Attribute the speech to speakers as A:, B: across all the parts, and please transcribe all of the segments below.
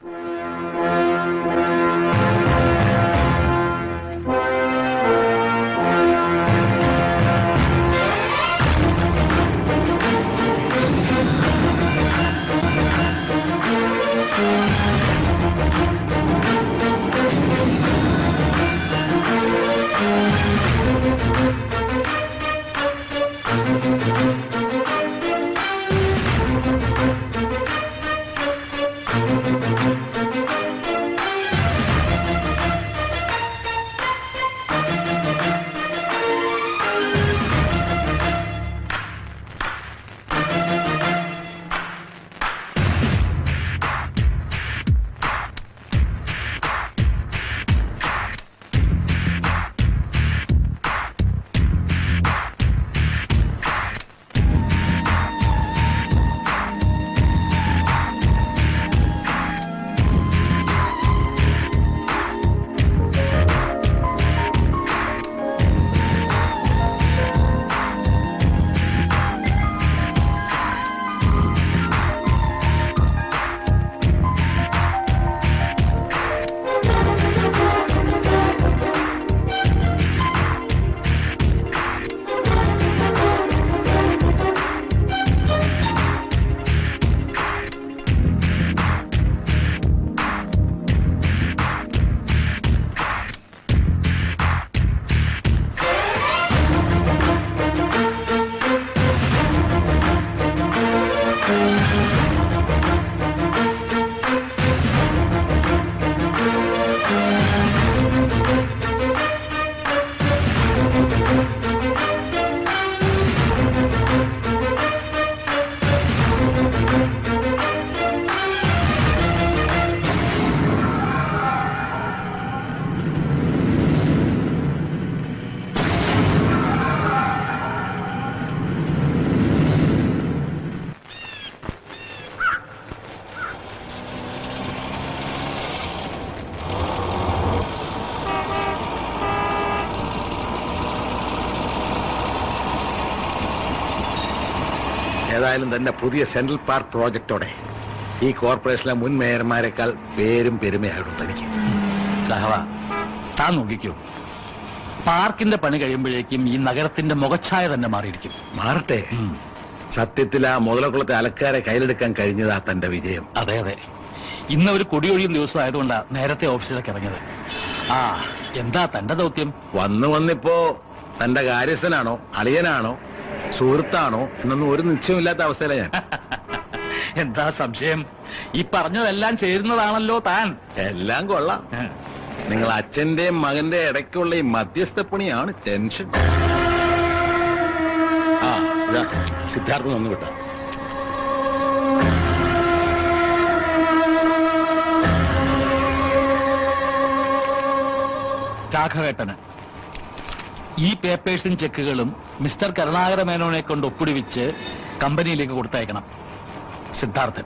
A: ഏതായാലും തന്റെ പുതിയ സെൻട്രൽ പാർക്ക് പ്രോജക്റ്റോടെ ഈ കോർപ്പറേഷനിലെ മുൻ മേയർമാരെക്കാൾ പേരും പെരുമയാകും തനിക്ക്
B: രാഘവ താൻ നോക്കിക്കോ പാർക്കിന്റെ പണി കഴിയുമ്പോഴേക്കും ഈ നഗരത്തിന്റെ മുഖച്ഛായ തന്നെ മാറിയിരിക്കും
A: മാറട്ടെ സത്യത്തിൽ ആ മുതലക്കുളത്തെ അലക്കാരെ കയ്യിലെടുക്കാൻ കഴിഞ്ഞതാ തന്റെ വിജയം
B: അതെ അതെ ഇന്ന് ഒരു കൊടിയൊഴിയും ദിവസം ആയതുകൊണ്ടാ നേരത്തെ ഓഫീസിലേക്ക് ഇറങ്ങിയത് ആ എന്താ തന്റെ ദൗത്യം
A: വന്നു വന്നിപ്പോ തന്റെ കാര്യസ്ഥനാണോ അളിയനാണോ സുഹൃത്താണോ എന്നൊന്നും ഒരു നിശ്ചയമില്ലാത്ത അവസ്ഥയില ഞാൻ
B: എന്താ സംശയം ഈ പറഞ്ഞതെല്ലാം ചേരുന്നതാണല്ലോ താൻ
A: എല്ലാം കൊള്ളാം നിങ്ങൾ അച്ഛന്റെയും മകന്റെ ഇടയ്ക്കുള്ള ഈ മധ്യസ്ഥ പണിയാണ് ടെൻഷൻ ആ ഇതാ സിദ്ധാർത്ഥ വന്നു വിട്ട
B: രാഘവേട്ടന് ഈ പേപ്പേഴ്സും ചെക്കുകളും മിസ്റ്റർ കരുണാകര മേനോനെ കൊണ്ട് ഒപ്പിടിവിച്ച് കമ്പനിയിലേക്ക് കൊടുത്തയക്കണം സിദ്ധാർത്ഥൻ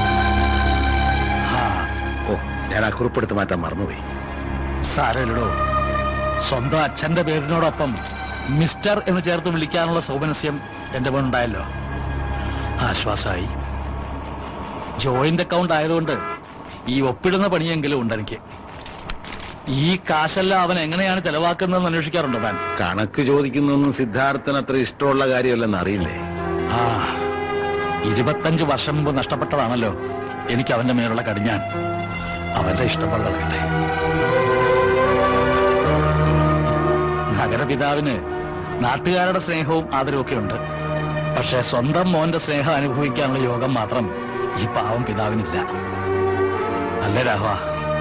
B: ആ
A: ഓ ഞാൻ ആ കുറിപ്പെടുത്ത് മാറ്റാൻ മറന്നുപോയി
B: സാരല്ലോ സ്വന്തം അച്ഛന്റെ പേരിനോടൊപ്പം മിസ്റ്റർ എന്ന് ചേർത്ത് വിളിക്കാനുള്ള സൗമനസ്യം എന്റെ മുന്നുണ്ടായല്ലോ ആശ്വാസമായി ജോയിന്റ് അക്കൗണ്ട് ആയതുകൊണ്ട് ഈ ഒപ്പിടുന്ന പണിയെങ്കിലും ഉണ്ട് എനിക്ക് ഈ കാശെല്ലാം അവൻ എങ്ങനെയാണ് ചെലവാക്കുന്നതെന്ന് അന്വേഷിക്കാറുണ്ടോ താൻ
A: കണക്ക് ചോദിക്കുന്നൊന്നും സിദ്ധാർത്ഥന് അത്ര ഇഷ്ടമുള്ള കാര്യമല്ലെന്ന് അറിയില്ലേ
B: ആ ഇരുപത്തഞ്ച് വർഷം മുമ്പ് നഷ്ടപ്പെട്ടതാണല്ലോ എനിക്ക് അവന്റെ മേലുള്ള കടിഞ്ഞാൻ അവന്റെ ഇഷ്ടമുള്ള വേണ്ടേ നഗരപിതാവിന് നാട്ടുകാരുടെ സ്നേഹവും ആദരവും ഒക്കെ ഉണ്ട് പക്ഷെ സ്വന്തം മോന്റെ സ്നേഹം അനുഭവിക്കാനുള്ള യോഗം മാത്രം ഈ പാവം പിതാവിനില്ല അല്ലേ രാഘവ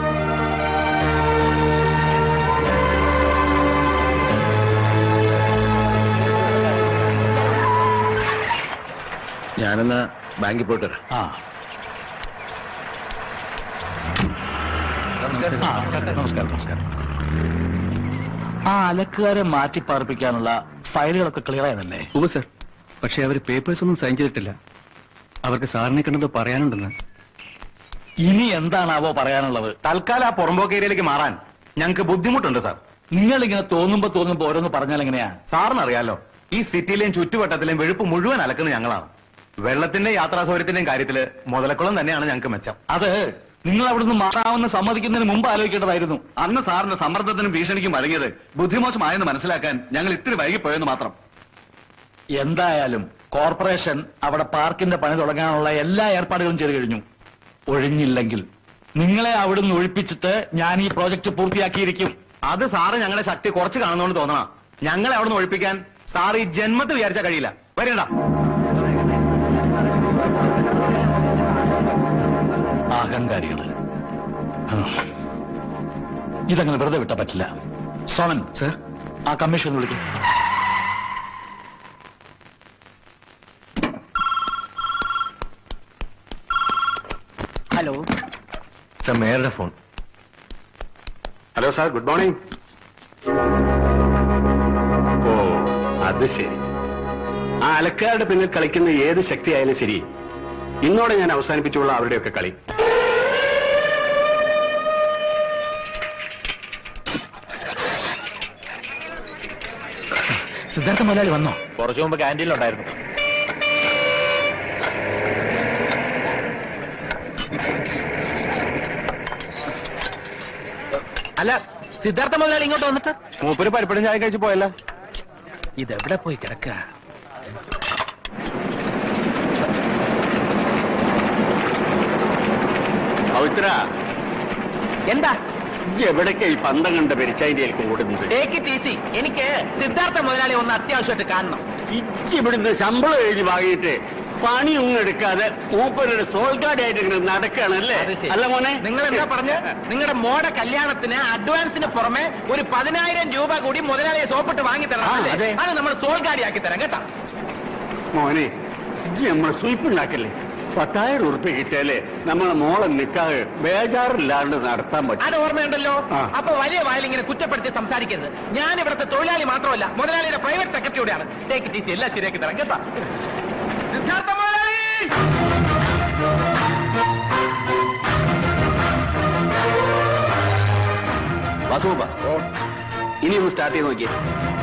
A: ഞാനെന്നാ ബാങ്കിൽ പോയിട്ട് വരാം
B: ആ ആ, നമസ്കാരം നമസ്കാരം ആ അലക്കുകാരെ മാറ്റിപ്പാർപ്പിക്കാനുള്ള ഫയലുകളൊക്കെ ക്ലിയർ ആയതല്ലേ
C: ഉവ സർ പക്ഷെ അവർ പേപ്പേഴ്സ് ഒന്നും സൈൻ ചെയ്തിട്ടില്ല അവർക്ക് സാറിനെ കണ്ടത് പറയാനുണ്ടെന്ന്
B: ഇനി എന്താണാവോ പറയാനുള്ളത്
D: തൽക്കാലം ആ പുറമ്പോക്ക് ഏരിയയിലേക്ക് മാറാൻ ഞങ്ങൾക്ക് ബുദ്ധിമുട്ടുണ്ട് സാർ
B: നിങ്ങൾ ഇങ്ങനെ തോന്നുമ്പോ തോന്നുമ്പോ ഓരോന്ന് പറഞ്ഞാൽ എങ്ങനെയാ
D: സാറിനറിയാലോ ഈ സിറ്റിയിലെയും ചുറ്റുവട്ടത്തിലെയും വെഴുപ്പ് മുഴുവൻ അലക്കുന്നത് ഞങ്ങളാണ് വെള്ളത്തിന്റെയും യാത്രാ സൗകര്യത്തിന്റെയും കാര്യത്തില് മുതലക്കുളം തന്നെയാണ് ഞങ്ങൾക്ക് മെച്ചം
B: അത് നിങ്ങൾ അവിടുന്ന് മാറാമെന്ന് സമ്മതിക്കുന്നതിന് മുമ്പ് ആലോചിക്കേണ്ടതായിരുന്നു
D: അന്ന് സാറിന്റെ സമ്മർദ്ദത്തിനും ഭീഷണിക്കും വഴങ്ങിയത് ബുദ്ധിമോശമായെന്ന് മനസ്സിലാക്കാൻ ഞങ്ങൾ ഇത്തിരി വൈകിപ്പോയെന്ന് മാത്രം
B: എന്തായാലും കോർപ്പറേഷൻ അവിടെ പാർക്കിന്റെ പണി തുടങ്ങാനുള്ള എല്ലാ ഏർപ്പാടുകളും ചെയ്തു കഴിഞ്ഞു ഒഴിഞ്ഞില്ലെങ്കിൽ നിങ്ങളെ അവിടുന്ന് ഒഴിപ്പിച്ചിട്ട് ഞാൻ ഈ പ്രോജക്റ്റ് പൂർത്തിയാക്കിയിരിക്കും
D: അത് സാറ് ഞങ്ങളെ ശക്തി കുറച്ച് കാണുന്നോണ്ട് തോന്നണം ഞങ്ങളെ അവിടെ നിന്ന് ഒഴിപ്പിക്കാൻ സാർ ഈ ജന്മത്ത് വിചാരിച്ചാൽ കഴിയില്ല വരേണ്ട
B: അഹങ്കാരികള് ആ. ഇതങ്ങനെ വെറുതെ വിട്ടാ പറ്റില്ല സോമൻ
C: സർ
B: ആ കമ്മീഷൻ വിളിക്കും
C: ഹലോ
D: സർ മേയറുടെ phone hello sir good morning
E: ഓ അത് ശരി ആ അലക്കാരുടെ പിന്നിൽ കളിക്കുന്ന ഏത് ശക്തിയായാലും ശരി ഇന്നോടെ ഞാൻ അവസാനിപ്പിച്ചുള്ള അവരുടെയൊക്കെ കളി
B: സിദ്ധാർത്ഥ മുതലാളി വന്നോ
D: കുറച്ചു മുമ്പ് ക്യാൻറ്റീനിലുണ്ടായിരുന്നു
A: അല്ല സിദ്ധാർത്ഥ മുതലാളി ഇങ്ങോട്ട് വന്നിട്ട്
D: മൂപ്പര് പരിപ്പടും ചായ കഴിച്ച് പോയല്ല
A: ഇതെവിടെ പോയി കിടക്ക
E: പവിത്ര
A: എന്താ
E: എവിടേക്കാ ഈ പന്തം കണ്ട പെരിച്ചായിന്റെ കൂടുന്നത്
A: ടേക്ക് ഇറ്റ് ഈസി എനിക്ക് സിദ്ധാർത്ഥ മുതലാളി ഒന്ന് അത്യാവശ്യമായിട്ട് കാണണം
E: ഇച്ചി ഇവിടുന്ന് ശമ്പളം എഴുതി വാങ്ങിയിട്ട് പണിയൊന്നും എടുക്കാതെ മൂപ്പരുടെ സോൾഗാർഡ് ഇങ്ങനെ നടക്കുകയാണല്ലേ
A: അത് ശരി.
E: അല്ല മോനെ
A: നിങ്ങൾ എന്താ പറഞ്ഞ് നിങ്ങളുടെ മോടെ കല്യാണത്തിന് അഡ്വാൻസിന് പുറമെ ഒരു പതിനായിരം രൂപ കൂടി മുതലാളിയെ സോപ്പിട്ട് വാങ്ങി തരണം
E: ആ,
A: അല്ലേ?
E: അതെ.
A: അത് നമ്മൾ സോൾ ഗാഡി ആക്കി തരാം കേട്ടാ
E: മോനെ ഇജ്ജ് നമ്മളെ സ്വീപ്പ് ഉണ്ടാക്കല്ലേ പത്തായിരം ഉറുപ്പ്യ കിട്ടിയാലേ നമ്മളെ മോളെ നിക്കാതെ ബേജാറില്ലാണ്ട് നടത്താൻ പറ്റും
A: അത് ഓർമ്മയുണ്ടല്ലോ
E: ആ.
A: അപ്പൊ വലിയ വായിൽ ഇങ്ങനെ കുറ്റപ്പെടുത്തി സംസാരിക്കരുത് ഞാൻ ഇവിടുത്തെ തൊഴിലാളി മാത്രമല്ല മുതലാളിയുടെ പ്രൈവറ്റ് സെക്രട്ടറി കൂടെയാണ് ടേക്ക് ഇറ്റ് ഈസി എല്ലാം ശരിയാക്കി തരാം കേട്ടാ സിദ്ധാർത്ഥ മുതലാളി
E: വാസുപ്പ ഇനി ഒന്ന് സ്റ്റാർട്ട് ചെയ്ത് നോക്കിയേ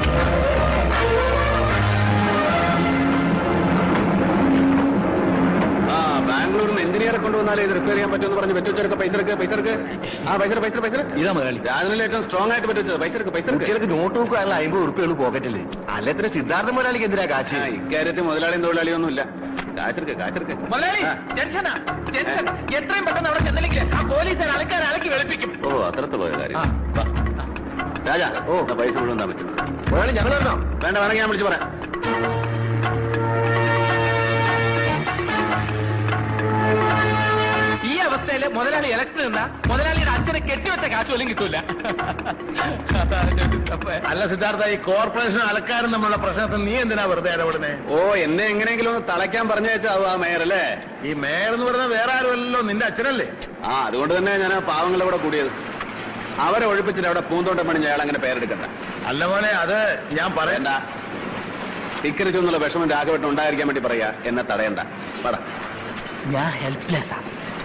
E: ആ ബാംഗ്ലൂരിൽ നിന്ന് എഞ്ചിനീയറെ കൊണ്ടുവന്നാലേ ഇത് റിപ്പയർ ചെയ്യാൻ പറ്റുമെന്ന് പറഞ്ഞ് വെച്ചൊക്കെ പൈസ എടുക്ക് പൈസ എടുക്ക് ആ പൈസ എടുക്ക്, പൈസ എടുക്ക്, പൈസ എടുക്ക്.
B: ഇതാ മുതലാളി
E: രാജനിലെ ഏറ്റവും സ്ട്രോങ് ആയിട്ട് പറ്റുന്നത് പൈസ എടുക്ക് പൈസ എടുക്ക്
D: കുട്ടികൾക്ക് നോട്ട് നോക്കാനുള്ള അമ്പത് ഉറുപ്പികൾ പോക്കറ്റില് അല്ലത്ര സിദ്ധാർത്ഥ മുതലാളിക്ക് എന്തിനാ കാശ്
E: ആ, ഇക്കാര്യത്തിൽ മുതലാളിയും തൊഴിലാളിയും ഒന്നുമില്ല കാശെടുക്ക് കാശെടുക്ക്
A: മുതലാളി
E: ആ.
A: ടെൻഷനാ ടെൻഷൻ എത്രയും പെട്ടെന്ന് അവിടെ ചെന്നില്ലെങ്കിൽ ആ പോലീസുകാർ ആൾക്കാരെ അലക്കി വെളുപ്പിക്കും
E: ഓ അത്രത്തെ പോയ കാര്യം രാജ ഓ എന്നാ പൈസ മുഴുവൻ താൻ പറ്റും
D: മുതലാളി ഞങ്ങൾ വരണോ
E: വേണ്ട വേണമെങ്കിൽ ഞാൻ വിളിച്ചു പറയാം
A: ഈ അവസ്ഥയിൽ മുതലാളി ഇലക്ഷൻ നിന്നാ മുതലാളിയുടെ അച്ഛനെ കെട്ടിവെച്ച കാശ് പോലും കിട്ടൂല അതാണ് ഞാൻ അപ്പൊ
D: അല്ല സിദ്ധാർത്ഥ ഈ കോർപ്പറേഷൻ ആൾക്കാരും നമ്മളുടെ പ്രശ്നത്തിൽ നീ എന്തിനാ വെറുതെ ഇടപെടുന്നേ
E: ഓ എന്നെ എങ്ങനെയെങ്കിലും ഒന്ന് തളയ്ക്കാൻ പറഞ്ഞയച്ചാവും ആ മേയർ അല്ലേ
D: ഈ മേയർ എന്ന് പറയുന്നത് വേറെ ആരുമല്ലല്ലോ നിന്റെ അച്ഛനല്ലേ
E: ആ അതുകൊണ്ട് തന്നെ ഞാൻ ആ പാവങ്ങളുടെ കൂടെ കൂടിയത് അവരെ ഒഴിപ്പിച്ചിട്ട് അവിടെ പൂന്തോട്ടം പണിഞ്ഞ അയാൾ അങ്ങനെ പേരെടുക്കണ്ട
D: അല്ല മോനെ അത് ഞാൻ പറയണ്ട
E: വേണ്ട ഇക്കറി ചെന്നുള്ള വിഷമം രാഘവട്ടം ഉണ്ടായിരിക്കാൻ വേണ്ടി പറയാ എന്നെ തടയണ്ട പട
A: ഞാൻ ഹെൽപ്ലെസ്സാ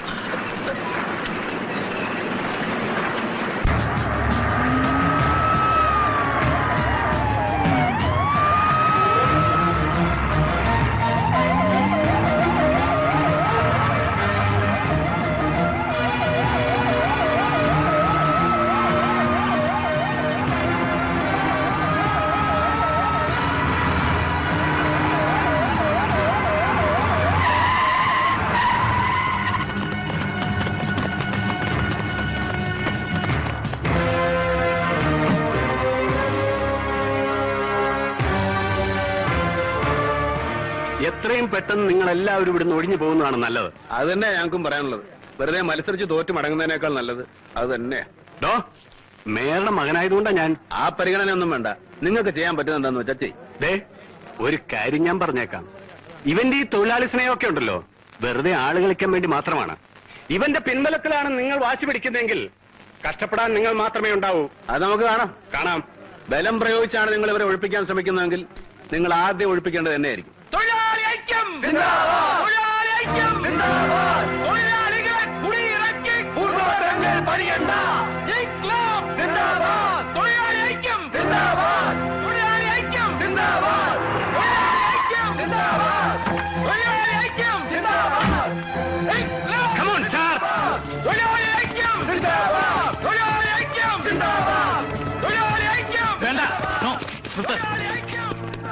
E: എത്രയും പെട്ടെന്ന് നിങ്ങൾ എല്ലാവരും ഇവിടുന്ന് ഒഴിഞ്ഞു പോകുന്നതാണ് നല്ലത് അത് തന്നെ ഞങ്ങൾക്കും പറയാനുള്ളത് വെറുതെ മത്സരിച്ച് തോറ്റു മടങ്ങുന്നതിനേക്കാൾ നല്ലത് അത് തന്നെ ഡോ മേയറുടെ മകനായതുകൊണ്ടാ ഞാൻ ആ പരിഗണന ഒന്നും വേണ്ട നിങ്ങൾക്ക് ചെയ്യാൻ പറ്റുന്ന എന്താന്ന് വെച്ചാ ചെയ് ദേ ഒരു കാര്യം ഞാൻ പറഞ്ഞേക്കാം ഇവന്റെ ഈ തൊഴിലാളി സ്നേഹമൊക്കെ ഉണ്ടല്ലോ വെറുതെ ആള് കളിക്കാൻ വേണ്ടി മാത്രമാണ് ഇവന്റെ പിൻബലത്തിലാണ് നിങ്ങൾ വാശി പിടിക്കുന്നതെങ്കിൽ കഷ്ടപ്പെടാൻ നിങ്ങൾ മാത്രമേ ഉണ്ടാവൂ അത് നമുക്ക് കാണാം കാണാം ബലം പ്രയോഗിച്ചാണ് നിങ്ങൾ ഇവരെ ഒഴിപ്പിക്കാൻ ശ്രമിക്കുന്നതെങ്കിൽ നിങ്ങൾ ആദ്യം ഒഴിപ്പിക്കേണ്ടത് തന്നെയായിരിക്കും
A: തൊഴിലാളി ഐക്യം തൊഴിലാളി ഐക്യം തൊഴിലാളികളെ കുടിയിറക്കി പൂർവ്വപരങ്ങൾ പണിയണ്ട ഇൻക്ലാബ് സിന്ദാബാദ് തൊഴിലാളി ഐക്യം സിന്ദാബാദ് തൊഴിലാളി ഐക്യം സിന്ദാബാദ് തൊഴിലാളി ഐക്യം സിന്ദാബാദ് തൊഴിലാളി ഐക്യം സിന്ദാബാദ് ഇൻക്ലാബ്
E: Come on, charge!
A: തൊഴിലാളി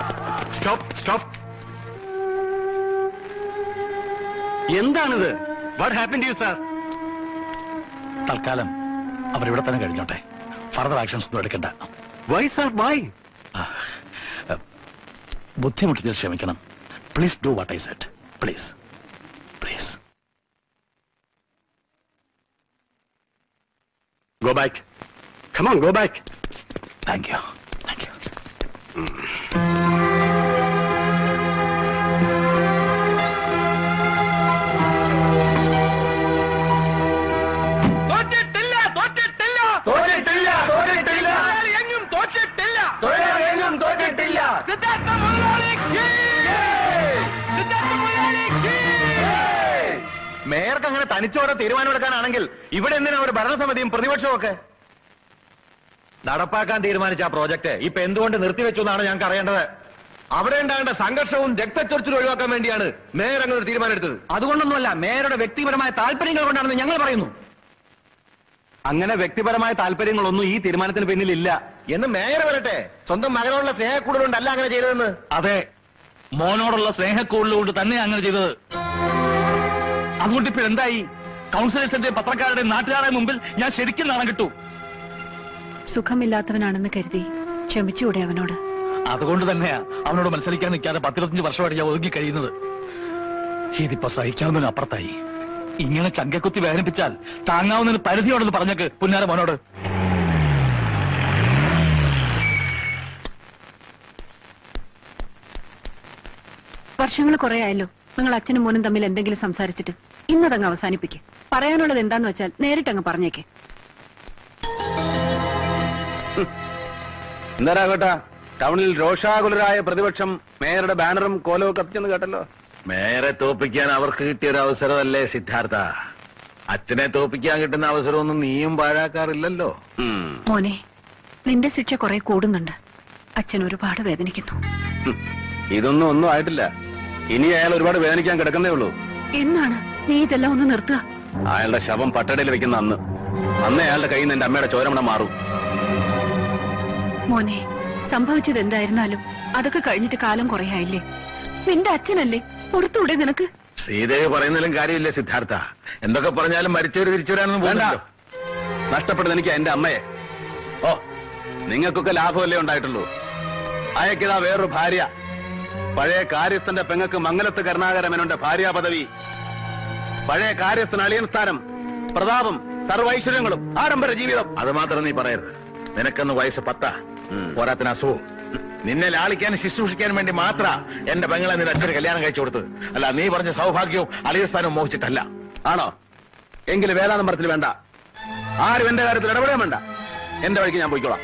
E: സ്റ്റോപ്പ് സ്റ്റോപ്പ് എന്താണിത് what happen to you sir
B: തൽക്കാലം അവരിവിടെ തന്നെ കഴിഞ്ഞോട്ടെ ഫർദർ ആക്ഷൻസ് ഒന്നും എടുക്കണ്ട
E: വൈ സാർ വൈ
B: ബുദ്ധിമുട്ടിച്ച് ക്ഷമിക്കണം please do what I set please please
E: go back come on go back
B: thank you thank you
A: തോറ്റിട്ടില്ല തോറ്റിട്ടില്ല
D: തോറ്റിട്ടില്ല തോറ്റിട്ടില്ല
A: തൊഴിലാളി എങ്ങും തോറ്റിട്ടില്ല
D: തൊഴിലാളിയെങ്ങും തോറ്റിട്ടില്ല
A: സിദ്ധാർത്ഥ മുതലാളി കീ! സിദ്ധാർത്ഥ മുതലാളി കീ!
D: മേയർക്ക് അങ്ങനെ തനിച്ചോടെ തീരുമാനമെടുക്കാനാണെങ്കിൽ ഇവിടെ എന്തിനാ ഒരു ഭരണസമിതിയും പ്രതിപക്ഷവും ഒക്കെ നടപ്പാക്കാൻ തീരുമാനിച്ച ആ പ്രോജക്ട് ഇപ്പൊ എന്തുകൊണ്ട് നിർത്തിവെച്ചു എന്നാണ് ഞങ്ങൾക്ക് അറിയേണ്ടത് അവിടെ ഉണ്ടാകേണ്ട സംഘർഷവും രക്തച്ചൊരിച്ചിലും ഒഴിവാക്കാൻ വേണ്ടിയാണ് മേയർ അങ്ങനെ ഒരു തീരുമാനമെടുത്തത്
C: അതുകൊണ്ടൊന്നുമല്ല മേയറുടെ വ്യക്തിപരമായ താല്പര്യങ്ങൾ കൊണ്ടാണെന്ന് ഞങ്ങൾ പറയുന്നു
D: അങ്ങനെ വ്യക്തിപരമായ താല്പര്യങ്ങളൊന്നും ഈ തീരുമാനത്തിന് പിന്നിലില്ല എന്ന് മേയർ വരട്ടെ സ്വന്തം മകനോടുള്ള സ്നേഹക്കൂടുതലുണ്ടല്ല അങ്ങനെ ചെയ്തതെന്ന്
B: അതെ മോനോടുള്ള സ്നേഹക്കൂടുകൊണ്ട് തന്നെ അങ്ങനെ ചെയ്തത് അതുകൊണ്ട് ഇപ്പൊ എന്തായി കൗൺസിലേഴ്സിന്റെ പത്രക്കാരുടെ നാട്ടുകാരുടെ മുമ്പിൽ ഞാൻ ശരിക്കും നാണം കിട്ടു
F: സുഖമില്ലാത്തവനാണെന്ന് കരുതി ക്ഷമിച്ചുകൂടെ അവനോട്
B: അതുകൊണ്ട് തന്നെയാ അവനോട് മത്സരിക്കാൻ നിൽക്കാതെ പത്തിരുപത്തഞ്ച് വർഷമായിട്ട് ഞാൻ ഒതുങ്ങി കഴിയുന്നത് ഇതിപ്പോ സഹിക്കാവുന്നതിന് അപ്പുറത്തായി ഇങ്ങനെ ചങ്കക്കുത്തി വേദനിപ്പിച്ചാൽ താങ്ങാവുന്നതിന് പരിധിയോടെന്ന് പറഞ്ഞേക്ക് പുന്നാര മോനോട്
F: വർഷങ്ങൾ കുറെ ആയല്ലോ നിങ്ങൾ അച്ഛനും മോനും തമ്മിൽ എന്തെങ്കിലും സംസാരിച്ചിട്ട് ഇന്നതങ്ങ് അവസാനിപ്പിക്ക് പറയാനുള്ളത് എന്താന്ന് വെച്ചാൽ നേരിട്ടങ്ങ് പറഞ്ഞേക്ക്
E: എന്താരാകട്ടാ ടൗണിൽ രോഷാകുലരായ പ്രതിപക്ഷം മേയറുടെ ബാനറും കോലവും കത്തിച്ചെന്ന് കേട്ടല്ലോ
G: മേയറെ തോപ്പിക്കാൻ അവർക്ക് കിട്ടിയ ഒരു അവസരമല്ലേ സിദ്ധാർത്ഥ അച്ഛനെ തോപ്പിക്കാൻ കിട്ടുന്ന അവസരമൊന്നും നീയും പാഴാക്കാറില്ലല്ലോ
E: ഉം.
F: മോനെ നിന്റെ ശിക്ഷ കുറെ കൂടുന്നുണ്ട് അച്ഛൻ ഒരുപാട് വേദനിക്കുന്നു
E: ഹും. ഇതൊന്നും ഒന്നും ആയിട്ടില്ല ഇനി അയാൾ ഒരുപാട് വേദനിക്കാൻ കിടക്കുന്നേ ഉള്ളൂ
F: എന്നാണ് നീ ഇതെല്ലാം ഒന്ന് നിർത്തുക
E: അയാളുടെ ശവം പട്ടടയിൽ വെക്കുന്ന അന്ന് അന്ന് അയാളുടെ കയ്യിൽ നിന്ന് എന്റെ അമ്മയുടെ ചോരമണം മാറും
F: മോനെ സംഭവിച്ചത് എന്തായിരുന്നാലും അതൊക്കെ കഴിഞ്ഞിട്ട് കാലം കുറെ ആയില്ലേ നിന്റെ അച്ഛനല്ലേ പുറത്തൂടെ നിനക്ക്
G: സീതയെ പറയുന്നതിലും കാര്യമില്ല സിദ്ധാർത്ഥ എന്തൊക്കെ പറഞ്ഞാലും മരിച്ചവര് തിരിച്ചു വരാനൊന്നും
E: വേണ്ട
G: പോകണ്ടല്ലോ
E: നഷ്ടപ്പെട്ടത് എനിക്ക് എന്റെ അമ്മയെ ഓ നിങ്ങൾക്കൊക്കെ ലാഭമല്ലേ ഉണ്ടായിട്ടുള്ളൂ അയക്കിതാ വേറൊരു ഭാര്യ പഴയ കാര്യസ്ഥന്റെ പെങ്ങക്ക് മംഗലത്ത് കരുണാകരമനുണ്ട് ഭാര്യാ പദവി പഴയ കാര്യസ്ഥന് അളിയൻ സ്ഥാനം പ്രതാപം സർവൈശ്വര്യങ്ങളും ആഡംബര ജീവിതം
G: അത് മാത്രം നീ പറയരുത് നിനക്കൊന്ന് വയസ്സ് പത്താ പോരാത്തിന് അസുഖവും നിന്നെ ലാളിക്കാൻ ശുശ്രൂഷിക്കാൻ വേണ്ടി മാത്ര എന്റെ പെങ്ങളെ നിന്റെ അച്ഛന് കല്യാണം കഴിച്ചു കൊടുത്തത് അല്ല നീ പറഞ്ഞ സൗഭാഗ്യവും അളിയസ്ഥാനവും മോഹിച്ചിട്ടല്ല
E: ആണോ എങ്കിൽ വേദാനമ്പരത്തിൽ വേണ്ട ആരും എന്റെ കാര്യത്തിൽ ഇടപെടാൻ വേണ്ട എന്റെ വഴിക്ക് ഞാൻ പോയിക്കോളാം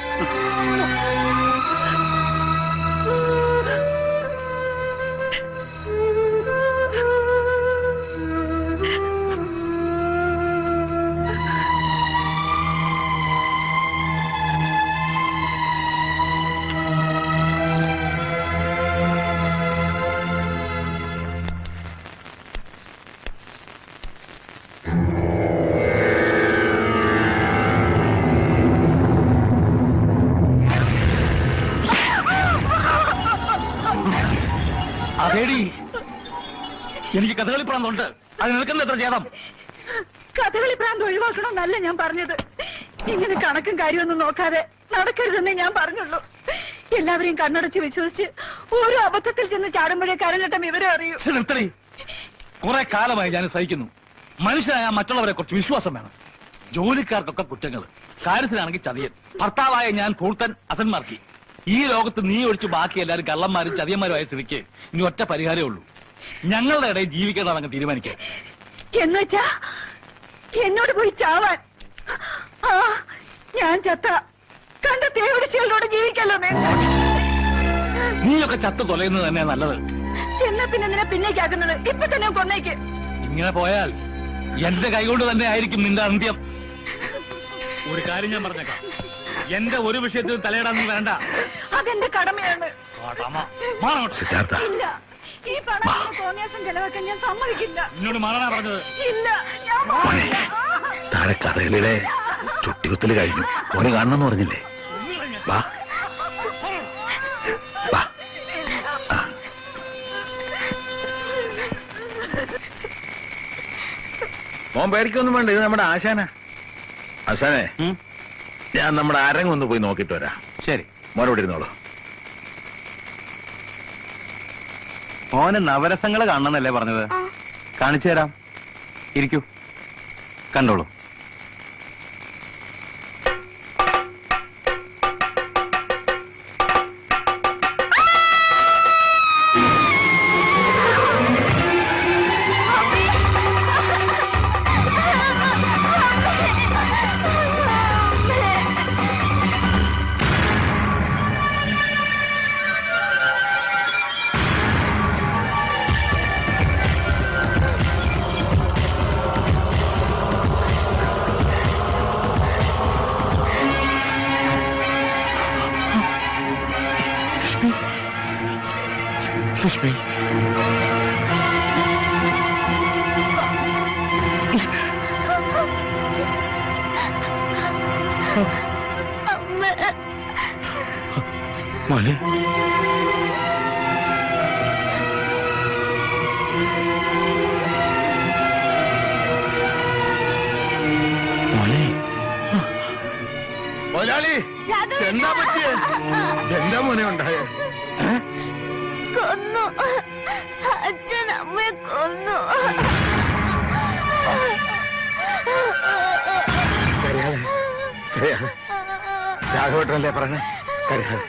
B: അതേടി എനിക്ക് കഥകളി പ്രാന്തുണ്ട് അത് നിൽക്കുന്ന എത്ര ചേതം
F: കഥകളി ഭ്രാന്ത് ഒഴിവാക്കണമെന്നല്ല ഞാൻ പറഞ്ഞത് ഇങ്ങനെ കണക്കും കാര്യമൊന്നും നോക്കാതെ നടക്കരുതെന്നേ ഞാൻ പറഞ്ഞുള്ളൂ എല്ലാവരെയും കണ്ണടച്ച് വിശ്വസിച്ച് ഓരോ അബദ്ധത്തിൽ ചെന്ന് ചാടുമ്പോഴേ കരഞ്ഞിട്ടം വിവരം അറിയൂ
B: ശ്ശെ, നിർത്തടി കുറെ കാലമായി ഞാൻ സഹിക്കുന്നു മനുഷ്യനായ മറ്റുള്ളവരെ കുറിച്ച് വിശ്വാസം വേണം ജോലിക്കാർക്കൊക്കെ കുറ്റങ്ങൾ കാര്യത്തിലാണെങ്കിൽ ചതിയൻ ഭർത്താവായ ഞാൻ പൂർത്തൻ അസന്മാർക്കി ഈ ലോകത്ത് നീ ഒഴിച്ച് ബാക്കി എല്ലാവരും കള്ളന്മാരും ചതിയന്മാരുമായ സ്ഥിതിക്ക് ഇനി ഒറ്റ പരിഹാരമേ ഉള്ളൂ ഞങ്ങളുടെ ഇടയിൽ ജീവിക്കേണ്ടത് അങ്ങ് തീരുമാനിക്കുക
F: എന്നുവെച്ചാ എന്നോട് പോയി ചാവാൻ ആ ഞാൻ ചത്ത കണ്ട തേവിടിച്ചുകളോട് ജീവിക്കല്ലോ നേരം
B: നീയൊക്കെ ചത്ത് തൊലയുന്നത് തന്നെ നല്ലത്
F: എന്നാ പിന്നെ നിന്നെ പിന്നേക്കാക്കുന്നത് ഇപ്പൊ തന്നെ കൊന്നേക്ക്
B: ഇങ്ങനെ പോയാൽ എന്റെ കൈകൊണ്ട് തന്നെ ആയിരിക്കും നിന്റെ അന്ത്യം ഒരു കാര്യം ഞാൻ പറഞ്ഞേക്കാം എന്റെ ഒരു വിഷയത്തിൽ തലയിടാൻ നീ വേണ്ട
F: അതെന്റെ കടമയാണ്
B: കാട്ടാമ. മാറങ്ങോട്ട്.
G: സിദ്ധാർത്ഥ
F: ഇല്ല ഈ പണം ഇങ്ങനെ തോന്നിയാസം ചെലവാക്കാൻ ഞാൻ സമ്മതിക്കില്ല
B: നിന്നോട് മാറാനാ പറഞ്ഞത്
F: ഇല്ല ഞാൻ മാറില്ല.
G: താഴെ കഥകളിയുടെ ചുട്ടികുത്തല് കഴിഞ്ഞു ഓന് കാണണമെന്ന് പറഞ്ഞില്ലേ വാ വാ മോൻ പേടിക്കൊന്നും വേണ്ട ഇത് നമ്മുടെ ആശാന ആശാനെ
C: ഉം.
G: ഞാൻ നമ്മുടെ അരങ്ങൊന്ന് പോയി നോക്കിട്ട് വരാം
C: ശരി
G: മോനോട് ഇരുന്നോളൂ
C: മോന് നവരസങ്ങൾ കാണണമെന്നല്ലേ പറഞ്ഞത് കാണിച്ചു തരാം ഇരിക്കൂ കണ്ടോളൂ മോനെ മോനെ
G: മുതലാളി എന്താ പറ്റിയേ എന്താ മോനെ ഉണ്ടായേ
H: കൊന്നു അച്ഛൻ അമ്മയെ കൊന്നു
G: കരയാതെ കരയാതെ രാഘവട്ടനല്ലേ പറഞ്ഞേ കരയാതെ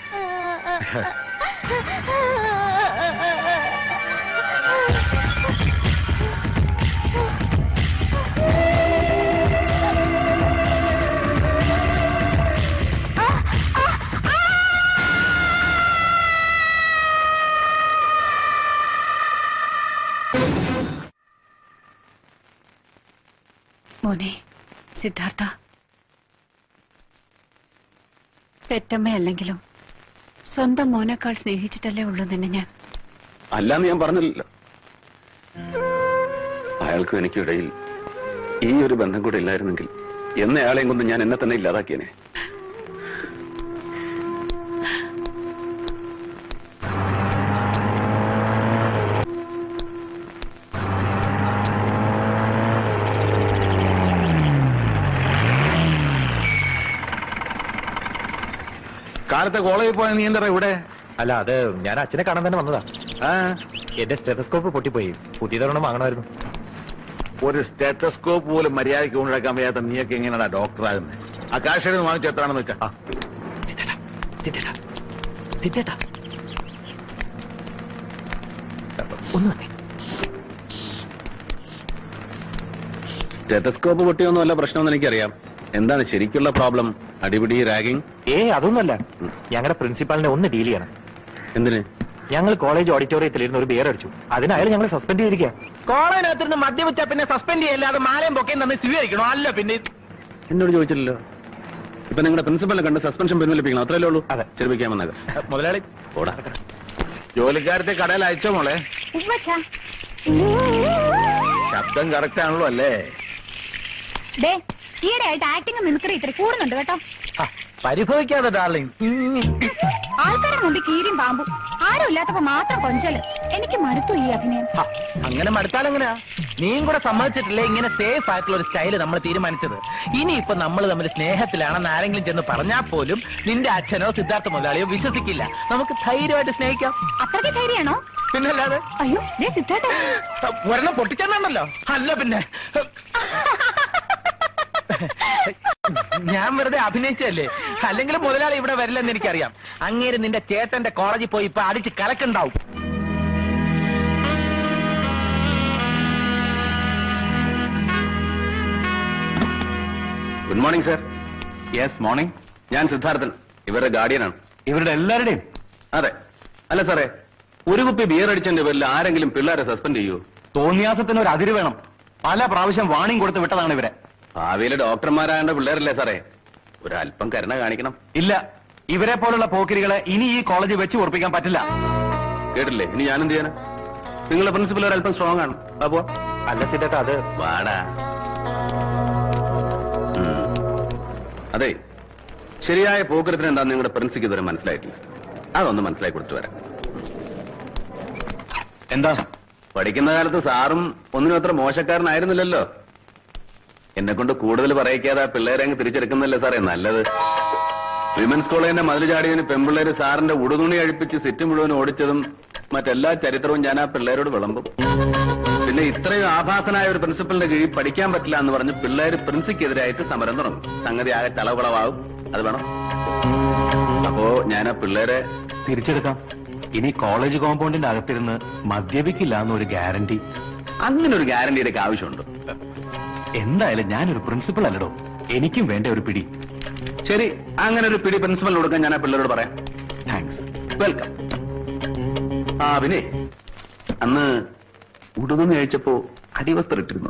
F: മോനെ സിദ്ധാർത്ഥ പെറ്റമ്മയല്ലെങ്കിലും സ്വന്തം മോനേക്കാൾ സ്നേഹിച്ചിട്ടല്ലേ ഉള്ളൂ നിന്നെ ഞാൻ
E: അല്ലാന്ന് ഞാൻ പറഞ്ഞില്ലല്ലോ അയാൾക്കും എനിക്കും ഇടയിൽ ഈ ഒരു ബന്ധം കൂടെ ഇല്ലായിരുന്നെങ്കിൽ എന്നയാളെയും കൊണ്ട് ഞാൻ എന്നെ തന്നെ ഇല്ലാതാക്കിയനെ
G: കാലത്തെ കോളേജിൽ പോയ നീ എന്താ ഇവിടെ
D: അല്ല അത് ഞാൻ അച്ഛനെ കാണാൻ തന്നെ വന്നതാ
G: ആ
D: എന്റെ സ്റ്റെറ്റസ്കോപ്പ് പൊട്ടിപ്പോയി പുതിയതൊരെണ്ണം വാങ്ങണമായിരുന്നു
G: ഒരു സ്റ്റെറ്റസ്കോപ്പ് പോലും മര്യാദയ്ക്ക് കൊണ്ടുനടക്കാൻ വയ്യാത്ത നീയൊക്കെ എങ്ങനെയാ ഡോക്ടറാകുന്നത് ആ കാശ് വാങ്ങിച്ച് എത്രാണെന്ന് വെക്കാം
D: ഒന്ന് വന്നേ
E: സ്റ്റെറ്റസ്കോപ്പ് പൊട്ടിയൊന്നും അല്ല പ്രശ്നമെന്ന് എനിക്കറിയാം എന്താണ് ശരിക്കുള്ള പ്രോബ്ലം അടിപിടി റാഗിംഗ്
D: ഏ അതൊന്നുമല്ല ഞങ്ങളുടെ പ്രിൻസിപ്പാളിനെ ഒന്ന് ഡീൽ ചെയ്യണം
E: എന്തിന്
D: ഞങ്ങൾ കോളേജ് ഓഡിറ്റോറിയത്തിൽ ഇരുന്ന് ഒരു ബിയർ അടിച്ചു അതിന് അയാൾ ഞങ്ങൾ സസ്പെൻഡ് ചെയ്തിരിക്കുക
A: കോളേജിനകത്തിരുന്ന് മദ്യപിച്ച പിന്നെ സസ്പെൻഡ് ചെയ്യല്ലാതെ മാലയും പൊക്കയും തന്നെ സ്വീകരിക്കണോ അല്ല പിന്നെ
E: എന്നോട് ചോദിച്ചില്ലല്ലോ ഇപ്പൊ നിങ്ങളുടെ പ്രിൻസിപ്പലിനെ കണ്ട് സസ്പെൻഷൻ പിൻവലിപ്പിക്കണം അത്രയല്ലേ ഉള്ളൂ
D: അതെ.
E: ചെറുപ്പിക്കാൻ വന്നേക്കാം
D: മുതലാളി
E: ഓടാ
G: ജോലിക്കാരത്തെ കടയിൽ അയച്ചോ മോളെ ശബ്ദം കറക്റ്റ് ആണല്ലോ അല്ലേ
H: ഡേ ഈയിടെ ആയിട്ട് ആക്ടിങ് മിമിക്രി ഇത്തിരി കൂടുന്നുണ്ട് കേട്ടോ
A: പരിഭവിക്കാതെ ഡാർലിംഗ്
H: ആൾക്കാരുടെ മുമ്പിൽ കീരിയും പാമ്പും ആരും ഇല്ലാത്തപ്പോ മാത്രം കൊഞ്ചല് എനിക്ക് മടുത്തു ഈ അഭിനയം
A: അങ്ങനെ മടുത്താലെങ്ങനെയാ നീയും കൂടെ സമ്മതിച്ചിട്ടില്ലേ ഇങ്ങനെ സേഫ് ആയിട്ടുള്ള ഒരു സ്റ്റൈല് നമ്മൾ തീരുമാനിച്ചത് ഇനിയിപ്പോ നമ്മൾ തമ്മിൽ സ്നേഹത്തിലാണെന്ന് ആരെങ്കിലും ചെന്ന് പറഞ്ഞാൽ പോലും നിന്റെ അച്ഛനോ സിദ്ധാർത്ഥ മുതലാളിയോ വിശ്വസിക്കില്ല നമുക്ക് ധൈര്യമായിട്ട് സ്നേഹിക്കാം
H: അത്രയ്ക്ക് ധൈര്യമാണോ
A: പിന്നല്ലാതെ
H: അയ്യോ ദേ സിദ്ധാർത്ഥ
A: ഒരെണ്ണം പൊട്ടിച്ചെന്നുണ്ടല്ലോ അല്ല പിന്നെ ഞാൻ വെറുതെ അഭിനയിച്ചല്ലേ അല്ലെങ്കിൽ മുതലാളി ഇവിടെ വരില്ലെന്ന് എനിക്കറിയാം അങ്ങേര് നിന്റെ ചേട്ടന്റെ കോളേജിൽ പോയി ഇപ്പൊ അടിച്ച് കലക്കുണ്ടാവും
E: good morning sir
C: yes morning
E: ഞാൻ സിദ്ധാർത്ഥൻ ഇവരുടെ ഗാർഡിയനാണ്
C: ഇവരുടെ എല്ലാവരുടെയും
E: അതെ അല്ല സാറേ ഒരു കുപ്പി ബിയർ അടിച്ചതിന്റെ പേരിൽ ആരെങ്കിലും പിള്ളേരെ സസ്പെൻഡ് ചെയ്യൂ
C: തോന്നിയാസത്തിന് ഒരു അതിര് വേണം പല പ്രാവശ്യം വാണിംഗ് കൊടുത്ത് വിട്ടതാണ് ഇവരെ
E: ഭാവിയിലെ ഡോക്ടർമാരായ പിള്ളേരല്ലേ സാറേ ഒരല്പം കരുണ കാണിക്കണം
C: ഇല്ല ഇവരെ പോലുള്ള പോക്കിരികളെ ഇനി ഈ കോളേജിൽ വെച്ച് ഉറപ്പിക്കാൻ പറ്റില്ല
E: കേട്ടില്ലേ ഇനി ഞാനെന്ത് ചെയ്യാനാ നിങ്ങളുടെ പ്രിൻസിപ്പൽ ഒരല്പം സ്ട്രോങ് ആണ് അപ്പോ
D: അല്ല സിദ്ധേട്ട അത്
E: വാടാ ഉം. അതെ ശരിയായ പോക്കരത്തിന് എന്താ നിങ്ങളുടെ പ്രിൻസിക്ക് ഇതുവരെ മനസ്സിലായിട്ടില്ല അതൊന്ന് മനസ്സിലാക്കി കൊടുത്തു വരാം
C: എന്താ
E: പഠിക്കുന്ന കാലത്ത് സാറും ഒന്നിനും അത്ര മോശക്കാരനായിരുന്നില്ലല്ലോ എന്നെ കൊണ്ട് കൂടുതൽ പറയിക്കാതെ ആ പിള്ളേരെ അങ്ങ് തിരിച്ചെടുക്കുന്നല്ലേ സാറേ നല്ലത് വിമൻസ് കോളേജിന്റെ മതിൽ ചാടിയതിന് പെമ്പിള്ളേര് സാറിന്റെ ഉടുതുണി അഴിപ്പിച്ച് സിറ്റ് മുഴുവൻ ഓടിച്ചതും മറ്റെല്ലാ ചരിത്രവും ഞാൻ ആ പിള്ളേരോട് വിളമ്പും പിന്നെ ഇത്രയും ആഭാസനായ ഒരു പ്രിൻസിപ്പലിന്റെ കീഴിൽ പഠിക്കാൻ പറ്റില്ല എന്ന് പറഞ്ഞ് പിള്ളേര് പ്രിൻസിക്കെതിരായിട്ട് സമരം തുടങ്ങും സംഗതി ആകെ ചളവളവാകും അത് വേണം അപ്പോ ഞാൻ ആ പിള്ളേരെ
D: തിരിച്ചെടുക്കാം ഇനി കോളേജ് കോമ്പൗണ്ടിന്റെ അകത്തിരുന്ന് മദ്യപിക്കില്ല എന്നൊരു ഗ്യാരണ്ടി
E: അങ്ങനെ ഒരു ഗ്യാരണ്ടിയുടെ ഒക്കെ ആവശ്യമുണ്ട്
D: എന്തായാലും ഞാനൊരു പ്രിൻസിപ്പൾ അല്ലടോ എനിക്കും വേണ്ട ഒരു പിടി
E: ശരി അങ്ങനെ ഒരു പിടി പ്രിൻസിപ്പലിന് കൊടുക്കാൻ ഞാൻ ആ പിള്ളേരോട് പറയാം
D: താങ്ക്സ്
E: വെൽക്കം ആ പിന്നെ അന്ന് ഉടുതുണി അഴിച്ചപ്പോ അടിവസ്ത്രം ഇട്ടിരുന്നു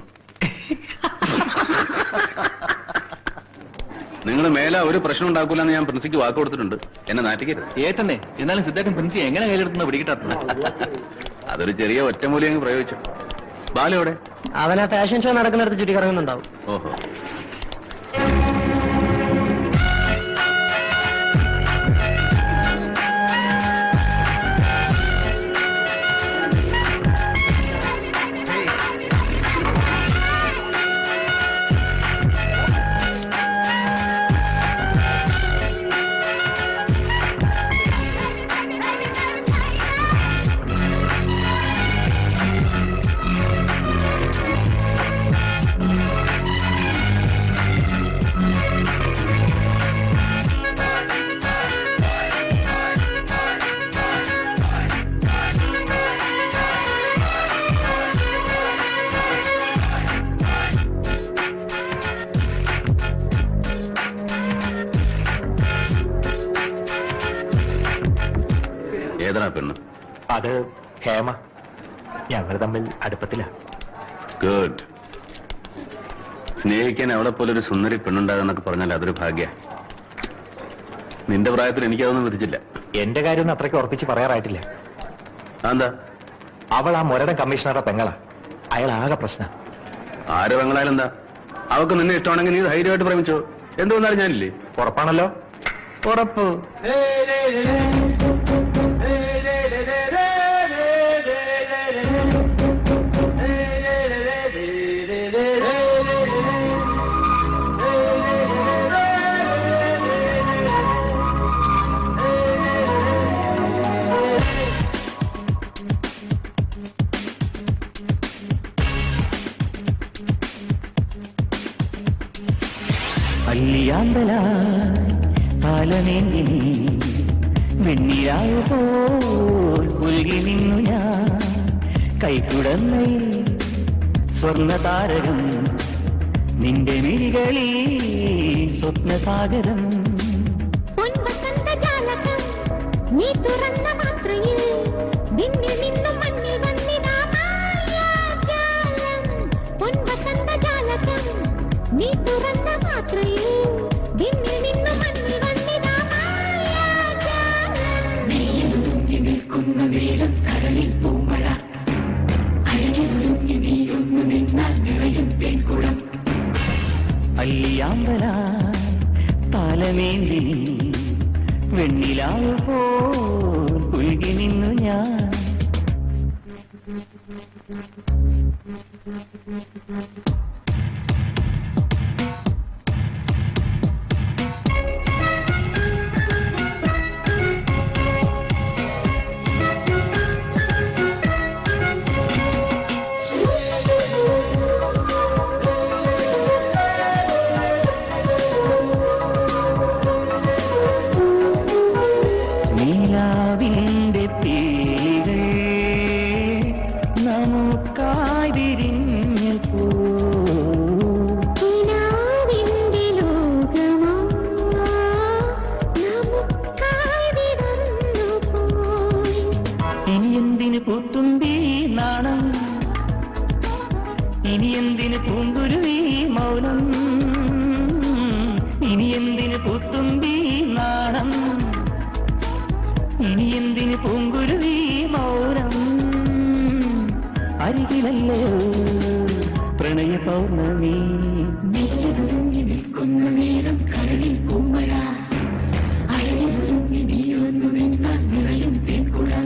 E: നിങ്ങൾ മേലെ ഒരു പ്രശ്നം ഉണ്ടാക്കൂലെന്ന് ഞാൻ പ്രിൻസിക്ക് വാക്ക് കൊടുത്തിട്ടുണ്ട് എന്നെ നാറ്റിക്കരുത്
B: ഏട്ടനെ എന്നാലും സിദ്ധാർത്ഥൻ പ്രിൻസി എങ്ങനെ കയ്യിലെടുത്തുന്ന പിടികിട്ടാത്ത
E: അതൊരു ചെറിയ ഒറ്റമൂലി അങ്ങ് പ്രയോഗിച്ചു ബാലയോടെ
I: അവൻ ആ ഫാഷൻ ഷോ നടക്കുന്നിടത്ത് ചുറ്റി കറങ്ങുന്നുണ്ടാവും
E: ഓഹോ ഏതാ പെണ്ണ്
D: അത് ഹേമ ഞങ്ങൾ തമ്മിൽ അടുപ്പത്തില്ല
E: ഗുഡ് സ്നേഹിക്കാൻ അവളെ പോലെ ഒരു സുന്ദരി പെണ്ണുണ്ടാകുന്നൊക്കെ പറഞ്ഞാൽ അതൊരു ഭാഗ്യ നിന്റെ പ്രായത്തിൽ എനിക്കതൊന്നും വിധിച്ചില്ല
D: എന്റെ കാര്യമൊന്നും അത്രയ്ക്ക് ഉറപ്പിച്ച് പറയാറായിട്ടില്ല
E: എന്താ
D: അവൾ ആ മുരടൻ കമ്മീഷണറുടെ പെങ്ങളാ അയാൾ ആകെ പ്രശ്നം
E: ആര് പെങ്ങളായാലും എന്താ അവക്ക് നിന്നെ ഇഷ്ടമാണെങ്കിൽ നീ ധൈര്യമായിട്ട് പ്രേമിച്ചോ എന്ത് വന്നാലും ഞാനില്ലേ
D: ഉറപ്പാണല്ലോ
E: ഉറപ്പ്
J: അല്ലിയാമ്പല പാലമേന്തി വെണ്ണിരാവ് പോൽ പുൽകി നിന്നു ഞാൻ കൈക്കുടന്നയിൽ സ്വർണതാരകം നിന്റെ മിഴികളിൽ സ്വപ്നസാഗരം
H: പൊൻവസന്തജാലകം നീ തുറന്ന മാത്രയിൽ വിണ്ണിൽ നിന്നും മണ്ണിൽ വന്നിതാ മായാജാലം പൊൻവസന്തജാലകം നീ തുറന്ന മാത്രയിൽ വിണ്ണിൽ നിന്നും മണ്ണിൽ വന്നിതാ മായാജാലം നിൽക്കുന്ന നേരം കരളിൽ പൂമഴ അഴകിലൊരുങ്ങി നീയൊന്നു നിന്നാൽ നിറയും തേൻകുളം
J: അല്ലിയാമ്പല പാലമേന്തി വെണ്ണിലാവ് പോൽ പുൽകി നിന്നു ഞാൻ നീലാവിന്റെ തീകൾ നമുക്കായി വിരിഞ്ഞു പോ
H: കിനാവിന്റെ ലോകമോ നമുക്കായി വിടർന്നു പോയി
J: ഇനി എന്തിന് പൂത്തുമ്പി നാണം ഇനി എന്തിന് പൂങ്കുരുവി മൗനം ഇനി എന്തിന് പൂത്തുമ്പി നാണം ഇനി എന്തിന് പൂങ്കുരുവി മൗനം അരികിലല്ലോ പ്രണയ പൗർണമി
H: നെയ്യതൊരുങ്ങി നിൽക്കുന്ന നേരം കരളിൽ പൂമഴ അഴകിലൊരുങ്ങി നീയൊന്നു നിന്നാൽ നിറയും തേൻകുളം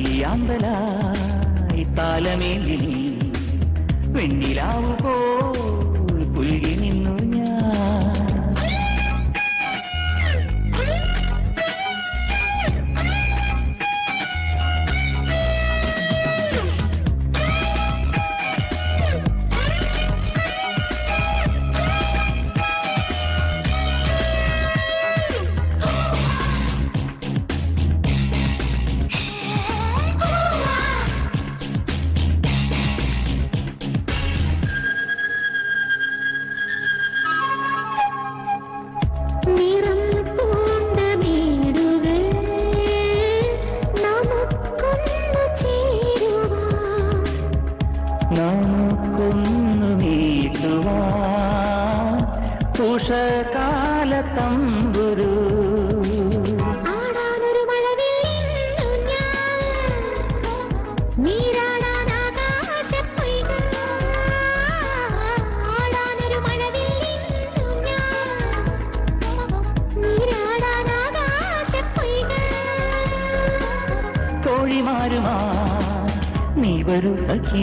J: അല്ലിയാമ്പലായി താലമേലി വെണ്ണിലാവ് പോ പുൽകി നിന്നു ഞാൻ
H: നിറം പൂണ്ട വീടുകൾ നമുക്കൊന്നു ചേരുവാൻ
J: നമുക്കൊന്നു നീട്ടുവാൻ ഉഷകാല തമ്പുരു
H: ആടാനൊരു മഴവില്ലിന്നു ഞാൻ നീരാടാൻ ആകാശപ്പൊയ്കൾ ആടാനൊരു മഴവില്ലിന്നു ഞാൻ നീരാടാൻ ആകാശപ്പൊയ്കൾ
J: തോഴിമാരുമാ നീ വരൂ സഖി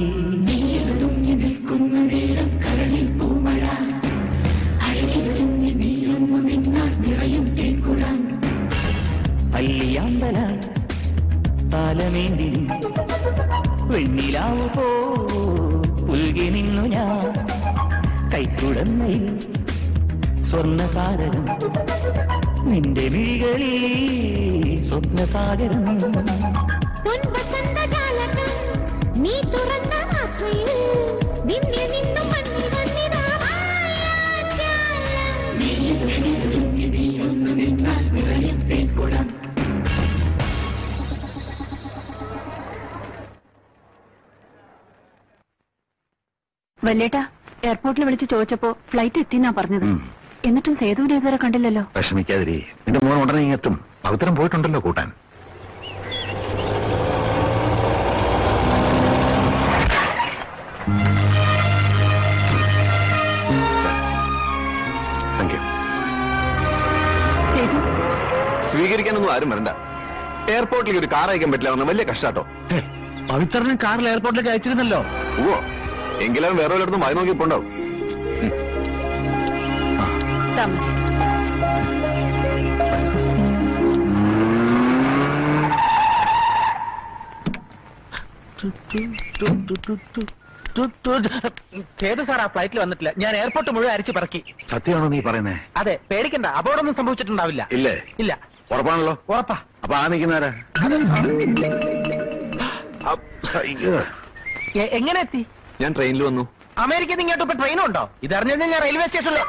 J: അല്ലിയാമ്പല താലമേന്തി വെണ്ണിലാവു പോ പുൽകി നിന്നു ഞാൻ കൈക്കുടന്നയിൽ സ്വർണ്ണസാഗരം നിന്റെ മിഴികളിൽ സ്വപ്നസാഗരം
H: പൊൻവസന്തജാലകം നീ തുറന്ന മാത്രയിൽ നിന്നിൽ നിന്നും മണ്ണിൽ വന്നിതാ മായാജാലം.
F: വല്യേട്ടാ എയർപോർട്ടിൽ വിളിച്ച് ചോദിച്ചപ്പോ ഫ്ലൈറ്റ് എത്തിന്നാ പറഞ്ഞത് എന്നിട്ടും സേതുവിനെ ഇതുവരെ കണ്ടില്ലല്ലോ
G: വിഷമിക്കാതിരി നിന്റെ മോൻ ഉടനെ ഇങ്ങെത്തും പവിത്രം പോയിട്ടുണ്ടല്ലോ കൂട്ടാൻ താങ്ക് യു
F: സേതു
D: സ്വീകരിക്കാനൊന്നും ആരും വരണ്ട എയർപോർട്ടിൽ ഒരു കാർ അയക്കാൻ പറ്റില്ല എന്ന് വലിയ കഷ്ടാട്ടോ
B: പവിത്രനെ കാറിൽ എയർപോർട്ടിലേക്ക് അയച്ചിരുന്നല്ലോ
D: ഓ എങ്കിലും വേറെ വല്ലയിടത്തും വായി നോക്കിയിട്ടുണ്ടാവും
F: താമസ്
A: സേതു സാർ ആ ഫ്ലൈറ്റിൽ വന്നിട്ടില്ല ഞാൻ എയർപോർട്ട് മുഴുവൻ അരിച്ചു പറക്കി
G: സത്യമാണോ നീ പറയുന്നേ
A: അതെ പേടിക്കണ്ട അപകടമൊന്നും സംഭവിച്ചിട്ടുണ്ടാവില്ല
G: ഇല്ലേ
A: ഇല്ല
G: ഉറപ്പാണല്ലോ
A: ഉറപ്പാ
G: അപ്പൊ ആ നിൽക്കുന്നാരാ അയ്യോ
A: എ- എങ്ങനെ എത്തി
D: ഞാൻ ട്രെയിനിൽ വന്നു
A: അമേരിക്കയിൽ നിന്ന് ഇങ്ങോട്ട് ഇപ്പൊ ട്രെയിനും ഉണ്ടോ ഇതറിഞ്ഞാൽ ഞാൻ റെയിൽവേ സ്റ്റേഷനിൽ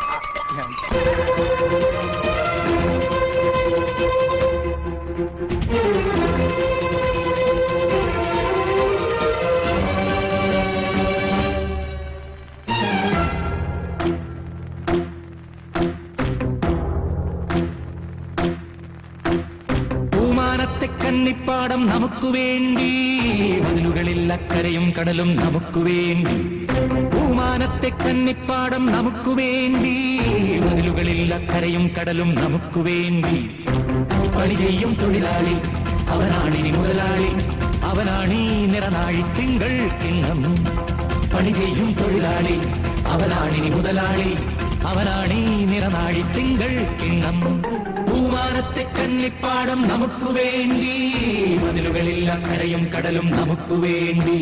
J: പൂമാനത്തെ കന്നിപ്പാടം നമുക്കു വേണ്ടി മതിലുകളിൽ അക്കരയും കടലും നമുക്കു വേണ്ടി പൂമാനത്തെ കന്നിപ്പാടം നമുക്കു വേണ്ടി മതിലുകളിൽ അക്കരയും കടലും നമുക്കു വേണ്ടി പണി ചെയ്യും തൊഴിലാളി അവനാണിനി മുതലാളി അവനാണീ നിറനാഴി തിങ്കൾ കിണ്ണം പണി ചെയ്യും തൊഴിലാളി അവനാണിനി മുതലാളി അവനാണീ നിറനാഴി തിങ്കൾ കിണ്ണം പൂമാനത്തെ കന്നിപ്പാടം നമുക്കു വേണ്ടി മതിലുകളിൽ അക്കരയും കടലും നമുക്കു വേണ്ടി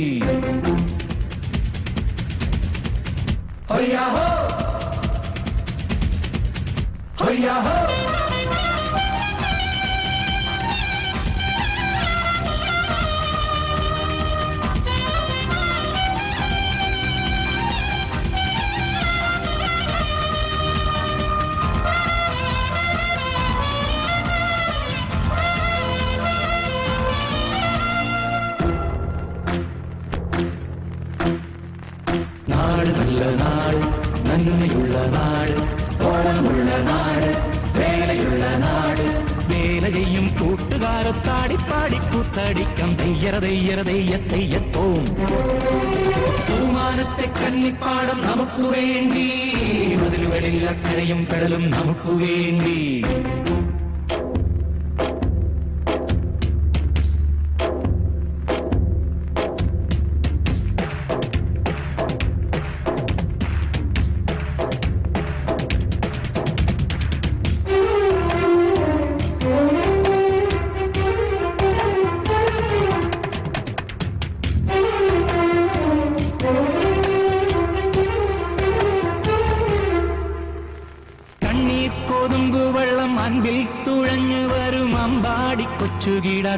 J: ഹൊയ്യാഹോ ഹൊയ്യാഹോ നാട് നല്ല നാട് നന്മയുള്ള നാട് ഓണമുള്ള നാട് വേലയുള്ള നാട് വേല ചെയ്യും കൂട്ടുകാരത്താടിപ്പാടി കൂത്തടിക്കാം തെയ്യറ തെയ്യറ തെയ്യ തെയ്യത്തോം പൂമാനത്തെ കന്നിപ്പാടം നമുക്കു വേണ്ടി മതിലുകളിൽ അക്കരയും കടലും നമുക്കു വേണ്ടി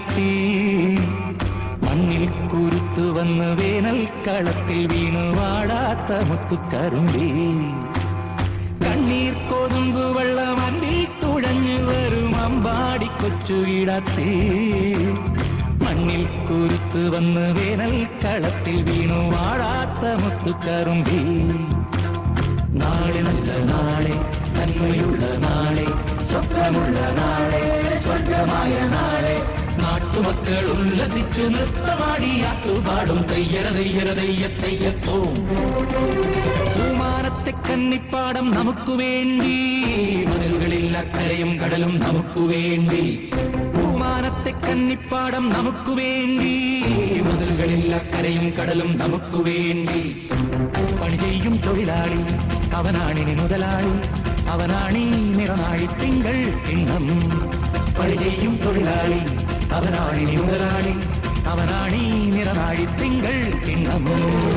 J: ചുറ്റുകിടത്തി മണ്ണിൽ കുരുത്തു വന്ന് വേനൽ കളത്തിൽ വീണു വാടാത്ത മുത്തുക്കരുമ്പി കണ്ണീർ കൊതുമ്പ് വെള്ളം അന്നിൽ തുഴഞ്ഞു വരും അമ്പാടി കൊച്ചുകിടത്തി മണ്ണിൽ കുരുത്തു വന്ന് വേനൽ കളത്തിൽ വീണു വാടാത്ത മുത്തുക്കറുമ്പി നാളെ നല്ല നാളെ നന്മയുള്ള നാളെ സ്വപ്നമുള്ള നാളെ സ്വർഗമായ നാളെ നാട്ടുമക്കൾ ഉല്ലസിച്ചു നൃത്തമാടിയാട്ടുപാടും തയ്യറ തയ്യറ തയ്യ തയ്യത്തോം പൂമാനത്തെ കന്നിപ്പാടം നമുക്ക് വേണ്ടി മതിലുകളിൽ അക്കരയും കടലും നമുക്ക് വേണ്ടി പൂമാനത്തെ കന്നിപ്പാടം നമുക്ക് വേണ്ടി മതിലുകളിൽ അക്കരയും കടലും നമുക്ക് വേണ്ടി പണി ചെയ്യും തൊഴിലാളി അവനാണിനി മുതലാളി അവനാണീ നിറനാഴി തിങ്കൾ കിണ്ണം പണി ചെയ്യും തൊഴിലാളി അവനാണിനി മുതലാളി അവനാണീ നിറനാഴി തിങ്കൾ കിണ്ണം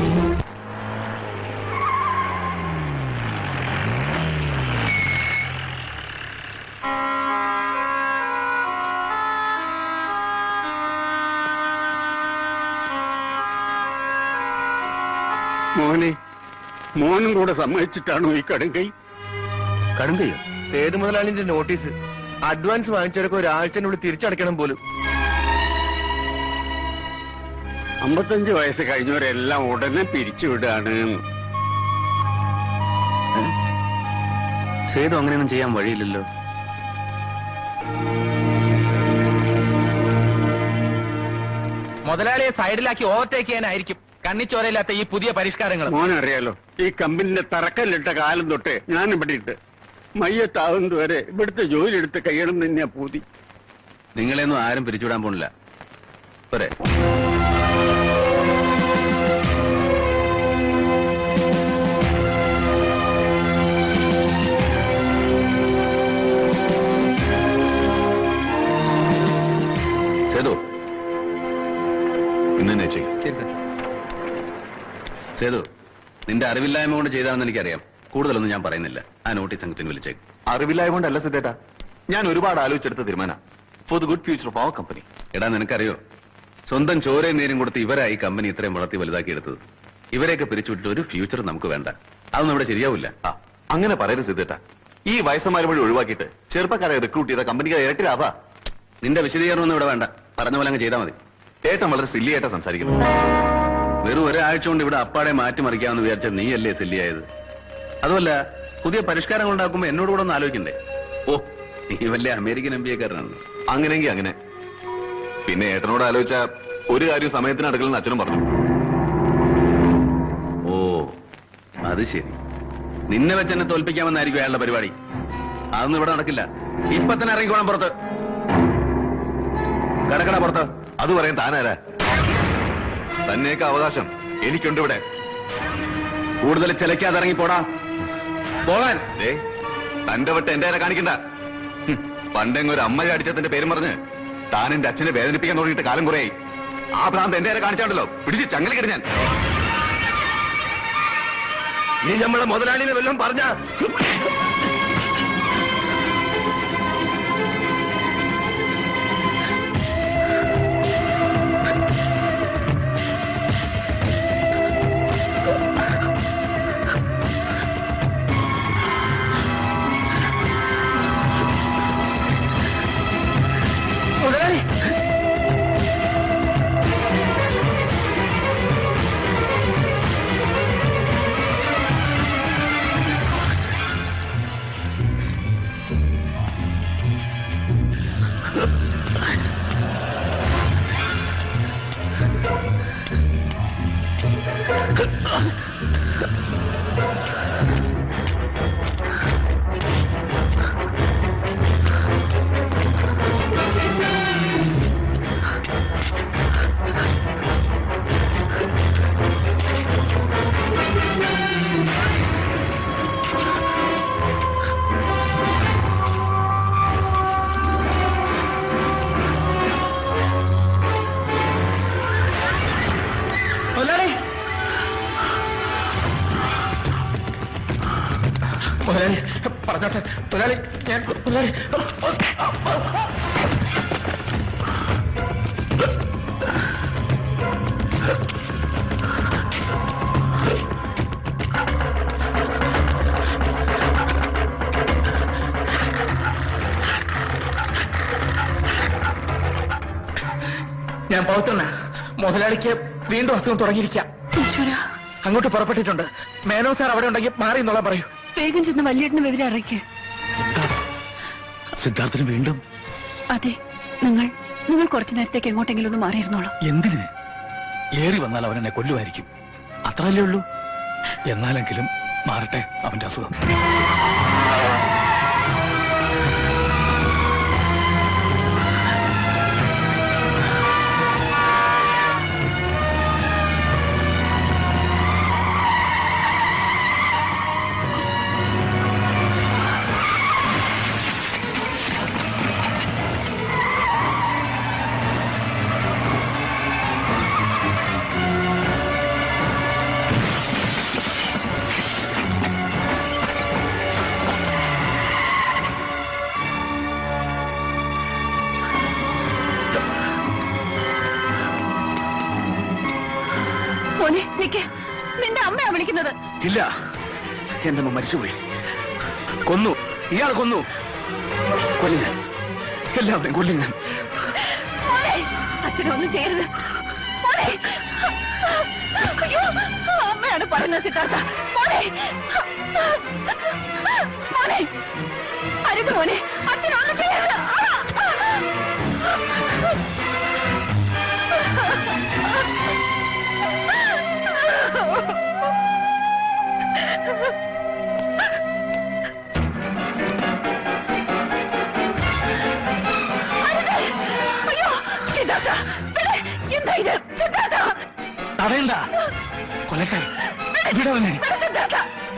E: മോനെ മോനും കൂടെ സമ്മതിച്ചിട്ടാണോ ഈ കടുങ്കൈ
D: കടുങ്കയോ സേതു മുതലാളിന്റെ നോട്ടീസ് അഡ്വാൻസ് വാങ്ങിച്ചവരൊക്കെ ഒരാഴ്ചനുള്ളിൽ തിരിച്ചടയ്ക്കണം പോലും
E: അമ്പത്തഞ്ച് വയസ്സ് കഴിഞ്ഞവരെല്ലാം ഉടനെ പിരിച്ചുവിടാണ്
D: സേതു അങ്ങനെയൊന്നും ചെയ്യാൻ വഴിയില്ലല്ലോ
A: മുതലാളിയെ സൈഡിലാക്കി ഓവർടേക്ക് ചെയ്യാനായിരിക്കും കണ്ണിച്ചോരയില്ലാത്ത ഈ പുതിയ പരിഷ്കാരങ്ങൾ
E: മോനറിയാലോ ഈ കമ്പനിന്റെ തറക്കല്ലിട്ട കാലം തൊട്ട് ഞാൻ ഇവിടെ ഇട്ട് മയ്യത്താവുന്നതുവരെ ഇവിടുത്തെ ജോലി എടുത്ത് കഴിയണം തന്നെയാ പൂതി
D: നിങ്ങളെയൊന്നും ആരും പിരിച്ചുവിടാൻ പോണില്ല പോരെ സേതു ഇന്ന് തന്നെ ചെയ്യും
C: ശരി സാർ
D: സേതു നിന്റെ അറിവില്ലായ്മ കൊണ്ട് ചെയ്താണെന്ന് എനിക്കറിയാം കൂടുതലൊന്നും ഞാൻ പറയുന്നില്ല ആ നോട്ടീസ് സംഘത്തിന് വിളിച്ചേക്ക്
K: അറിവില്ലായ കൊണ്ടല്ല സിദ്ധേട്ട ഞാൻ ഒരുപാട് ആലോചിച്ചെടുത്ത തീരുമാനം for the good future of our company
D: എടാ നിനക്കറിയോ സ്വന്തം ചോരയും നേരും കൊടുത്ത് ഇവരായി കമ്പനി ഇത്രയും വളർത്തി വലുതാക്കി എടുത്തത് ഇവരെയൊക്കെ പിരിച്ചുവിട്ടിട്ട് ഒരു ഫ്യൂച്ചർ നമുക്ക് വേണ്ട അതൊന്നും ഇവിടെ ശരിയാവില്ല
K: ആ അങ്ങനെ പറയരുത് സിദ്ധേട്ട ഈ വയസ്സന്മാരെ വഴി ഒഴിവാക്കിയിട്ട് ചെറുപ്പക്കാരെ റിക്രൂട്ട് ചെയ്ത കമ്പനിക്ക് ഇരട്ടി ലാഭാ
D: നിന്റെ വിശദീകരണം ഒന്നും ഇവിടെ വേണ്ട പറഞ്ഞ പോലെ അങ്ങ് ചെയ്താൽ മതി
K: ഏട്ടൻ വളരെ സില്ലി ആയിട്ടാ സംസാരിക്കുന്നു
D: വെറും ഒരാഴ്ച കൊണ്ട് ഇവിടെ അപ്പാടെ മാറ്റിമറിക്കാമെന്ന് വിചാരിച്ച നീയല്ലേ സില്ലിയായത് അതുമല്ല പുതിയ പരിഷ്കാരങ്ങൾ ഉണ്ടാക്കുമ്പോ എന്നോട് കൂടെ ഒന്ന് ആലോചിക്കണ്ടേ ഓ നീ വല്ലേ അമേരിക്കൻ എം ബി എക്കാരനാണല്ലോ
K: അങ്ങനെയെങ്കിൽ അങ്ങനെ പിന്നെ ഏട്ടനോട് ആലോചിച്ച ഒരു കാര്യം സമയത്തിന് അടുക്കലെന്ന് അച്ഛനും പറഞ്ഞു
D: ഓ അത് ശരി നിന്നെ വെച്ച് എന്നെ തോൽപ്പിക്കാമെന്നായിരിക്കും അയാളുടെ പരിപാടി അതൊന്നും ഇവിടെ നടക്കില്ല ഇപ്പൊ തന്നെ ഇറങ്ങിക്കോണം പുറത്ത്
K: കടക്കട പുറത്ത് അത് പറയാൻ താനാരാ തന്നെയൊക്കെ അവകാശം എനിക്കുണ്ട് ഇവിടെ
D: കൂടുതൽ ചിലക്കാതെ ഇറങ്ങിപ്പോടാ പോകാൻ
K: ദേ, തന്റെ വട്ട് എന്റെ നേരെ കാണിക്കണ്ട ഹും, പണ്ടെങ്ങ് ഒരു അമ്മ അടിച്ചതിന്റെ പേരും പറഞ്ഞ് താൻ എന്റെ അച്ഛനെ വേദനിപ്പിക്കാൻ തുടങ്ങിയിട്ട് കാലം കുറയായി ആ ഭ്രാന്ത് എന്റെ നേരെ കാണിച്ചാണ്ടല്ലോ പിടിച്ച് ചങ്ങല ഞാൻ
D: നീ നമ്മളെ മുതലാളിനെ വല്ലതും പറഞ്ഞ
A: മുതലാളി മുതലാളി മുതലാളി പറഞ്ഞോട്ടെ മുതലാളി ഞാൻ മുതലാളി ഞാൻ പൗത്തന്ന മുതലാളിക്ക് വീണ്ടും അസുഖം തുടങ്ങിയിരിക്കാം അങ്ങോട്ട് പുറപ്പെട്ടിട്ടുണ്ട് മേനോ സാർ അവിടെ ഉണ്ടെങ്കിൽ മാറി എന്നുള്ള പറയൂ
F: വേഗം ചെന്ന് വല്യേട്ടന് വിവരം അറിയിക്ക്
B: സിദ്ധാർത്ഥന് വീണ്ടും
F: അതെ നിങ്ങൾ നിങ്ങൾ കുറച്ചു നേരത്തേക്ക് എങ്ങോട്ടെങ്കിലും ഒന്ന് മാറിയിരുന്നോളൂ
B: എന്തിന് ഏറി വന്നാൽ അവൻ എന്നെ കൊല്ലുമായിരിക്കും അത്രയല്ലേ ഉള്ളൂ എന്നാലെങ്കിലും മാറട്ടെ അവന്റെ അസുഖം
F: മോനെ നിക്ക് നിന്റെ അമ്മയാ വിളിക്കുന്നത്
G: ഇല്ല എന്റെ അമ്മ മരിച്ചുപോയി കൊന്നു ഇയാൾ കൊന്നു കൊല്ലു ഞാൻ എല്ലാവരെയും കൊല്ലു ഞാൻ
F: മോനെ അച്ഛനൊന്നും ചെയ്യരുത് മോനെ അയ്യോ അമ്മയാണ് പറയുന്നത് സിദ്ധാർത്ഥ മോനെ മോനെ അരുത് മോനെ അച്ഛനൊന്നും ചെയ്യരുത് അയ്യോ സിദ്ധാർത്ഥ വിട്. എന്താ ഇത് സിദ്ധാർത്ഥ
B: തടയണ്ട കൊല്ലട്ടെ വിടവനെ
F: വിട് സിദ്ധാർത്ഥ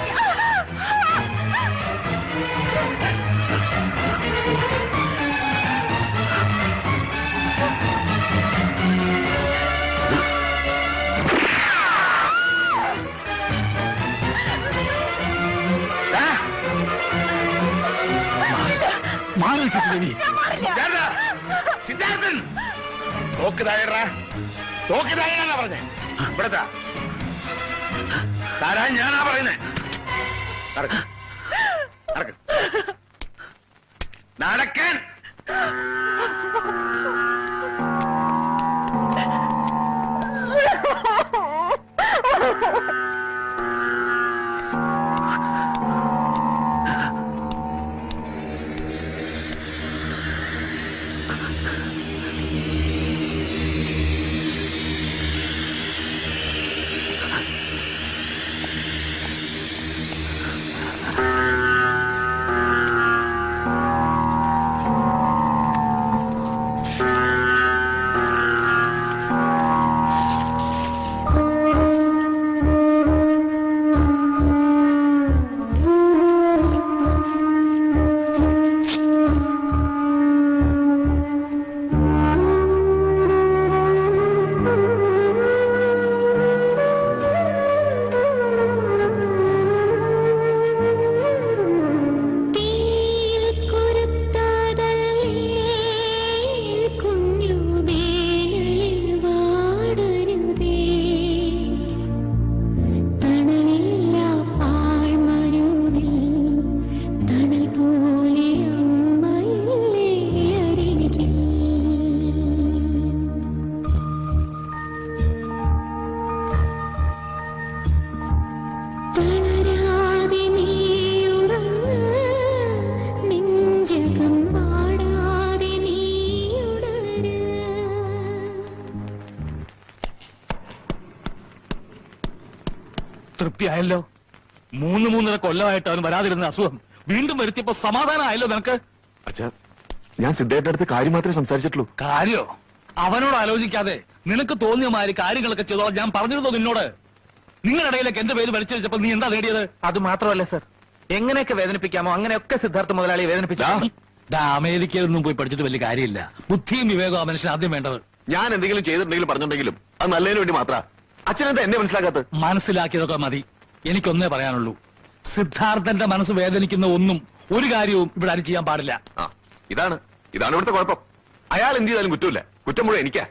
B: മാറി നിൽക്ക് ദേവി
G: ഇതാരാ? സിദ്ധാർത്ഥൻ തോക്ക് താഴെടാ തോക്ക് താഴെയാണാ പറഞ്ഞേ ഇവിടത്താ താരാ ഞാനാ പറയുന്നേ നടക്ക്. നടക്ക്. നടക്കാൻ
B: തൃപ്തിയായല്ലോ മൂന്ന് മൂന്നര കൊല്ലമായിട്ട് അവൻ വരാതിരുന്ന അസുഖം വീണ്ടും വരുത്തിയപ്പോ സമാധാനമായല്ലോ നിനക്ക്
K: അച്ഛാ ഞാൻ സിദ്ധേട്ടന്റെ അടുത്ത് കാര്യം മാത്രമേ സംസാരിച്ചിട്ടുള്ളൂ
B: കാര്യോ അവനോട് ആലോചിക്കാതെ നിനക്ക് തോന്നിയ മാതിരി കാര്യങ്ങളൊക്കെ ചെയ്തോളാം ഞാൻ പറഞ്ഞിരുന്നോ നിന്നോട് നിങ്ങളിടയിലേക്ക് എന്റെ പേര് വലിച്ചു വെച്ചപ്പോ നീ എന്താ നേടിയത്
A: അത് മാത്രമല്ല സർ എങ്ങനെയൊക്കെ വേദനിപ്പിക്കാമോ അങ്ങനെയൊക്കെ സിദ്ധാർത്ഥ മുതലാളിയെ വേദനിപ്പിച്ചു
B: ദാ, അമേരിക്കയിൽ നിന്നും പോയി പഠിച്ചിട്ട് വലിയ കാര്യമില്ല ബുദ്ധിയും വിവേകവും ആ മനുഷ്യൻ ആദ്യം വേണ്ടത്
K: ഞാൻ എന്തെങ്കിലും ചെയ്തിട്ടുണ്ടെങ്കിലും പറഞ്ഞിട്ടുണ്ടെങ്കിലും അത് നല്ലതിന് വേണ്ടി മാത്ര അച്ഛനെന്താ എന്നെ മനസ്സിലാക്കാത്തത്
B: മനസ്സിലാക്കിയതൊക്കെ മതി എനിക്കൊന്നേ പറയാനുള്ളൂ സിദ്ധാർത്ഥന്റെ മനസ്സ് വേദനിക്കുന്ന ഒന്നും ഒരു കാര്യവും ഇവിടെ ആരും ചെയ്യാൻ പാടില്ല
K: ആ ഇതാണ് ഇതാണ് ഇവിടുത്തെ കുഴപ്പം അയാൾ എന്ത് ചെയ്താലും കുറ്റമില്ല കുറ്റം മുഴുവൻ എനിക്കാ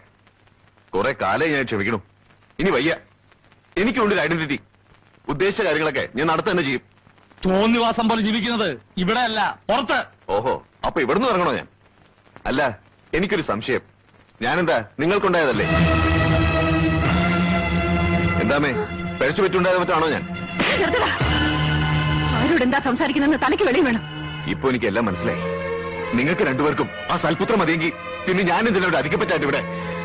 K: കുറെ കാലം ഞാൻ ക്ഷമിക്കണം ഇനി വയ്യ എനിക്കുണ്ട് ഒരു ഐഡന്റിറ്റി ഉദ്ദേശിച്ച കാര്യങ്ങളൊക്കെ ഞാൻ നടത്ത തന്നെ ചെയ്യും
B: തോന്നിവാസം പോലെ ജീവിക്കുന്നത് ഇവിടെ അല്ല പുറത്ത്
K: ഓഹോ അപ്പൊ ഇവിടുന്ന് ഇറങ്ങണോ ഞാൻ അല്ല എനിക്കൊരു സംശയം ഞാനെന്താ നിങ്ങൾക്കുണ്ടായതല്ലേ എന്താമേ പഴിച്ചു പറ്റുണ്ടായത് മറ്റാണോ ഞാൻ
F: നിർത്തടാ ആരോട് എന്താ സംസാരിക്കുന്നെന്ന് തലയ്ക്ക് വെളിയും വേണം
K: ഇപ്പൊ എനിക്ക് എല്ലാം മനസ്സിലായി നിങ്ങൾക്ക് രണ്ടുപേർക്കും ആ സൽപുത്രം മതിയെങ്കിൽ പിന്നെ ഞാൻ എന്തിനോട് അധികപ്പറ്റായിട്ട് ഇവിടെ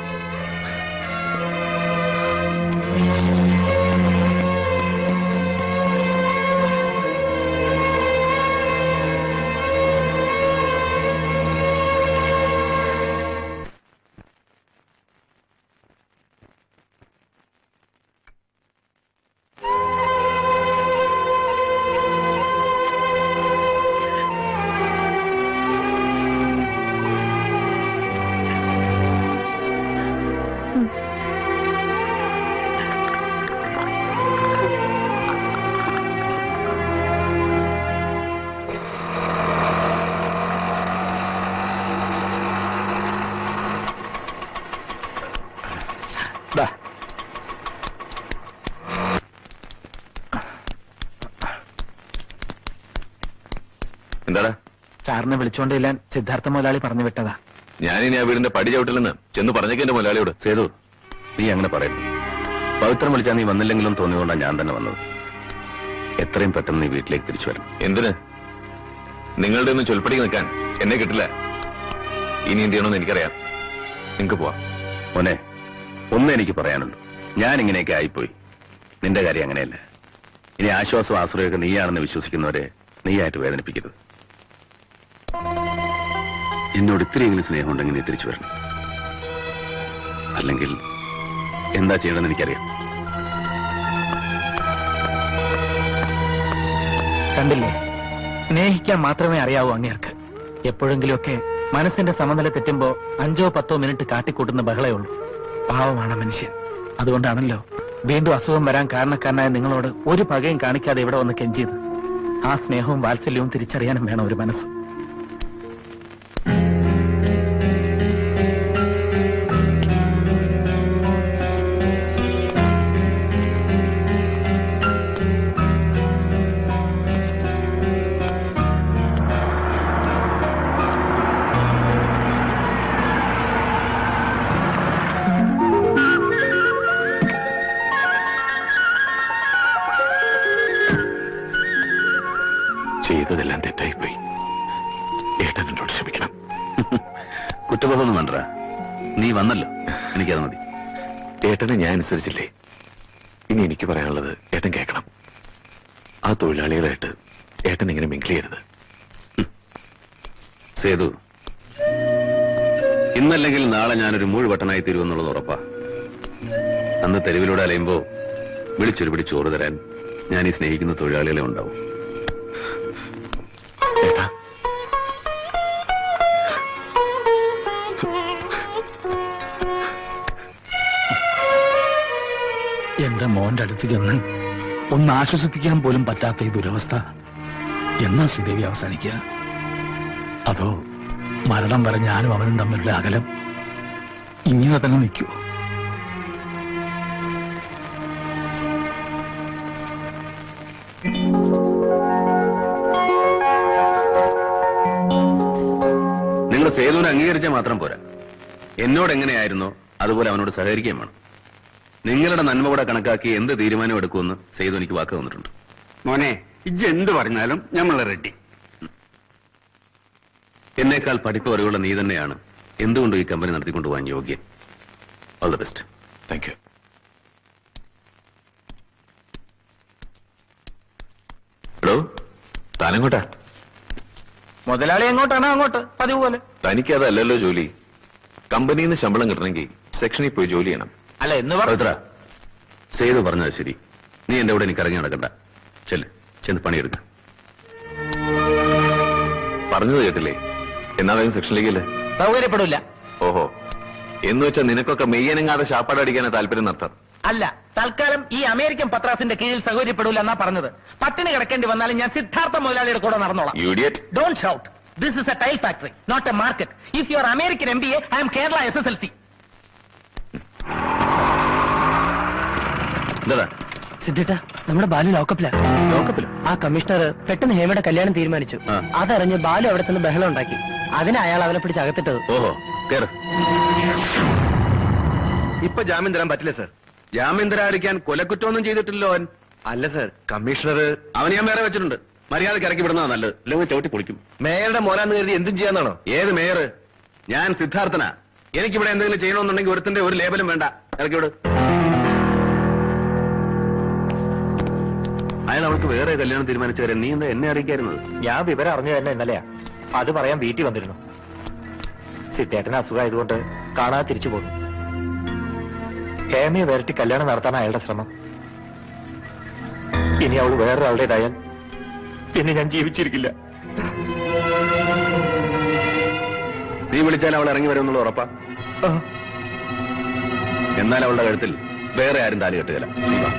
A: ദാ.
K: എന്താടാ
A: സാറിനെ വിളിച്ചോണ്ട് ചെല്ലാൻ സിദ്ധാർത്ഥ മുതലാളി പറഞ്ഞു വിട്ടതാ
K: ഞാനിനി ആ വീടിന്റെ പടി ചവിട്ടില്ലെന്ന് ചെന്ന് പറഞ്ഞേക്ക് എന്റെ മുതലാളിയോട്
D: സേതു നീ അങ്ങനെ പറയരുത് പവിത്രം വിളിച്ചാൽ നീ വന്നില്ലെങ്കിലും തോന്നിയതുകൊണ്ടാണ് ഞാൻ തന്നെ വന്നത് എത്രയും പെട്ടെന്ന് നീ വീട്ടിലേക്ക് തിരിച്ചു വരണം
K: എന്തിന് നിങ്ങളുടെ ഒന്നും ചൊൽപ്പടി നിൽക്കാൻ എന്നെ കിട്ടില്ല ഇനി എന്ത് ചെയ്യണമെന്ന് എനിക്കറിയാം നിങ്ങൾക്ക് പോവാം
D: മോനെ ഒന്നും എനിക്ക് പറയാനുണ്ട് ഞാൻ ഇങ്ങനെയൊക്കെ ആയിപ്പോയി നിന്റെ കാര്യം അങ്ങനെയല്ല ഇനി ആശ്വാസം ആശ്രയമൊക്കെ നീയാണെന്ന് വിശ്വസിക്കുന്നവരെ നീയായിട്ട് വേദനിപ്പിക്കരുത് എന്നോട് ഇത്രയെങ്കിലും സ്നേഹമുണ്ടെങ്കിൽ നീ തിരിച്ചു വരണം അല്ലെങ്കിൽ എന്താ ചെയ്യണമെന്ന് എനിക്കറിയാം
A: കണ്ടില്ലേ സ്നേഹിക്കാൻ മാത്രമേ അറിയാവൂ അങ്ങേർക്ക് എപ്പോഴെങ്കിലുമൊക്കെ മനസ്സിന്റെ സമനില തെറ്റുമ്പോ അഞ്ചോ പത്തോ മിനിറ്റ് കാട്ടിക്കൂട്ടുന്ന ബഹളേ ഉള്ളൂ പാവമാണ് മനുഷ്യൻ അതുകൊണ്ടാണല്ലോ വീണ്ടും അസുഖം വരാൻ കാരണക്കാരനായ നിങ്ങളോട് ഒരു പകയും കാണിക്കാതെ ഇവിടെ വന്ന് കെഞ്ചിയത് ആ സ്നേഹവും വാത്സല്യവും തിരിച്ചറിയാനും വേണം ഒരു മനസ്സ്
K: ചെയ്തതെല്ലാം തെറ്റായിപ്പോയി ഏട്ടൻ എന്നോട് ക്ഷമിക്കണം
D: കുറ്റബോധമൊന്നും വേണ്ട നീ വന്നല്ലോ എനിക്കത് മതി
K: ഏട്ടനെ ഞാൻ അനുസരിച്ചില്ലേ ഇനി എനിക്ക് പറയാനുള്ളത് ഏട്ടൻ കേൾക്കണം ആ തൊഴിലാളികളായിട്ട് ഏട്ടൻ ഇങ്ങനെ മിങ്കിൾ ചെയ്യരുത്
D: സേതു ഇന്നല്ലെങ്കിൽ നാളെ ഞാനൊരു മൂഴുവട്ടനായി തീരുമെന്നുള്ളത് ഉറപ്പാ അന്ന് തെരുവിലൂടെ അലയുമ്പോ വിളിച്ചൊരു പിടി ചോറ് തരാൻ ഞാൻ ഈ സ്നേഹിക്കുന്ന തൊഴിലാളികളെ ഉണ്ടാവും
K: ഏട്ടാ
B: എന്റെ മോന്റെ അടുത്ത് ചെന്ന് ഒന്ന് ആശ്വസിപ്പിക്കാൻ പോലും പറ്റാത്ത ഈ ദുരവസ്ഥ എന്നാ ശ്രീദേവി അവസാനിക്കുക അതോ മരണം വരെ ഞാനും അവനും തമ്മിലുള്ള അകലം ഇങ്ങനെ തന്നെ നിൽക്കൂ
D: നിങ്ങൾ സേതുവിനെ അംഗീകരിച്ചാൽ മാത്രം പോരാ എന്നോട് എങ്ങനെയായിരുന്നോ അതുപോലെ അവനോട് സഹകരിക്കുകയും വേണം നിങ്ങളുടെ നന്മ കൂടെ കണക്കാക്കി എന്ത് തീരുമാനം എടുക്കുമെന്ന് സേതു എനിക്ക് വാക്ക് തന്നിട്ടുണ്ട്
E: മോനെ ഇജ്ജ് എന്ത് പറഞ്ഞാലും നമ്മൾ റെഡി
D: എന്നേക്കാൾ പഠിപ്പ് അറിവുള്ള നീ തന്നെയാണ് എന്തുകൊണ്ടും ഈ കമ്പനി നടത്തിക്കൊണ്ടുപോകാൻ യോഗ്യൻ all the best
K: thank you എടോ താനെങ്ങോട്ടാ
A: മുതലാളി എങ്ങോട്ടാണ് അങ്ങോട്ട് പതിവ് പോലെ
K: തനിക്കതല്ലല്ലോ ജോലി കമ്പനിയിൽ നിന്ന് ശമ്പളം കിട്ടണമെങ്കിൽ സെക്ഷനിൽ പോയി ജോലി ചെയ്യണം
A: അല്ല എന്ന് പറ
D: പവിത്ര സേതു പറഞ്ഞത് ശരി നീ എന്റെ കൂടെ എനിക്ക് ഇറങ്ങി നടക്കണ്ട ചെല്ല് ചെന്ന് പണിയെടുക്ക
K: പറഞ്ഞത് കേട്ടില്ലേ എന്നാ വേഗം സെക്ഷനിലേക്കല്ലേ
A: സൗകര്യപ്പെടില്ല
K: ഓഹോ എന്ന് വെച്ചാൽ നിനക്കൊക്കെ മെയ്യനങ്ങാതെ ശാപ്പാട് അടിക്കാനാ താല്പര്യം നടത്താം
A: അല്ല തൽക്കാലം ഈ അമേരിക്കൻ പത്രാസിന്റെ കീഴിൽ സൗകര്യപ്പെടില്ല എന്നാ പറഞ്ഞത് പട്ടിണി കിടക്കേണ്ടി വന്നാലും ഞാൻ സിദ്ധാർത്ഥ മുതലാളിയുടെ കൂടെ നടന്നോളാം
K: you idiot
A: don't shout this is a tile factory not a market if you are American M B A I am Kerala S S L C
D: എന്താ
I: സിദ്ധിട്ട നമ്മുടെ ബാലു ലോക്കപ്പില
D: ലോക്കപ്പിലോ
I: ആ കമ്മീഷണർ പെട്ടെന്ന് ഹേമയുടെ കല്യാണം തീരുമാനിച്ചു
D: ആ.
I: അതറിഞ്ഞ് ബാലു അവിടെ ചെന്ന് ബഹളം ഉണ്ടാക്കി അതിന് അയാൾ അവനെ പിടിച്ച് അകത്തിട്ടത്
D: ഓഹോ കേറ്
E: ഇപ്പൊ ജാമ്യം തരാൻ പറ്റില്ല സർ
D: ജാമ്യം തരാതിരിക്കാൻ കൊലക്കുറ്റമൊന്നും ചെയ്തിട്ടില്ലോ അവൻ
E: അല്ല സർ കമ്മീഷണർ
D: അവൻ ഞാൻ വേറെ വെച്ചിട്ടുണ്ട് മര്യാദക്ക് ഇറക്കി വിടുന്നതാ നല്ലത് ഇല്ലെങ്കിൽ ചവിട്ടി പൊളിക്കും
E: മേയറുടെ മോനാന്ന് കരുതി എന്തും ചെയ്യാന്നാണോ
D: ഏത് മേയർ ഞാൻ സിദ്ധാർത്ഥനാ എനിക്കിവിടെ എന്തെങ്കിലും ചെയ്യണമെന്നുണ്ടെങ്കിൽ ഒരുത്തിന്റെ ഒരു ലേബലും വേണ്ട ഇറക്കി വിട് അയാൾ അവൾക്ക് വേറെ കല്യാണം തീരുമാനിച്ചവരെ നീ എന്താ എന്നെ അറിയിക്കായിരുന്നത്
E: ഞാൻ വിവരം അറിഞ്ഞു തന്നെ ഇന്നലെയാ അത് പറയാൻ വീട്ടിൽ വന്നിരുന്നു സിദ്ധേട്ടന് അസുഖമായതുകൊണ്ട് കാണാതെ തിരിച്ചു പോന്നു ഹേമയെ വരട്ടി കല്യാണം നടത്താൻ അയാളുടെ ശ്രമം ഇനി അവൾ വേറൊരാളുടേതായാൽ പിന്നെ ഞാൻ ജീവിച്ചിരിക്കില്ല
D: നീ വിളിച്ചാൽ അവൾ ഇറങ്ങി വരുമെന്നുള്ള ഉറപ്പാ എന്നാൽ അവളുടെ കഴുത്തിൽ വേറെ ആരും താലി കെട്ടുകയില്ല നീ വാ.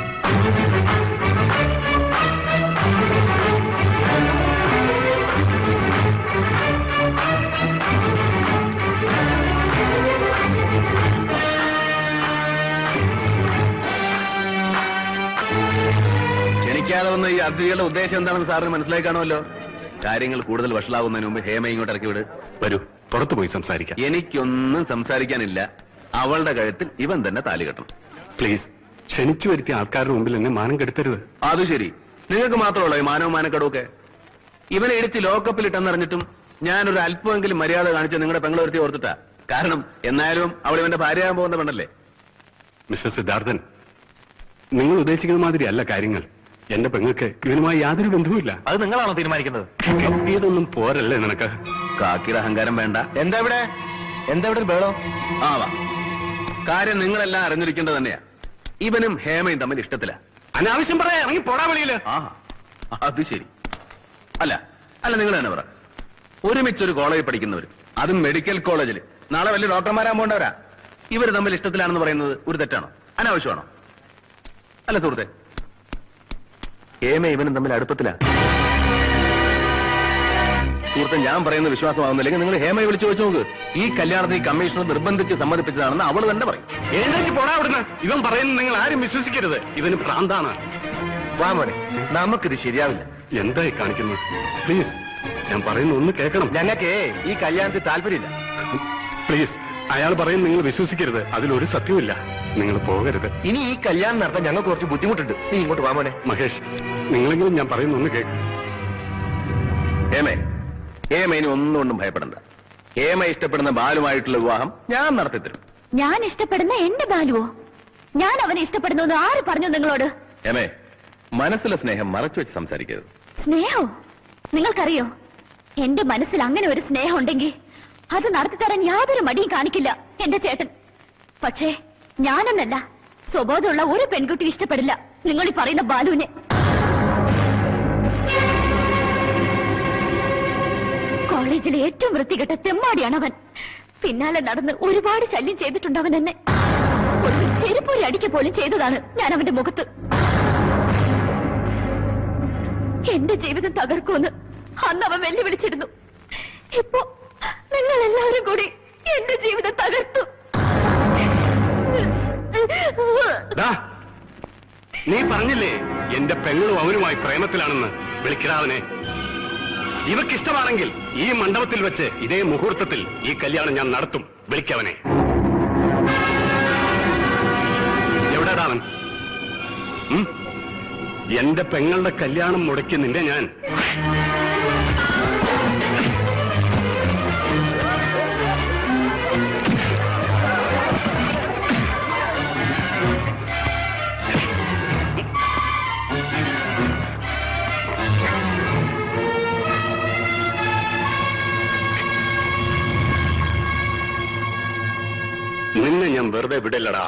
D: ക്ഷണിക്കാതെ വന്ന ഈ അതിഥികളുടെ ഉദ്ദേശം എന്താണെന്ന് സാറിന് മനസ്സിലായി കാണുമല്ലോ കാര്യങ്ങൾ കൂടുതൽ വഷളാകുന്നതിന് മുമ്പ് ഹേമ ഇങ്ങോട്ട് ഇറക്കി വിട്
E: വരൂ പുറത്തു പോയി സംസാരിക്കാം
D: എനിക്കൊന്നും സംസാരിക്കാനില്ല അവളുടെ കഴുത്തിൽ ഇവൻ തന്നെ താലി കെട്ടണം
E: പ്ലീസ് ക്ഷണിച്ചു വരുത്തിയ ആൾക്കാരുടെ മുമ്പിൽ എന്നെ മാനം കെടുത്തരുത്
D: അത് ശരി നിങ്ങൾക്ക് മാത്രമുള്ളൂ ഈ മാനവും മാനക്കടവൊക്കെ ഇവനെ ഇടിച്ച് ലോക്കപ്പിൽ ഇട്ടെന്നറിഞ്ഞിട്ടും ഞാനൊരു അല്പമെങ്കിലും മര്യാദ കാണിച്ച നിങ്ങളുടെ പെങ്ങളൊരുത്തി ഓർത്തിട്ടാ കാരണം എന്നാലും അവൾ ഇവന്റെ ഭാര്യയാകാൻ പോകുന്ന പെണ്ണല്ലേ
E: മിസ്റ്റർ സിദ്ധാർത്ഥൻ നിങ്ങൾ ഉദ്ദേശിക്കുന്ന മാതിരി അല്ല കാര്യങ്ങൾ എന്റെ പെങ്ങൾക്ക് ഇവനുമായി യാതൊരു ബന്ധവുമില്ല
D: അത് നിങ്ങളാണോ തീരുമാനിക്കുന്നത്
E: ഇതൊന്നും പോരല്ലേ നിനക്ക്
D: കാക്കിയുടെ അഹങ്കാരം വേണ്ട
E: എന്താ ഇവിടെ എന്താ ഇവിടെ ബേളോ
D: ആ വാ കാര്യം നിങ്ങളെല്ലാം അറിഞ്ഞിരിക്കേണ്ടത് തന്നെയാ ഇവനും ഹേമയും തമ്മിൽ ഇഷ്ടത്തില
E: അനാവശ്യം പറയാ ഇറങ്ങി പോടാ വെളിയില്
D: ആ അത് ശരി അല്ല അല്ല നിങ്ങൾ തന്നെ പറ ഒരുമിച്ചൊരു കോളേജിൽ പഠിക്കുന്നവർ അതും മെഡിക്കൽ കോളേജിൽ നാളെ വലിയ ഡോക്ടർമാരാൻ പോണ്ടവരാ ഇവർ തമ്മിൽ ഇഷ്ടത്തിലാണെന്ന് പറയുന്നത് ഒരു തെറ്റാണോ അനാവശ്യമാണോ അല്ല സുഹൃത്തെ ഹേമ ഇവനും തമ്മിൽ അടുപ്പത്തിലാ സുഹൃത്തെ ഞാൻ പറയുന്ന വിശ്വാസമാകുന്നില്ലെങ്കിൽ നിങ്ങൾ ഹേമയെ വിളിച്ചു വെച്ച് നോക്ക് ഈ കല്യാണത്തിന് ഈ കമ്മീഷണർ നിർബന്ധിച്ച് സമ്മതിപ്പിച്ചതാണെന്ന് അവൾ തന്നെ പറയും
E: എഴുന്നേറ്റ് പോടാ അവിടുന്ന് ഇവൻ പറയുന്നത് നിങ്ങൾ ആരും വിശ്വസിക്കരുത് ഇവന് ഭ്രാന്താണ്
D: വാ മോനെ നമുക്കിത് ശരിയാവില്ല
E: എന്തായി കാണിക്കുന്നത് പ്ലീസ് ഞാൻ പറയുന്ന ഒന്ന് കേൾക്കണം
D: ഞങ്ങൾക്ക് ഈ കല്യാണത്തിൽ താല്പര്യമില്ല
E: പ്ലീസ് അയാൾ പറയുന്നത് നിങ്ങൾ വിശ്വസിക്കരുത് അതിലൊരു സത്യമില്ല നിങ്ങൾ പോകരുത്
D: ഇനി ഈ കല്യാണം നടത്താൻ ഞങ്ങൾക്ക് കുറച്ച് ബുദ്ധിമുട്ടുണ്ട് നീ ഇങ്ങോട്ട് വാ മോനെ
E: മഹേഷ് നിങ്ങളെങ്കിലും ഞാൻ പറയുന്ന ഒന്ന് കേൾക്കും
D: ഹേമേ ഹേമ ഇനി ഒന്നുകൊണ്ടും ഭയപ്പെടണ്ട ഹേമ ഇഷ്ടപ്പെടുന്ന ബാലുമായിട്ടുള്ള വിവാഹം ഞാൻ നടത്തിത്തരും
H: ഞാൻ ഇഷ്ടപ്പെടുന്ന എന്റെ ബാലുവോ ഞാൻ അവനെ ഇഷ്ടപ്പെടുന്നു ആര് പറഞ്ഞു നിങ്ങളോട്
D: ഹേമേ മനസ്സിലെ സ്നേഹം മറച്ചു വെച്ച് സംസാരിക്കരുത്
H: സ്നേഹോ നിങ്ങൾക്കറിയോ എന്റെ മനസ്സിൽ അങ്ങനെ ഒരു സ്നേഹം ഉണ്ടെങ്കിൽ അത് നടത്തിത്തരാൻ യാതൊരു മടിയും കാണിക്കില്ല എന്റെ ചേട്ടൻ പക്ഷേ ഞാനെന്നല്ല സ്വബോധമുള്ള ഒരു പെൺകുട്ടി ഇഷ്ടപ്പെടില്ല നിങ്ങൾ ഈ പറയുന്ന ബാലുവിനെ കോളേജിലെ ഏറ്റവും വൃത്തികെട്ട തെമ്മാടിയാണ് അവൻ പിന്നാലെ നടന്ന് ഒരുപാട് ശല്യം ചെയ്തിട്ടുണ്ട് അവൻ എന്നെ ഒടുവിൽ ചെരുപ്പൊരി അടിക്ക പോലും ചെയ്തതാണ് ഞാൻ അവന്റെ മുഖത്ത് എന്റെ ജീവിതം തകർക്കുമെന്ന് അന്ന് അവൻ വെല്ലുവിളിച്ചിരുന്നു ഇപ്പോ നിങ്ങൾ എല്ലാവരും കൂടി എന്റെ ജീവിതം തകർത്തു
E: ദാ, നീ പറഞ്ഞില്ലേ എന്റെ പെങ്ങളും അവനുമായി പ്രേമത്തിലാണെന്ന് വിളിക്കിടാവനെ ഇവക്കിഷ്ടമാണെങ്കിൽ ഈ മണ്ഡപത്തിൽ വെച്ച് ഇതേ മുഹൂർത്തത്തിൽ ഈ കല്യാണം ഞാൻ നടത്തും വിളിക്കവനെ എവിടെടാ അവൻ ഉം? എന്റെ പെങ്ങളുടെ കല്യാണം മുടക്കി നിന്നെ ഞാൻ നിന്നെ ഞാൻ വെറുതെ വിടില്ലടാ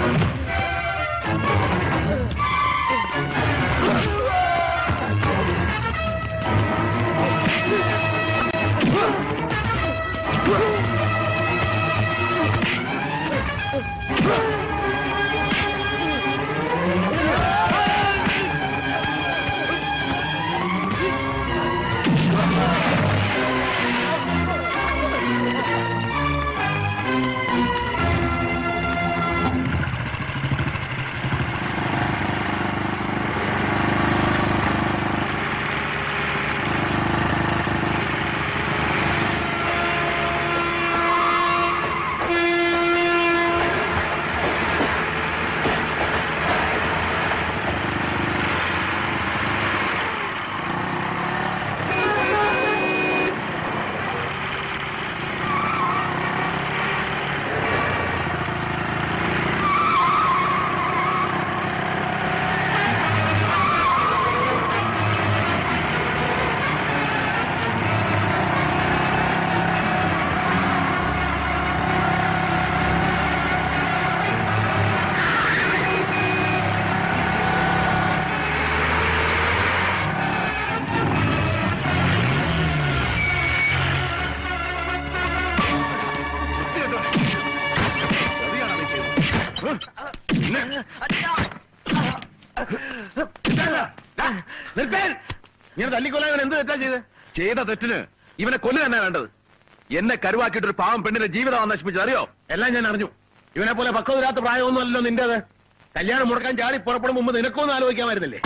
G: നിർത്താൻ ഇങ്ങനെ തല്ലിക്കൊല്ലാൻ ഇവൻ എന്ത് തെറ്റാ ചെയ്ത് ചെയ്ത തെറ്റിന് ഇവനെ കൊല്ലു തന്നെ വേണ്ടത് എന്നെ കരുവാക്കിയിട്ട് ഒരു പാവം പെണ്ണിന്റെ ജീവിതം നശിപ്പിച്ചത് അറിയോ എല്ലാം ഞാൻ അറിഞ്ഞു ഇവനെ പോലെ പക്വതരാത്ത പ്രായമൊന്നും അല്ലല്ലോ നിന്റേത് കല്യാണം മുടക്കാൻ ചാടി പുറപ്പെടും മുമ്പ് നിനക്കൊന്നും ആലോചിക്കാമായിരുന്നില്ലേ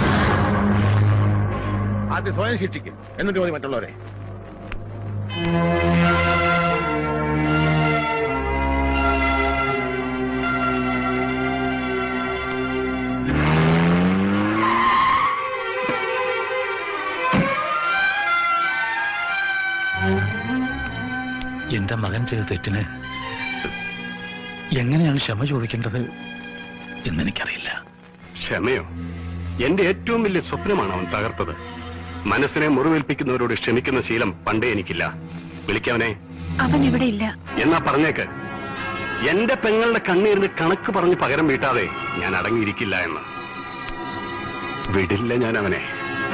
G: ആദ്യം സ്വയം ശിക്ഷിക്കും എന്നിട്ട് മതി മറ്റുള്ളവരെ
B: എന്റെ മകൻ ചെയ്ത തെറ്റിന് എങ്ങനെയാണ് ക്ഷമ ചോദിക്കേണ്ടത് എന്നെനിക്കറിയില്ല
E: ക്ഷമയോ എന്റെ ഏറ്റവും വലിയ സ്വപ്നമാണ് അവൻ തകർത്തത് മനസ്സിനെ മുറിവേൽപ്പിക്കുന്നവരോട് ക്ഷമിക്കുന്ന ശീലം പണ്ടേ എനിക്കില്ല വിളിക്കവനെ
F: അവൻ ഇവിടെ ഇല്ല
E: എന്നാ പറഞ്ഞേക്ക് എന്റെ പെങ്ങളുടെ കണ്ണീരിന് കണക്ക് പറഞ്ഞ് പകരം വീട്ടാതെ ഞാൻ അടങ്ങിയിരിക്കില്ല എന്ന് വിടില്ല ഞാൻ അവനെ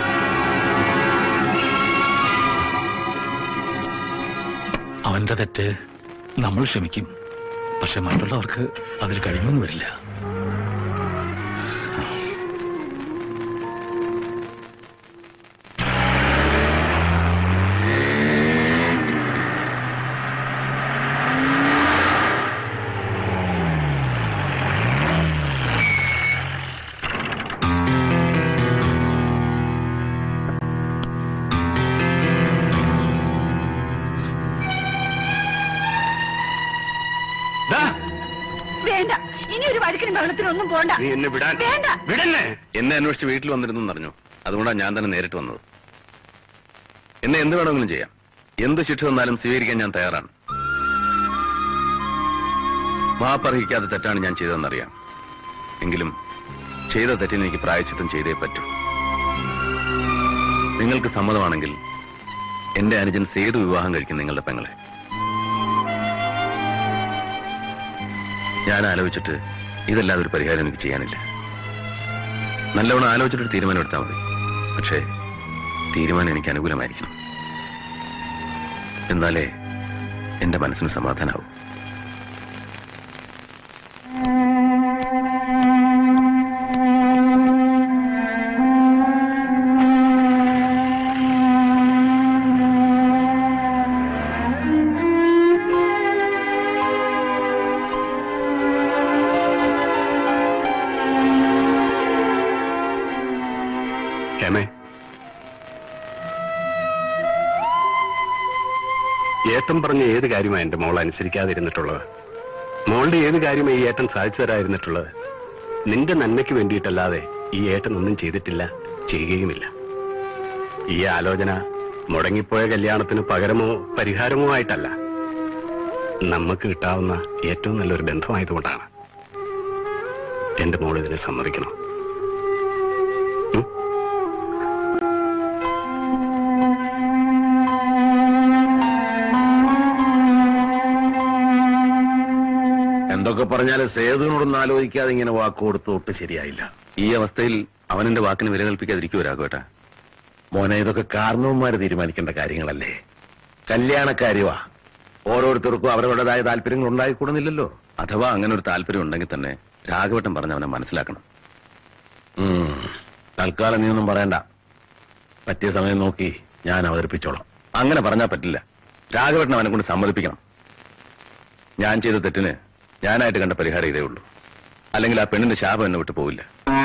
B: അവന്റെ തെറ്റ് നമ്മൾ ക്ഷമിക്കും പക്ഷെ മറ്റുള്ളവർക്ക് അതിൽ കഴിയുമെന്ന് വരില്ല
F: വേണ്ട ഇനി ഒരു വഴക്കിനും ബഹളത്തിനും ഒന്നും പോണ്ട
E: നീ എന്നെ വിടാൻ
F: വേണ്ട
E: വിടല്ലേ എന്നെ അന്വേഷിച്ച് വീട്ടിൽ വന്നിരുന്നു അറിഞ്ഞു അതുകൊണ്ടാണ് ഞാൻ തന്നെ നേരിട്ട് വന്നത് എന്നെ എന്ത് വേണമെങ്കിലും ചെയ്യാം എന്ത് ശിക്ഷ വന്നാലും സ്വീകരിക്കാൻ ഞാൻ തയ്യാറാണ് മാപ്പർഹിക്കാതെ തെറ്റാണ് ഞാൻ ചെയ്തതെന്നറിയാം എങ്കിലും ചെയ്ത തെറ്റിന് എനിക്ക് പ്രായച്ചിത്തം ചെയ്തേ പറ്റൂ നിങ്ങൾക്ക് സമ്മതമാണെങ്കിൽ എന്റെ അനുജൻ സേതു വിവാഹം കഴിക്കും നിങ്ങളുടെ പെങ്ങളെ ഞാൻ ആലോചിച്ചിട്ട് ഇതല്ലാതെ ഒരു പരിഹാരം എനിക്ക് ചെയ്യാനില്ല നല്ലവണ്ണം ആലോചിച്ചിട്ടൊരു തീരുമാനം എടുത്താൽ മതി പക്ഷേ തീരുമാനം എനിക്ക് അനുകൂലമായിരിക്കണം എന്നാലേ എന്റെ മനസ്സിന് സമാധാനാവും ഹേമേ ഏട്ടൻ പറഞ്ഞ ഏത് കാര്യമാണ് എന്റെ മോൾ അനുസരിക്കാതിരുന്നിട്ടുള്ളത് മോളുടെ ഏത് കാര്യമാണ് ഈ ഏട്ടൻ സാധിച്ചു തരാതിരുന്നിട്ടുള്ളത് നിന്റെ നന്മയ്ക്ക് വേണ്ടിയിട്ടല്ലാതെ ഈ ഏട്ടൻ ഒന്നും ചെയ്തിട്ടില്ല ചെയ്യുകയുമില്ല ഈ ആലോചന മുടങ്ങിപ്പോയ കല്യാണത്തിന് പകരമോ പരിഹാരമോ ആയിട്ടല്ല നമുക്ക് കിട്ടാവുന്ന ഏറ്റവും നല്ലൊരു ബന്ധമായതുകൊണ്ടാണ് എന്റെ മോൾ ഇതിനെ സമ്മതിക്കണം
G: എന്തൊക്കെ പറഞ്ഞു
E: പറഞ്ഞാൽ സേതുവിനോടൊന്നും ആലോചിക്കാതെ ഇങ്ങനെ വാക്ക് കൊടുത്ത് ഒട്ട് ശരിയായില്ല
D: ഈ അവസ്ഥയിൽ അവൻ എന്റെ വാക്കിന് വില കൽപ്പിക്കാതിരിക്കുമോ രാഘവേട്ട
E: മോനെ ഇതൊക്കെ കാരണവന്മാര് തീരുമാനിക്കേണ്ട കാര്യങ്ങളല്ലേ കല്യാണക്കാര്യവാ ഓരോരുത്തർക്കും അവരവരുടേതായ താല്പര്യങ്ങൾ ഉണ്ടായിക്കൂടുന്നില്ലല്ലോ
D: അഥവാ അങ്ങനെ ഒരു താല്പര്യം ഉണ്ടെങ്കിൽ തന്നെ രാഘവട്ടം പറഞ്ഞ് അവനെ മനസ്സിലാക്കണം
E: ഉം. തൽക്കാലം നീ ഒന്നും പറയണ്ട പറ്റിയ സമയം നോക്കി ഞാൻ അവതരിപ്പിച്ചോളാം
D: അങ്ങനെ പറഞ്ഞാൽ പറ്റില്ല രാഘവട്ടൻ അവനെ കൊണ്ട് സമ്മതിപ്പിക്കണം ഞാൻ ചെയ്ത തെറ്റിന് ഞാനായിട്ട് കണ്ട പരിഹാരം ഇതേ ഉള്ളൂ അല്ലെങ്കിൽ ആ പെണ്ണിന്റെ ശാപം എന്നെ വിട്ടു പോവില്ല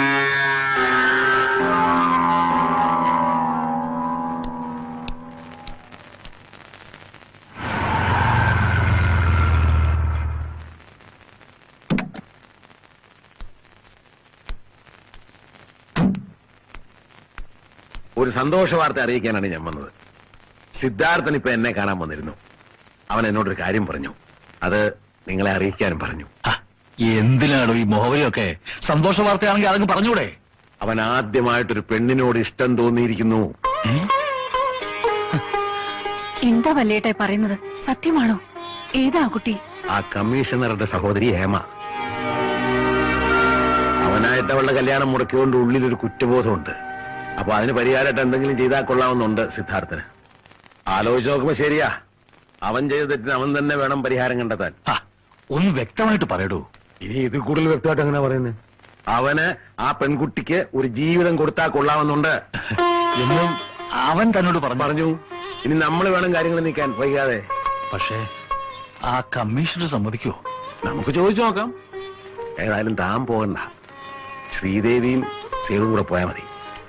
E: ഒരു സന്തോഷ വാർത്ത അറിയിക്കാനാണ് ഞാൻ വന്നത് സിദ്ധാർത്ഥൻ ഇപ്പൊ എന്നെ കാണാൻ വന്നിരുന്നു അവൻ എന്നോടൊരു കാര്യം പറഞ്ഞു അത് നിങ്ങളെ അറിയിക്കാനും പറഞ്ഞു
B: എന്തിനാണോ ഈ മോഹവരിയൊക്കെ സന്തോഷ വാർത്തയാണെങ്കിൽ അതങ്ങ് പറഞ്ഞൂടെ
E: അവൻ ആദ്യമായിട്ടൊരു പെണ്ണിനോട് ഇഷ്ടം തോന്നിയിരിക്കുന്നു
F: എന്താ വല്ലേട്ടായി പറയുന്നത് സത്യമാണോ ഏതാ ആ കുട്ടി
E: ആ കമ്മീഷണറുടെ സഹോദരി ഹേമ അവനായിട്ട് അവളുടെ കല്യാണം മുടക്കിയോണ്ട് ഉള്ളിലൊരു കുറ്റബോധമുണ്ട് അപ്പൊ അതിന് പരിഹാരമായിട്ട് എന്തെങ്കിലും ചെയ്താൽ കൊള്ളാമെന്നുണ്ട് സിദ്ധാർത്ഥന് ആലോചിച്ച് നോക്കുമ്പോ ശരിയാ അവൻ ചെയ്ത തെറ്റിന് അവൻ തന്നെ വേണം പരിഹാരം കണ്ടെത്താൻ
B: ആ, ഒന്ന് വ്യക്തമായിട്ട് പറയടൂ
E: ഇനി ഇത് കൂടുതൽ വ്യക്തമായിട്ട് എങ്ങനെ പറയുന്നത് അവന് ആ പെൺകുട്ടിക്ക് ഒരു ജീവിതം കൊടുത്താൽ കൊള്ളാമെന്നുണ്ട്
B: എന്നും അവൻ തന്നോട് പറഞ്ഞു
E: പറഞ്ഞു ഇനി നമ്മൾ വേണം കാര്യങ്ങൾ നീക്കാൻ വൈകാതെ
B: പക്ഷേ ആ കമ്മീഷണർ സമ്മതിക്കോ
E: നമുക്ക് ചോദിച്ചു നോക്കാം ഏതായാലും താൻ പോകണ്ട ശ്രീദേവിയും സേതും കൂടെ പോയാൽ മതി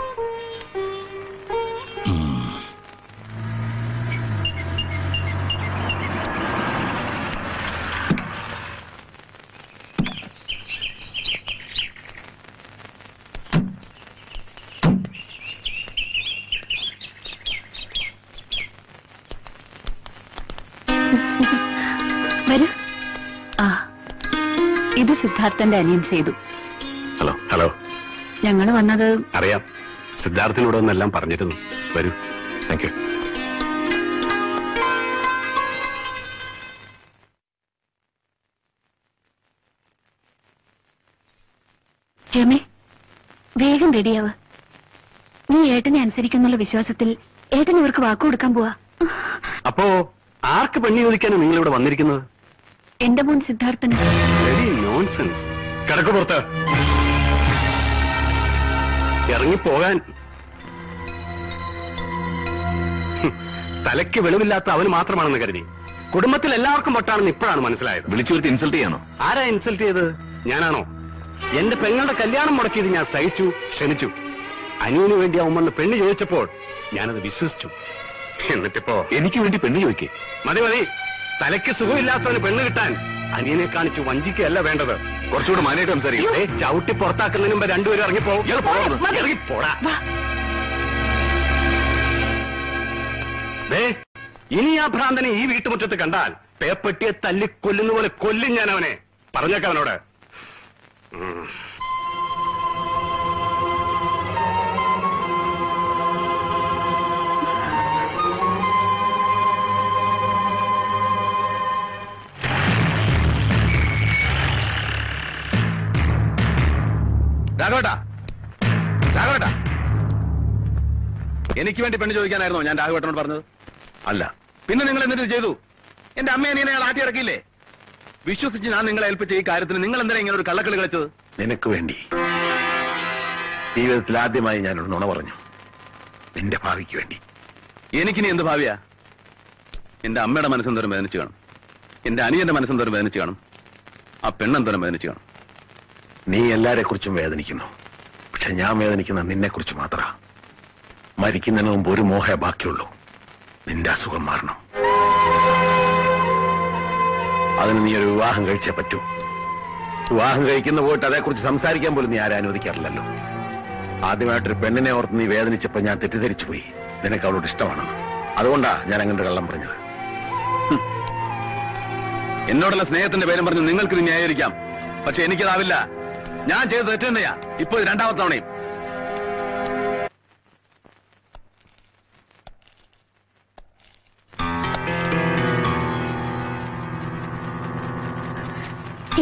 F: വരൂ ആ ഇത് സിദ്ധാർത്ഥന്റെ അനിയൻ സേതു
E: ഹലോ ഹലോ
F: ഞങ്ങൾ വന്നത്
E: അറിയാം സിദ്ധാർത്ഥിനോട് ഒന്നെല്ലാം പറഞ്ഞിരുന്നു വരൂ താങ്ക് യു
H: രമേ വേഗം റെഡിയാവ് നീ ഏട്ടനെ അനുസരിക്കുന്നുള്ള വിശ്വാസത്തിൽ ഏട്ടൻ ഇവർക്ക് വാക്കു കൊടുക്കാൻ പോവാ
E: അപ്പോ ആർക്ക് പെണ്ണി ചോദിക്കാനാണ് നിങ്ങൾ ഇവിടെ വന്നിരിക്കുന്നത്
H: എന്റെ മോൻ സിദ്ധാർത്ഥന്
E: വെരി നോൺസെൻസ് കിടക്ക് പുറത്ത് ഇറങ്ങിപ്പോകാൻ ഹും, തലയ്ക്ക് വെളിവില്ലാത്ത അവന് മാത്രമാണെന്ന് കരുതി കുടുംബത്തിൽ എല്ലാവർക്കും പൊട്ടാണെന്ന് ഇപ്പോഴാണ് മനസ്സിലായത്
K: വിളിച്ചു വരുത്തി ഇൻസൾട്ട് ചെയ്യാനോ
E: ആരാ ഇൻസൾട്ട് ചെയ്തത് ഞാനാണോ എന്റെ പെങ്ങളുടെ കല്യാണം മുടക്കിയത് ഞാൻ സഹിച്ചു ക്ഷണിച്ചു അനിയന് വേണ്ടി അവൻ വന്ന് പെണ്ണ് ചോദിച്ചപ്പോൾ ഞാനത് വിശ്വസിച്ചു എന്നിട്ടിപ്പോ
K: എനിക്ക് വേണ്ടി പെണ്ണ് ചോദിക്കേ
E: മതി മതി തലയ്ക്ക് സുഖമില്ലാത്തവന് പെണ്ണ് കിട്ടാൻ അനിയനെ കാണിച്ചു വഞ്ചിക്കല്ല വേണ്ടത്
K: കുറച്ചുകൂടെ മാനായിട്ട് സംസാരിക്കും
E: ഏ, ചവിട്ടി പുറത്താക്കുന്നതിന് മുമ്പ് രണ്ടുപേരും ഇറങ്ങിപ്പോ ഇറങ്ങിപ്പോടാ ദേ, ഇനി ആ ഭ്രാന്തനെ ഈ വീട്ടുമുറ്റത്ത് കണ്ടാൽ പേപ്പട്ടിയെ തല്ലി കൊല്ലുന്ന പോലെ കൊല്ലും ഞാൻ അവനെ പറഞ്ഞേക്കാം അവനോട് ഉം.
D: രാഘവട്ടാ രാഘവട്ടാ എനിക്ക് വേണ്ടി പെണ്ണ് ചോദിക്കാനായിരുന്നോ ഞാൻ രാഘവട്ടനോട് പറഞ്ഞത്
E: അല്ല
D: പിന്നെ നിങ്ങൾ എന്നിട്ട് ചെയ്തു എന്റെ അമ്മ അനിയനെ അയാൾ ആട്ടിയിറക്കിയില്ലേ വിശ്വസിച്ച് ഞാൻ നിങ്ങളെ ഏൽപ്പിച്ച ഈ കാര്യത്തിന് നിങ്ങൾ എന്തിനാ ഇങ്ങനെ ഒരു കള്ളക്കളി കളിച്ചത്
E: നിനക്ക് വേണ്ടി ജീവിതത്തിൽ ആദ്യമായി ഞാനൊരു നുണ പറഞ്ഞു നിന്റെ ഭാവിക്ക് വേണ്ടി
D: എനിക്കിനി എന്ത് ഭാവിയാ എന്റെ അമ്മയുടെ മനസ്സെന്തോരം വേദനിച്ചു കാണും എന്റെ അനിയന്റെ മനസ്സെന്തോരം വേദനിച്ചു കാണും ആ പെണ്ണെന്തോരം വേദനിച്ചു കാണും
E: നീ എല്ലാരെ കുറിച്ചും വേദനിക്കുന്നു പക്ഷെ ഞാൻ വേദനിക്കുന്ന നിന്നെ കുറിച്ച് മാത്ര മരിക്കുന്നതിന് മുമ്പ് ഒരു മോഹേ ബാക്കിയുള്ളൂ നിന്റെ അസുഖം മാറണം അതിന് നീ ഒരു വിവാഹം കഴിച്ചേ പറ്റൂ വിവാഹം കഴിക്കുന്ന പോയിട്ട് അതേക്കുറിച്ച് സംസാരിക്കാൻ പോലും നീ ആരും അനുവദിക്കാറില്ലല്ലോ ആദ്യമായിട്ടൊരു പെണ്ണിനെ ഓർത്ത് നീ വേദനിച്ചപ്പോ ഞാൻ തെറ്റിദ്ധരിച്ചു പോയി നിനക്ക് അവളോട് ഇഷ്ടമാണെന്ന് അതുകൊണ്ടാ ഞാൻ അങ്ങനെ കള്ളം പറഞ്ഞത്
D: എന്നോടുള്ള സ്നേഹത്തിന്റെ പേരും പറഞ്ഞ് നിങ്ങൾക്ക് ഇത് ന്യായീകരിക്കാം പക്ഷെ എനിക്കതാവില്ല ഞാൻ ചെയ്ത തെറ്റ് തന്നെയാ ഇപ്പൊ ഇത് രണ്ടാമത്തെ തവണയും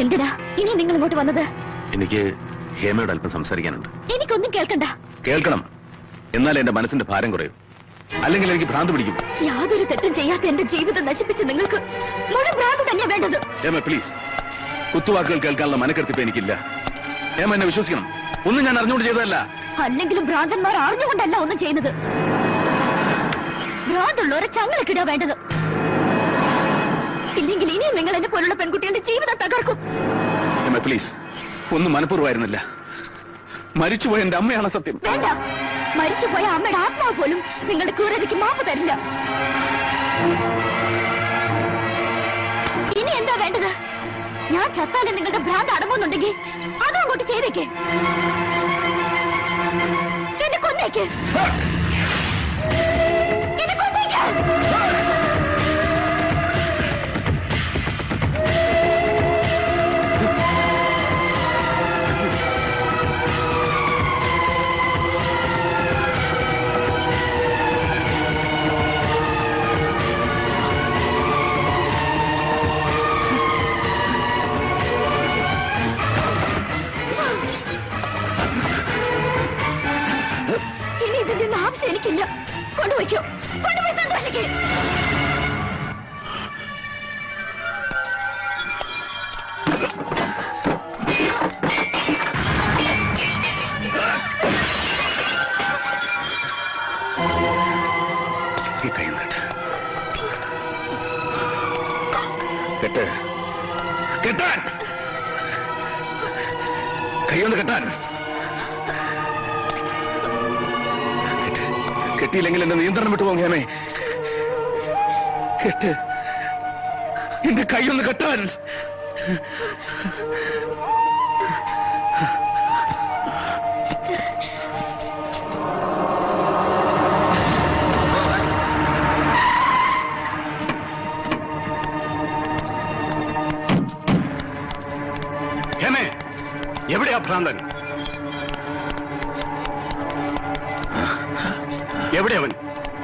H: എന്തിനാ ഇനി നിങ്ങൾ ഇങ്ങോട്ട് വന്നത്
D: എനിക്ക് ഹേമയോട് അല്പം സംസാരിക്കാനുണ്ട്
H: എനിക്കൊന്നും കേൾക്കണ്ട
D: കേൾക്കണം എന്നാൽ എന്റെ മനസ്സിന്റെ ഭാരം കുറയും അല്ലെങ്കിൽ എനിക്ക് ഭ്രാന്ത് പിടിക്കും
H: യാതൊരു തെറ്റും ചെയ്യാത്ത എന്റെ ജീവിതം നശിപ്പിച്ച് നിങ്ങൾക്ക് മുഴുവൻ ഭ്രാന്ത് തന്നെയാ വേണ്ടത്
D: ഹേമ പ്ലീസ് കുത്തുവാക്കുകൾ കേൾക്കാനുള്ള മനക്കെടുത്തിപ്പ് എനിക്കില്ല ഹേമ എന്നെ വിശ്വസിക്കണം ഒന്നും ഞാൻ അറിഞ്ഞുകൊണ്ട് ചെയ്തതല്ല
H: അല്ലെങ്കിലും ഭ്രാന്തന്മാർ അറിഞ്ഞുകൊണ്ടല്ല ഒന്നും ചെയ്യുന്നത് ഭ്രാന്തുള്ളവരെ ചങ്ങലക്കിടാ വേണ്ടത് ഇല്ലെങ്കിൽ ഇനിയും നിങ്ങൾ എന്നെ പോലുള്ള പെൺകുട്ടികളുടെ ജീവിതം തകർക്കും
D: ഹേമ പ്ലീസ് ഒന്നും മനഃപൂർവ്വമായിരുന്നില്ല മരിച്ചുപോയ എന്റെ അമ്മയാണ് സത്യം
H: വേണ്ട മരിച്ചുപോയ അമ്മയുടെ ആത്മാവ് പോലും നിങ്ങളുടെ ക്രൂരതയ്ക്ക് മാപ്പ് തരില്ല ഇനി എന്താ വേണ്ടത് ഞാൻ ചത്താലും നിങ്ങളുടെ ഭ്രാന്ത് അടങ്ങുന്നുണ്ടെങ്കിൽ അതും അങ്ങോട്ട് ചെയ്തേക്ക് എന്നെ കൊന്നേക്ക് എന്നെ കൊന്നേക്ക് ഇനി ഇതിന്റെ ഒന്നും ആവശ്യം എനിക്കില്ല കൊണ്ടുപോയിക്കോ കൊണ്ടുപോയി സന്തോഷിക്കേ
D: ഈ കൈ ഒന്ന് കെട്ട് കെട്ട് കെട്ടാൻ കൈയൊന്ന് കെട്ടാൻ കെട്ട്. കെട്ടിയില്ലെങ്കിൽ എന്റെ നിയന്ത്രണം വിട്ടു പോകും ഹേമേ കെട്ട് എന്റെ കൈയൊന്ന് കെട്ടാൻ ഹേമേ എവിടെയാ ഭ്രാന്തൻ എവിടെ അവൻ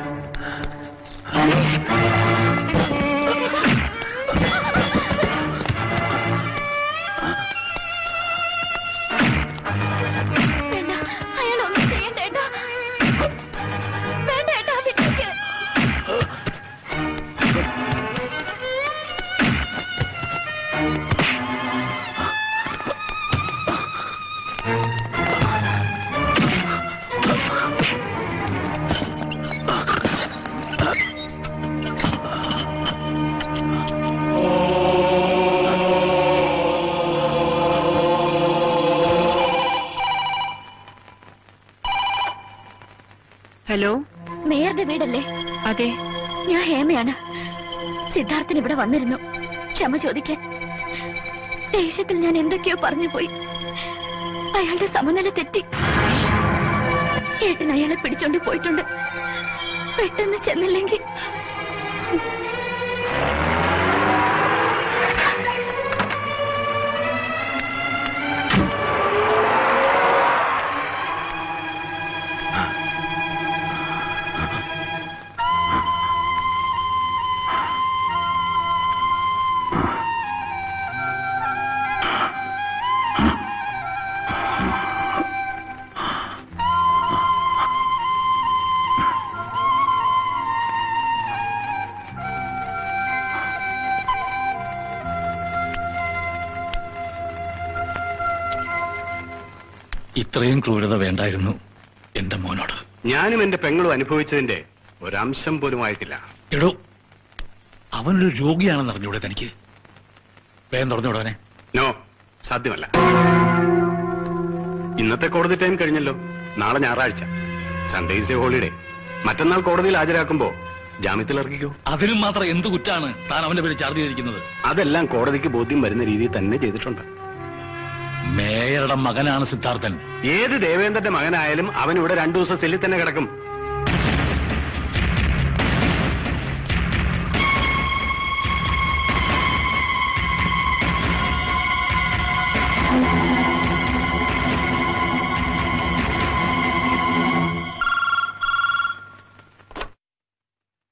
H: വേണ്ട അയാൾ ഒന്നും ചെയ്യണ്ട ഏട്ടാ വേണ്ട ഏട്ടാ വിട്ടേക്ക്
F: ഹലോ
H: മേയറുടെ വീടല്ലേ
F: അതെ
H: ഞാൻ ഹേമയാണ് സിദ്ധാർത്ഥൻ ഇവിടെ വന്നിരുന്നു ക്ഷമ ചോദിക്കാൻ ദേഷ്യത്തിൽ ഞാൻ എന്തൊക്കെയോ പറഞ്ഞു പോയി അയാളുടെ സമനില തെറ്റി ഏട്ടൻ അയാളെ പിടിച്ചോണ്ട് പോയിട്ടുണ്ട് പെട്ടെന്ന് ചെന്നില്ലെങ്കിൽ
B: ഇത്രയും ക്രൂരത വേണ്ടായിരുന്നു എന്റെ മോനോട്
E: ഞാനും എന്റെ പെങ്ങളും അനുഭവിച്ചതിന്റെ ഒരംശം പോലും ആയിട്ടില്ല
B: എടോ അവനൊരു രോഗിയാണെന്ന് അറിഞ്ഞൂടെ തനിക്ക് വേഗം തുറന്നുവിടവനെ
E: നോ സാധ്യമല്ല ഇന്നത്തെ കോടതി ടൈം കഴിഞ്ഞല്ലോ നാളെ ഞായറാഴ്ച സൺഡേ ഇസ് എ ഹോളിഡേ മറ്റന്നാൾ കോടതിയിൽ ഹാജരാക്കുമ്പോ ജാമ്യത്തിൽ ഇറക്കിക്കോ
B: അതിനും മാത്രം എന്ത് കുറ്റാണ് താൻ അവന്റെ പേര് ചാർജ് ചെയ്തിരിക്കുന്നത്
E: അതെല്ലാം കോടതിക്ക് ബോധ്യം വരുന്ന രീതിയിൽ തന്നെ ചെയ്തിട്ടുണ്ട്
B: മേയറുടെ മകനാണ് സിദ്ധാർത്ഥൻ
E: ഏത് ദേവേന്ദ്രന്റെ മകനായാലും അവൻ ഇവിടെ രണ്ടു ദിവസം സെല്ലിൽ തന്നെ കിടക്കും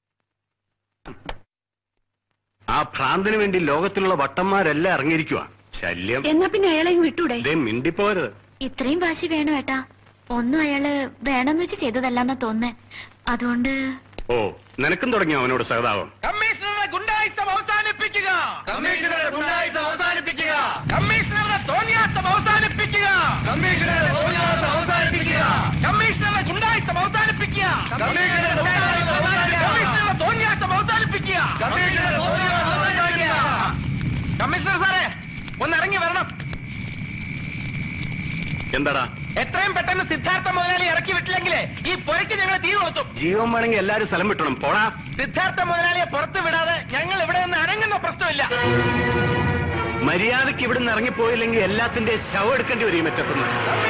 E: ആ ഭ്രാന്തിന് വേണ്ടി ലോകത്തിലുള്ള വട്ടന്മാരെല്ലാം ഇറങ്ങിയിരിക്കുക ശല്യം
F: എന്നാ പിന്നെ അയാളെയും വിട്ടൂടെ
E: ഇതേ മിണ്ടിപ്പോരുത്
H: ഇത്രയും വാശി വേണോ ഏട്ടാ ഒന്നും അയാള് വേണമെന്ന് വെച്ച് ചെയ്തതല്ലാന്നാ തോന്നുന്നേ അതുകൊണ്ട്
E: ഓ നിനക്കും തുടങ്ങിയോ അവനോട് സഹതാപം
A: കമ്മീഷണറുടെ ഗുണ്ടായിസം അവസാനിപ്പിക്കുക കമ്മീഷണറുടെ ഗുണ്ടായിസം അവസാനിപ്പിക്കുക കമ്മീഷണറുടെ തോന്നിയാസം അവസാനിപ്പിക്കുക കമ്മീഷണറുടെ തോന്നിയാസം അവസാനിപ്പിക്കുക കമ്മീഷണറുടെ ഗുണ്ടായിസം അവസാനിപ്പിക്കുക കമ്മീഷണറുടെ തോന്നിയാസം അവസാനിപ്പിക്കുക കമ്മീഷണറുടെ തോന്നിയാസം അവസാനിപ്പിക്കുക കമ്മീഷണർ സാറേ ഒന്ന് ഇറങ്ങി വരണം
E: എന്താടാ
A: എത്രയും പെട്ടെന്ന് സിദ്ധാർത്ഥ മുതലാളി ഇറക്കി വിട്ടില്ലെങ്കിലേ ഈ പുരയ്ക്ക് ഞങ്ങൾ തീ കൊളുത്തും
E: ജീവൻ വേണമെങ്കിൽ എല്ലാരും സ്ഥലം വിട്ടണം പോടാ
A: സിദ്ധാർത്ഥ മുതലാളിയെ പുറത്തു വിടാതെ ഞങ്ങൾ ഇവിടെ നിന്ന് അനങ്ങുന്ന പ്രശ്നമില്ല
E: മര്യാദക്ക് ഇവിടെ നിന്ന് ഇറങ്ങിപ്പോയില്ലെങ്കിൽ എല്ലാത്തിന്റെ ശവം എടുക്കേണ്ടി വരും ഈ മെച്ചത്തുനിന്ന്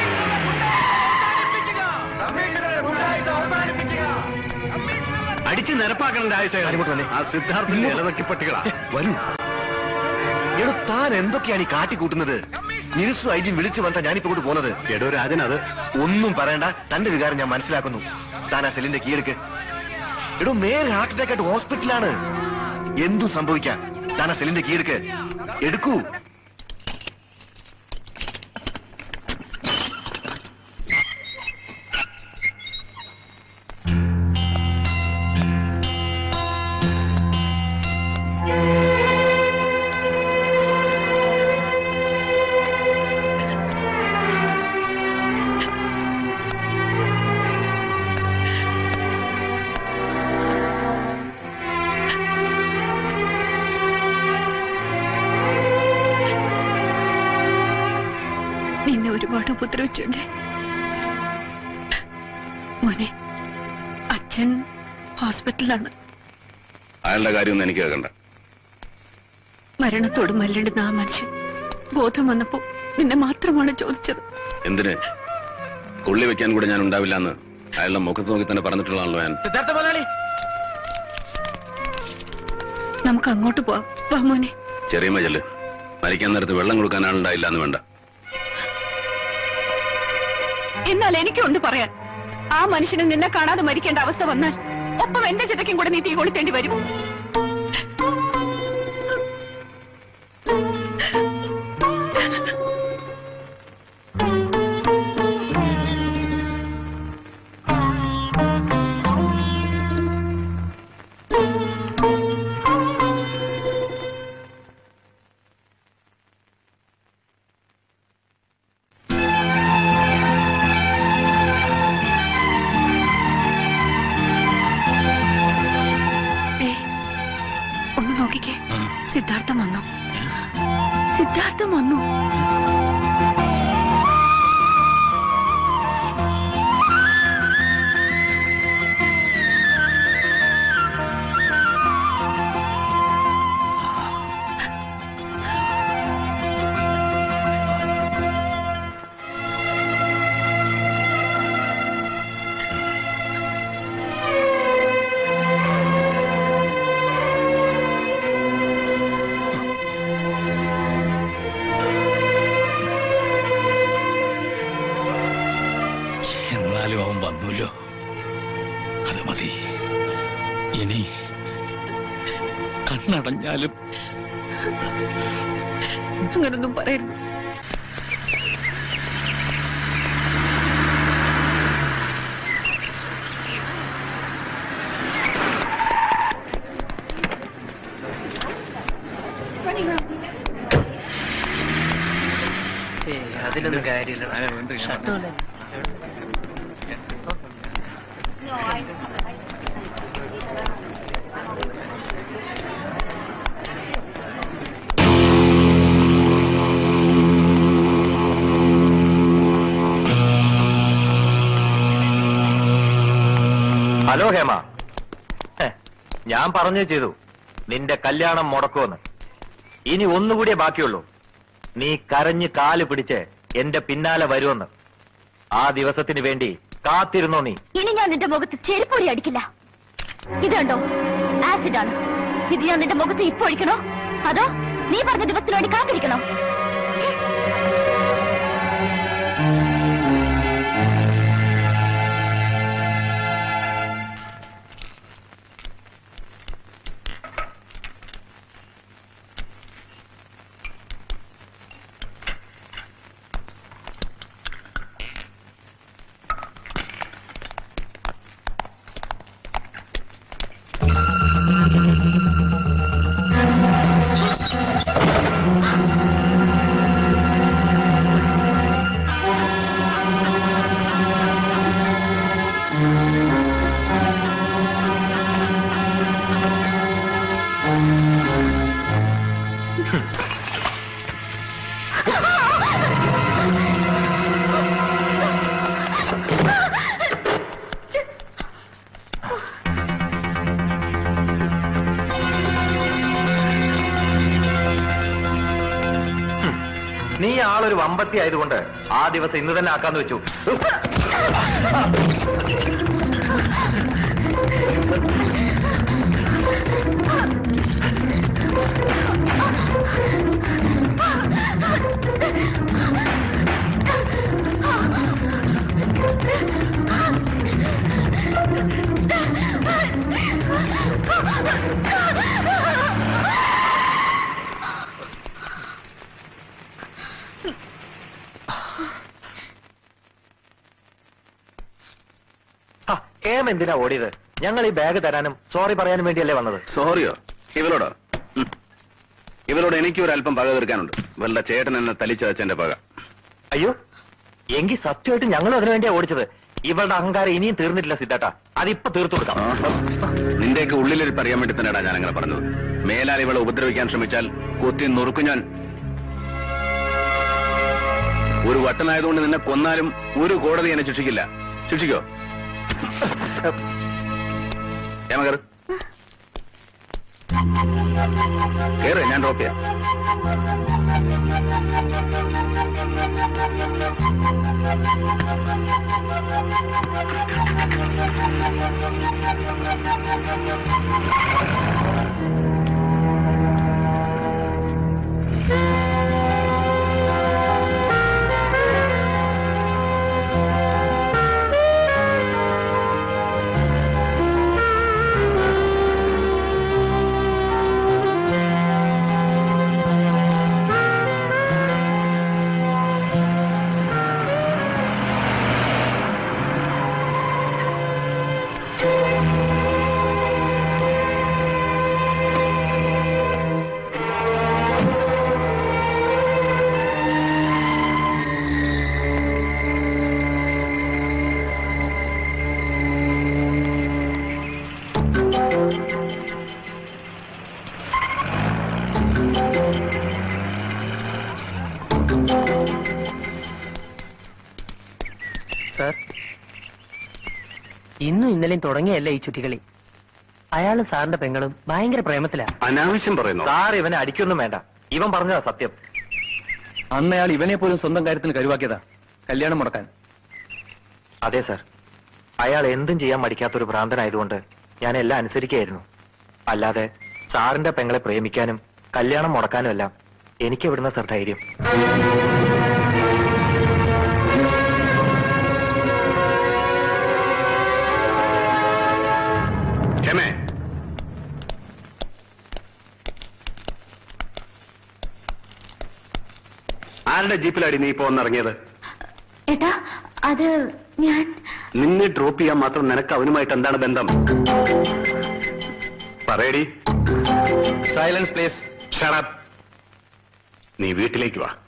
E: അടിച്ച് നിരപ്പാക്കണം രാജശേഖരൻ ആ സിദ്ധാർത്ഥിന്റെ ഇലവക്കി പട്ടികളാ
K: വരൂ എടോ താൻ എന്തൊക്കെയാണ് ഈ കാട്ടിക്കൂട്ടുന്നത് മിനിസ്റ്റർ ഐ ജി വിളിച്ചു വന്നിട്ടാ ഞാനിപ്പോ ഇങ്ങോട്ട് പോകുന്നത്
E: എടോ രാജൻ അത്
K: ഒന്നും പറയണ്ട തന്റെ വികാരം ഞാൻ മനസ്സിലാക്കുന്നു താൻ ആ സെല്ലിന്റെ കീഴെടുക്ക് എടോ മേൽ ഹാർട്ട് അറ്റാക്ക് ആയിട്ട് ഹോസ്പിറ്റലാണ് എന്തും സംഭവിക്കാം താൻ ആ സെല്ലിന്റെ കീഴെടുക്ക് എടുക്കൂ
F: നിന്നെ ഒരുപാട് ഉപദ്രവിച്ചല്ലേ മോനെ അച്ഛൻ ഹോസ്പിറ്റലിലാണ്
E: അയാളുടെ കാര്യമൊന്നും എനിക്ക് കേൾക്കണ്ട
F: മരണത്തോട് മല്ലിടുന്ന ആ മനുഷ്യൻ ബോധം വന്നപ്പോ നിന്നെ മാത്രമാണ് ചോദിച്ചത്
E: എന്തിന് കൊള്ളി വെക്കാൻ കൂടെ ഞാൻ ഉണ്ടാവില്ല എന്ന് അയാളുടെ മുഖത്ത് നോക്കി തന്നെ പറഞ്ഞിട്ടുള്ളതാണല്ലോ ഞാൻ
A: സിദ്ധാർത്ഥ മുതലാളി
F: നമുക്ക് അങ്ങോട്ട് പോവാം വാ മോനെ
E: ചെറിയ ചെല്ല് മരിക്കാൻ നേരത്ത് വെള്ളം കൊടുക്കാൻ ആളുണ്ടായില്ല എന്ന് വേണ്ട
F: എന്നാൽ എനിക്കുണ്ട് പറയാൻ ആ മനുഷ്യന് നിന്നെ കാണാതെ മരിക്കേണ്ട അവസ്ഥ വന്നാൽ ഒപ്പം എന്റെ ചിതയ്ക്കും കൂടെ നീ തീ കൊളുത്തേണ്ടി വരും ദേ, ഒന്ന് നോക്കിക്കേ സിദ്ധാർത്ഥം വന്നു സിദ്ധാർത്ഥം വന്നു
B: എന്നാലും അവൻ വന്നല്ലോ അത് മതി ഇനി കണ്ണടഞ്ഞാലും
F: അങ്ങനൊന്നും പറയരുത്
I: അതിലൊന്നും കാര്യമില്ല ഷർട്ടുമല്ലേ
A: ഹലോ ഹേമ ഹെ, ഞാൻ പറഞ്ഞു ചെയ്തു നിന്റെ കല്യാണം മുടക്കുമെന്ന് ഇനി ഒന്നുകൂടിയേ ബാക്കിയുള്ളൂ നീ കരഞ്ഞ് കാല് പിടിച്ച് എന്റെ പിന്നാലെ വരുമെന്ന് ആ ദിവസത്തിന് വേണ്ടി കാത്തിരുന്നോ നീ
H: ഇനി ഞാൻ നിന്റെ മുഖത്ത് ചെരുപ്പൊടി അടിക്കില്ല ഇതുണ്ടോ ആസിഡ് ആണ് ഇത് ഞാൻ നിന്റെ മുഖത്ത് ഇപ്പൊ ഒഴിക്കണോ അതോ നീ പറഞ്ഞ ദിവസത്തിന് വേണ്ടി കാത്തിരിക്കണോ
L: ആളൊരു വമ്പത്തി ആയതുകൊണ്ട് ആ ദിവസം ഇന്ന് തന്നെ ആക്കാന്ന് വെച്ചു കേം എന്തിനാ ഓടിയത് ഞങ്ങൾ ഈ ബാഗ് തരാനും സോറി പറയാനും വേണ്ടിയല്ലേ വന്നത്
E: സോറിയോ ഇവരോടോ ഉം. ഇവരോട് എനിക്ക് ഒരു അല്പം പക തീർക്കാനുണ്ട് ഇവളുടെ ചേട്ടൻ എന്നെ തലിച്ചതച്ചെന്റെ പക
L: അയ്യോ എങ്കിൽ സത്യമായിട്ട് ഞങ്ങളും അതിനു വേണ്ടിയാ ഓടിച്ചത് ഇവളുടെ അഹങ്കാരം ഇനിയും തീർന്നിട്ടില്ല സിദ്ധാട്ട അതിപ്പോ തീർത്തു കൊടുക്കാം
E: നിന്റെയൊക്കെ ഉള്ളിലിരിപ്പ് അറിയാൻ വേണ്ടി തന്നെയാ ഞാൻ അങ്ങനെ പറഞ്ഞത് മേലാൽ ഇവളെ ഉപദ്രവിക്കാൻ ശ്രമിച്ചാൽ കൊത്തി നുറുക്കും ഞാൻ ഒരു വട്ടനായതുകൊണ്ട് നിന്നെ കൊന്നാലും ഒരു കോടതി എന്നെ ശിക്ഷിക്കില്ല ശിക്ഷിക്കോ ഏമ കേറ് കേറ് ഞാൻ ഡ്രോപ്പ് ചെയ്യാം
A: സാർ ഇന്നും ഇന്നലെയും തുടങ്ങിയല്ല ഈ ചുറ്റികളി അയാളും സാറിന്റെ പെങ്ങളും ഭയങ്കര പ്രേമത്തിലാ
E: അനാവശ്യം പറയുന്നു
L: സാർ ഇവനെ അടിക്കൊന്നും വേണ്ട ഇവൻ പറഞ്ഞതാ സത്യം
C: അന്ന് അയാൾ ഇവനെ പോലും സ്വന്തം കാര്യത്തിന് കരുവാക്കിയതാ കല്യാണം മുടക്കാൻ
L: അതെ സാർ അയാൾ എന്തും ചെയ്യാൻ മടിക്കാത്തൊരു ഭ്രാന്തനായതുകൊണ്ട് ഞാൻ എല്ലാം അനുസരിക്കായിരുന്നു അല്ലാതെ സാറിന്റെ പെങ്ങളെ പ്രേമിക്കാനും കല്യാണം മുടക്കാനും എല്ലാം എനിക്ക് എവിടുന്ന സാർ ധൈര്യം
E: ക്ഷമേ ആരുടെ ജീപ്പിലാടി നീ ഇപ്പൊ വന്നിറങ്ങിയത്
H: ഏട്ടാ അത് ഞാൻ
E: നിന്നെ ഡ്രോപ്പ് ചെയ്യാൻ മാത്രം നിനക്ക് അവനുമായിട്ട് എന്താണ് ബന്ധം പറയടി
L: സൈലൻസ് പ്ലീസ്
E: ഷടപ്പ് നീ വീട്ടിലേക്ക് വാ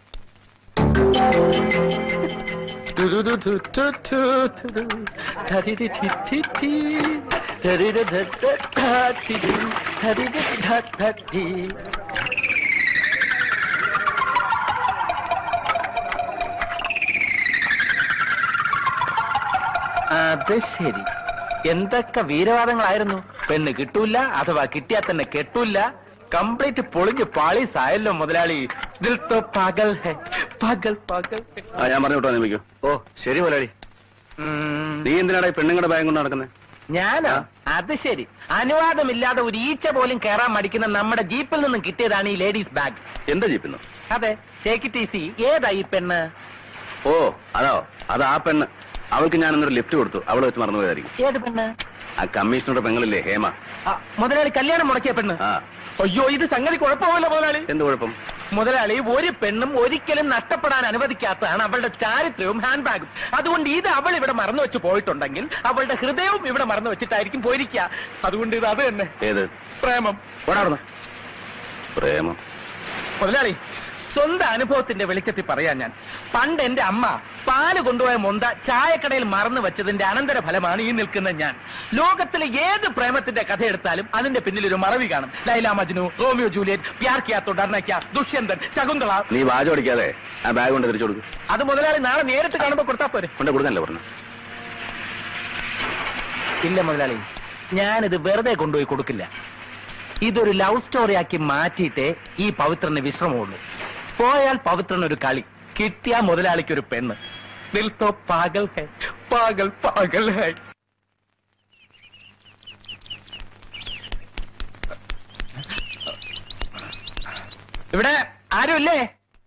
A: അത് ശരി എന്തൊക്കെ വീരവാദങ്ങളായിരുന്നു പെണ്ണ് കിട്ടൂല അഥവാ കിട്ടിയാൽ തന്നെ കെട്ടൂല കംപ്ലീറ്റ് പൊളിഞ്ഞ് പാളീസായല്ലോ മുതലാളി ഇതിൽ തോ പകൽ ഹെ പകൽ പകൽ ഹെ.
E: ആ ഞാൻ പറഞ്ഞു വിട്ടോ നിമിക്കോ
L: ഓ ശരി മുതലാളി
A: ഉം,
E: നീ എന്തിനാടാ ഈ പെണ്ണുങ്ങളുടെ ബാഗ് കൊണ്ട് നടക്കുന്നത്
A: ഞാനോ അത് ശരി അനുവാദമില്ലാതെ ഒരു ഈച്ച പോലും കയറാൻ മടിക്കുന്ന നമ്മുടെ ജീപ്പിൽ നിന്നും കിട്ടിയതാണ് ഈ ലേഡീസ് ബാഗ്
E: എന്താ ജീപ്പിന്നു
A: അതെ ടേക്ക് ഇറ്റ് ഈസി ഏതാ ഈ പെണ്ണ്
E: ഓ അതോ അത് ആ പെണ്ണ് അവൾക്ക് ഞാൻ ഇന്നൊരു ലിഫ്റ്റ് കൊടുത്തു അവള് വെച്ച് മറന്നുപോയതായിരിക്കും
A: ഏത് പെണ്ണ്
E: ആ കമ്മീഷണറുടെ പെങ്ങളില്ലേ ഹേമ
A: ആ, മുതലാളി കല്യാണം മുടക്കിയ പെണ്ണ്
E: ആ
A: അയ്യോ ഇത് സംഗതി കുഴപ്പമല്ലോ മുതലാളി
E: എന്ത് കുഴപ്പം
A: മുതലാളി ഒരു പെണ്ണും ഒരിക്കലും നഷ്ടപ്പെടാൻ അനുവദിക്കാത്തതാണ് അവളുടെ ചാരിത്രവും ഹാൻഡ് ബാഗും അതുകൊണ്ട് ഇത് അവൾ ഇവിടെ മറന്നു വെച്ച് പോയിട്ടുണ്ടെങ്കിൽ അവളുടെ ഹൃദയവും ഇവിടെ മറന്നു വെച്ചിട്ടായിരിക്കും പോയിരിക്കുക അതുകൊണ്ട് ഇത് അത് തന്നെ
E: ഏത്
A: പ്രേമം
E: ഓടാടുന്നു പ്രേമം
A: മുതലാളി സ്വന്തം അനുഭവത്തിന്റെ വെളിച്ചത്തിൽ പറയാൻ ഞാൻ പണ്ട് എന്റെ അമ്മ പാല് കൊണ്ടുപോയ മൊന്ത ചായക്കടയിൽ മറന്നു വെച്ചതിന്റെ അനന്തര ഫലമാണ് ഈ നിൽക്കുന്ന ഞാൻ ലോകത്തിലെ ഏത് പ്രേമത്തിന്റെ കഥ എടുത്താലും അതിന്റെ പിന്നിൽ ഒരു മറവി കാണും ലൈല മജ്നു റോമിയോ ജൂലിയറ്റ് പ്യാർ കിയാത്തോ ഡർണയ്ക്ക ദുഷ്യന്തൻ ശകുന്തള
E: നീ വാചം അടിക്കാതെ ആ ബാഗ് കൊണ്ട് തിരിച്ചു കൊടുക്കും
A: അത് മുതലാളി നാളെ നേരിട്ട് കാണുമ്പോ കൊടുത്താ പോരെ
E: കൊണ്ട് കൊടുക്കാനല്ലേ പറഞ്ഞു
A: ഇല്ല മുതലാളി ഞാനിത് വെറുതെ കൊണ്ടുപോയി കൊടുക്കില്ല ഇതൊരു ലവ് സ്റ്റോറി ആക്കി മാറ്റിയിട്ടേ ഈ പവിത്രന് വിശ്രമമുള്ളൂ പോയാൽ പവിത്രൻ ഒരു കളി കിട്ടിയ മുതലാളിക്ക് ഒരു പെണ്ണ് ദിൽ തോ പാഗൽ ഹൈ പാഗൽ പാഗൽ ഹൈ ഇവിടെ ആരുമില്ലേ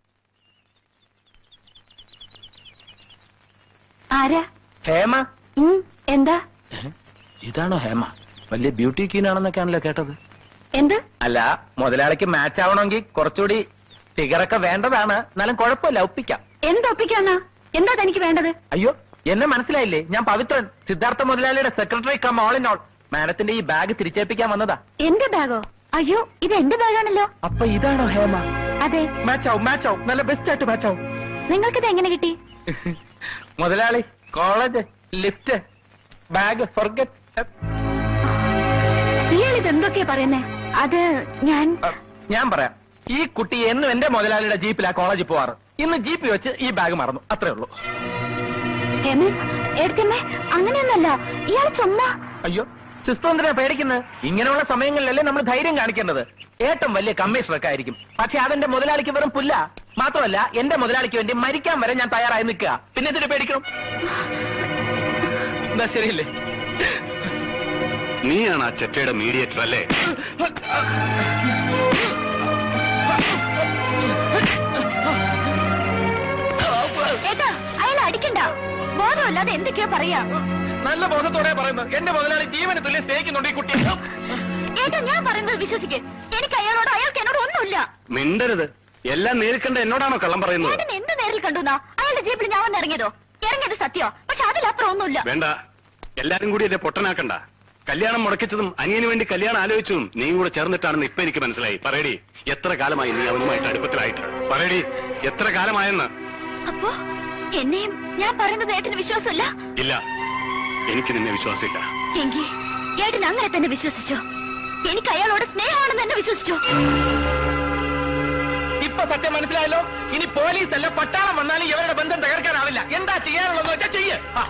H: ആരാ
A: ഹേമ
H: ഉം, എന്താ
A: ഇതാണോ ഹേമ വലിയ ബ്യൂട്ടി ക്വീൻ ആണെന്നൊക്കെയാണല്ലോ കേട്ടത്
H: എന്ത്
A: അല്ല മുതലാളിക്ക് മാച്ച് ആവണമെങ്കിൽ കുറച്ചുകൂടി ഫിഗറൊക്കെ വേണ്ടതാണ് എന്നാലും കുഴപ്പമില്ല ഒപ്പിക്കാം
H: എന്തൊപ്പിക്കാന്നാ എന്താ തനിക്ക് വേണ്ടത്
A: അയ്യോ എന്നെ മനസ്സിലായില്ലേ ഞാൻ പവിത്രൻ സിദ്ധാർത്ഥ മുതലാളിയുടെ secretary cum all in all മാഡത്തിന്റെ ഈ ബാഗ് തിരിച്ചേൽപ്പിക്കാൻ വന്നതാ
H: എന്റെ ബാഗോ അയ്യോ ഇത് എന്റെ ബാഗാണല്ലോ
A: അപ്പൊ ഇതാണോ ഹേമ
H: അതെ
A: മാച്ച് ആവും മാച്ച് ആവും നല്ല ബെസ്റ്റ് ആയിട്ട് മാച്ച് ആവും
H: നിങ്ങൾക്കിത് എങ്ങനെ കിട്ടി
A: മുതലാളി കോളേജ് ലിഫ്റ്റ് ബാഗ് ഫൊർഗറ്റ്
H: ഇയാൾ ഇത് എന്തൊക്കെയാ പറയുന്നേ അത് ഞാൻ
A: ഞാൻ പറയാം ഈ കുട്ടി എന്നും എന്റെ മുതലാളിയുടെ ജീപ്പിലാ കോളേജിൽ പോവാറ് ഇന്ന് ജീപ്പിൽ വെച്ച് ഈ ബാഗ് മറന്നു അത്രേ ഉള്ളൂ
H: ഹേമ എടുത്തമ്മേ അങ്ങനെയൊന്നല്ല ഇയാൾ ചുമ്മാ
A: അയ്യോ സിസ്റ്റർ എന്തിനാ പേടിക്കുന്നത് ഇങ്ങനെയുള്ള സമയങ്ങളിലല്ലേ നമ്മൾ ധൈര്യം കാണിക്കേണ്ടത് ഏറ്റവും വലിയ കമ്മീഷണറൊക്കെ ആയിരിക്കും പക്ഷെ അതെന്റെ മുതലാളിക്ക് വെറും പുല്ല മാത്രമല്ല എന്റെ മുതലാളിക്ക് വേണ്ടി മരിക്കാൻ വരെ ഞാൻ തയ്യാറായി നിൽക്കുക പിന്നെ എന്തിനു പേടിക്കണം എന്നാ ശരിയല്ലേ
E: നീയാണ് ആ ചെറ്റയുടെ മീഡിയേറ്റർ അല്ലേ
H: ഏട്ടാ അയാൾ അടിക്കണ്ട ബോധമല്ലാതെ എന്തൊക്കെയാ പറയാ
A: നല്ല ബോധത്തോടെ പറയുന്നത് എന്റെ മുതലാളി ജീവന് തുല്യം സ്നേഹിക്കുന്നുണ്ട് ഈ കുട്ടി
H: ഏട്ടാ ഞാൻ പറയുന്നത് വിശ്വസിക്ക് എനിക്ക് അയാളോട് അയാൾക്ക് എന്നോട് ഒന്നുമില്ല
E: മിണ്ടരുത് എല്ലാം നേരിക്കണ്ട എന്നോടാണോ കള്ളം പറയുന്നത്
H: ഏട്ടൻ എന്ത് നേരിൽ കണ്ടുന്നാ അയാളുടെ ജീപ്പിൽ ഞാൻ വന്ന് ഇറങ്ങിയതോ ഇറങ്ങിയത് സത്യോ പക്ഷെ അതിലപ്പുറം ഒന്നുമില്ല
E: വേണ്ട എല്ലാരും കൂടി എന്നെ പൊട്ടനാക്കണ്ട കല്യാണം മുടക്കിച്ചതും അനിയന് വേണ്ടി കല്യാണം ആലോചിച്ചതും നീയും കൂടെ ചേർന്നിട്ടാണെന്ന് ഇപ്പൊ എനിക്ക് മനസ്സിലായി പറയടി എത്ര കാലമായി നീ അവനുമായിട്ട് അടുപ്പത്തിലായിട്ട് പറയടി എത്ര കാലമായെന്ന്
H: അപ്പോ എന്നെയും ഞാൻ പറയുന്നത് ഏട്ടന് വിശ്വാസമില്ല
E: ഇല്ല എനിക്ക് നിന്നെ വിശ്വാസമില്ല
H: എങ്കിൽ ഏട്ടൻ അങ്ങനെ തന്നെ വിശ്വസിച്ചോ എനിക്ക് അയാളോട് സ്നേഹമാണെന്ന് തന്നെ വിശ്വസിച്ചോ
A: ഇപ്പൊ സത്യം മനസ്സിലായല്ലോ ഇനി പോലീസ് അല്ല പട്ടാളം വന്നാലും ഇവരുടെ ബന്ധം തകർക്കാനാവില്ല എന്താ ചെയ്യാനുള്ളതെന്ന് വെച്ചാൽ ചെയ്യ് ആ.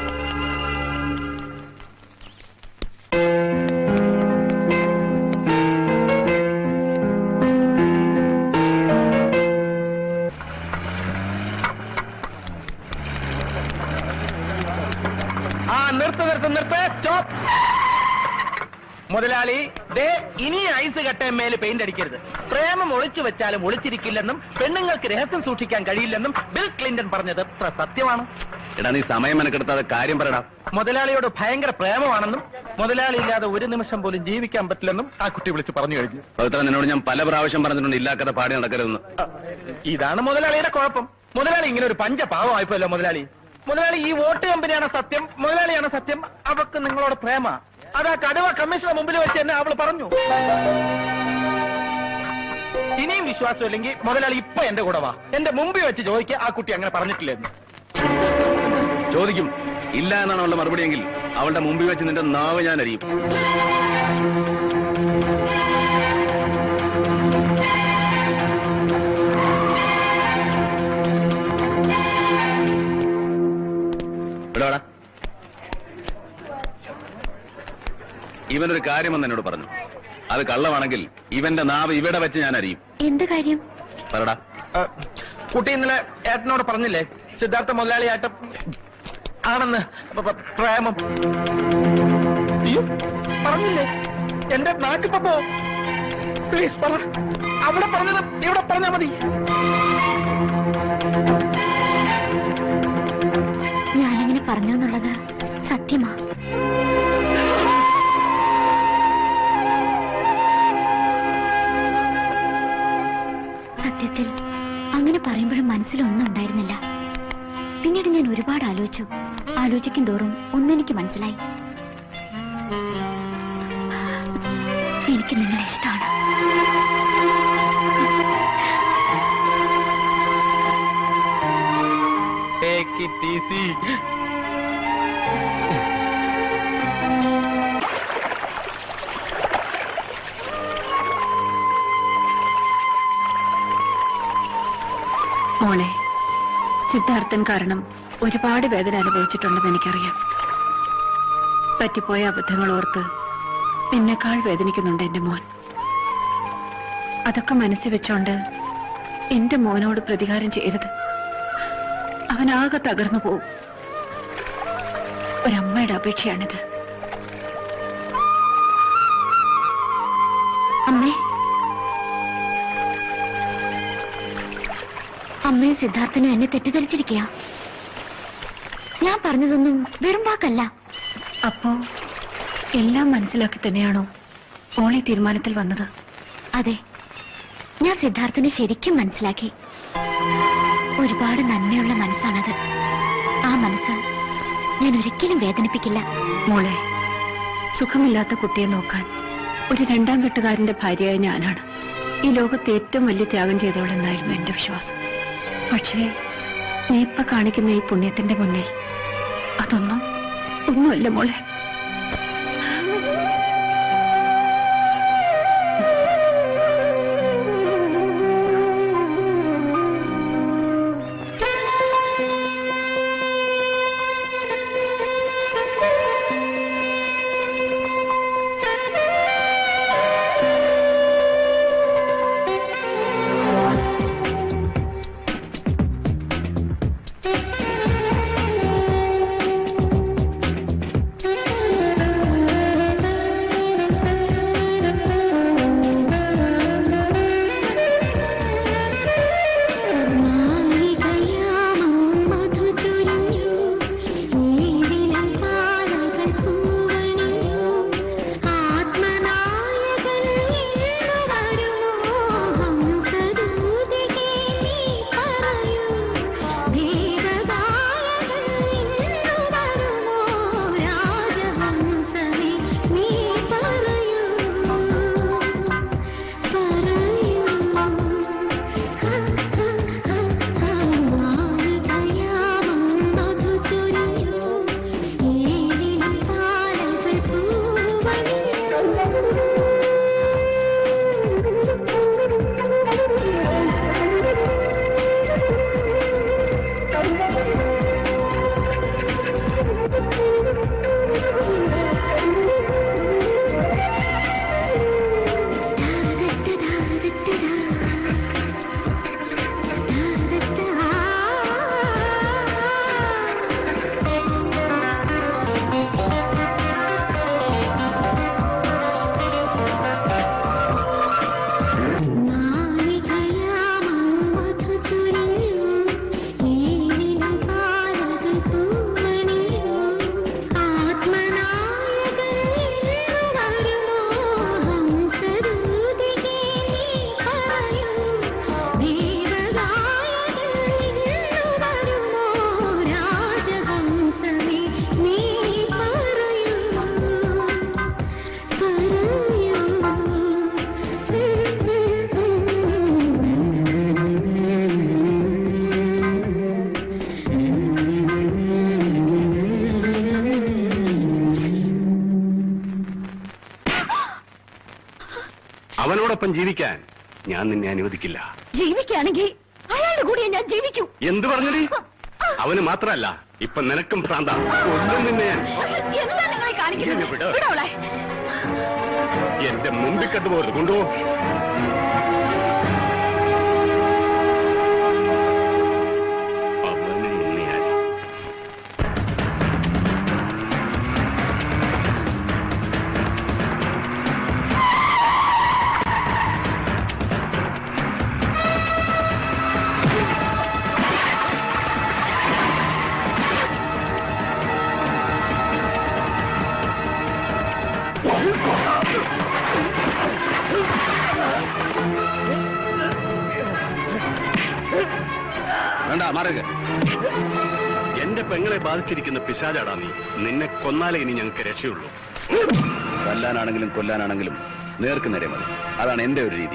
A: ആ നിർത്ത് നിർത്ത് നിർത്ത് സ്റ്റോപ്പ് മുതലാളി ദേ ഇനി ഐസ് കട്ടയമ്മേല് പെയിന്റ് അടിക്കരുത് പ്രേമം ഒളിച്ചു വെച്ചാലും ഒളിച്ചിരിക്കില്ലെന്നും പെണ്ണുങ്ങൾക്ക് രഹസ്യം സൂക്ഷിക്കാൻ കഴിയില്ലെന്നും ബിൽ ക്ലിന്റൺ പറഞ്ഞത് എത്ര സത്യമാണ്
E: എടാ നീ സമയം മെനക്കെടുത്താതെ കാര്യം പറയടാ
A: മുതലാളിയോട് ഭയങ്കര പ്രേമമാണെന്നും മുതലാളി ഇല്ലാതെ ഒരു നിമിഷം പോലും ജീവിക്കാൻ പറ്റില്ലെന്നും ആ കുട്ടി വിളിച്ച് പറഞ്ഞു കഴിഞ്ഞു
E: പവിത്ര നിന്നോട് ഞാൻ പല പ്രാവശ്യം പറഞ്ഞിട്ടുണ്ട് ഇല്ലാക്കത്തെ പാടി നടക്കരുതെന്ന്
A: ഇതാണ് മുതലാളിയുടെ കുഴപ്പം മുതലാളി ഇങ്ങനെ ഒരു പഞ്ച പാവമായിപ്പോയല്ലോ മുതലാളി മുതലാളി ഈ വോട്ട് കമ്പനിയാണ് സത്യം മുതലാളിയാണ് സത്യം അവർക്ക് നിങ്ങളോട് പ്രേമ അതാ കടുവ കമ്മീഷണർ മുമ്പിൽ വെച്ച് എന്നെ അവള് പറഞ്ഞു ഇനിയും വിശ്വാസമില്ലെങ്കിൽ മുതലാളി ഇപ്പൊ എന്റെ കൂടെ വാ എന്റെ മുമ്പിൽ വെച്ച് ചോദിക്കുക ആ കുട്ടി അങ്ങനെ പറഞ്ഞിട്ടില്ലെന്ന്
E: ചോദിക്കും ഇല്ല എന്നാണ് അവളുടെ മറുപടിയെങ്കിൽ അവളുടെ മുമ്പിൽ വെച്ച് നിന്റെ നാവ് ഞാൻ അറിയും ഇവിടെവാടാ. ഇവനൊരു കാര്യമെന്ന് എന്നോട് പറഞ്ഞു അത് കള്ളമാണെങ്കിൽ ഇവന്റെ നാവ് ഇവിടെ വെച്ച് ഞാൻ അറിയും
H: എന്ത് കാര്യം
E: പറടാ
A: കുട്ടി ഇന്നലെ ഏട്ടനോട് പറഞ്ഞില്ലേ സിദ്ധാർത്ഥ മുതലാളിയായിട്ട് ആണെന്ന് പ- പ- പ്രേമം അയ്യോ, പറഞ്ഞില്ലേ എന്റെ നാട്ടിപ്പോ പോ പ്ലീസ് പറ അവിടെ പറഞ്ഞത് ഇവിടെ പറഞ്ഞാ മതി
H: ഞാനിങ്ങനെ പറഞ്ഞു എന്നുള്ളത് സത്യമാ സത്യത്തിൽ അങ്ങനെ പറയുമ്പോഴും മനസ്സിലൊന്നും ഉണ്ടായിരുന്നില്ല പിന്നീട് ഞാൻ ഒരുപാട് ആലോചിച്ചു ആലോചിക്കും തോറും ഒന്നെനിക്ക് മനസ്സിലായി എനിക്ക് നിങ്ങളെ ഇഷ്ടമാണ്
A: Take it easy.
F: മോളെ സിദ്ധാർത്ഥൻ കാരണം ഒരുപാട് വേദന അനുഭവിച്ചിട്ടുണ്ടെന്ന് എനിക്കറിയാം പറ്റിപ്പോയ അബദ്ധങ്ങൾ ഓർത്ത് നിന്നെക്കാൾ വേദനിക്കുന്നുണ്ട് എന്റെ മോൻ അതൊക്കെ മനസ്സിൽ വെച്ചോണ്ട് എന്റെ മോനോട് പ്രതികാരം ചെയ്യരുത് അവനാകെ തകർന്നു പോവും ഒരമ്മയുടെ അപേക്ഷയാണിത്
H: അമ്മേ അമ്മയും സിദ്ധാർത്ഥനും എന്നെ തെറ്റിദ്ധരിച്ചിരിക്കുക ഞാൻ പറഞ്ഞതൊന്നും വെറും വാക്കല്ല
F: അപ്പോ എല്ലാം മനസ്സിലാക്കി തന്നെയാണോ ഓളി തീരുമാനത്തിൽ വന്നത്
H: അതെ ഞാൻ സിദ്ധാർത്ഥനെ ശരിക്കും മനസ്സിലാക്കി ഒരുപാട് നന്മയുള്ള മനസ്സാണത് ആ മനസ്സ് ഞാൻ ഒരിക്കലും വേദനിപ്പിക്കില്ല
F: മോളെ സുഖമില്ലാത്ത കുട്ടിയെ നോക്കാൻ ഒരു രണ്ടാം കെട്ടുകാരന്റെ ഭാര്യയായ ഞാനാണ് ഈ ലോകത്ത് ഏറ്റവും വലിയ ത്യാഗം ചെയ്തവളെന്നായിരുന്നു എന്റെ വിശ്വാസം പക്ഷേ നീ ഇപ്പൊ കാണിക്കുന്ന ഈ പുണ്യത്തിന്റെ മുന്നിൽ അതൊന്നും ഒന്നുമല്ല മോളെ
E: അവനോടൊപ്പം ജീവിക്കാൻ ഞാൻ നിന്നെ അനുവദിക്കില്ല
H: ജീവിക്കുകയാണെങ്കിൽ അയാളുടെ കൂടെ ഞാൻ ജീവിക്കൂ
E: എന്ത് പറഞ്ഞടി അവന് മാത്രല്ല ഇപ്പൊ നിനക്കും ഭ്രാന്ത കൊല്ലും നിന്നെ ഞാൻ
H: എന്താ നിങ്ങൾ ഈ കാണിക്കുന്നത്
E: എന്നെ വിട്.
H: വിടവളെ
E: എന്റെ മുമ്പിൽ കണ്ടുപോകരുത് കൊണ്ടുപോ അവനെ ഇന്ന് ഞാൻ വേണ്ട മാറുക എന്റെ പെങ്ങളെ ബാധിച്ചിരിക്കുന്ന പിശാചാടാ നീ നിന്നെ കൊന്നാലേ ഇനി ഞങ്ങൾക്ക് രക്ഷയുള്ളൂ കൊല്ലാനാണെങ്കിലും കൊല്ലാനാണെങ്കിലും നേർക്ക് നേരെ മതി അതാണ് എന്റെ ഒരു രീതി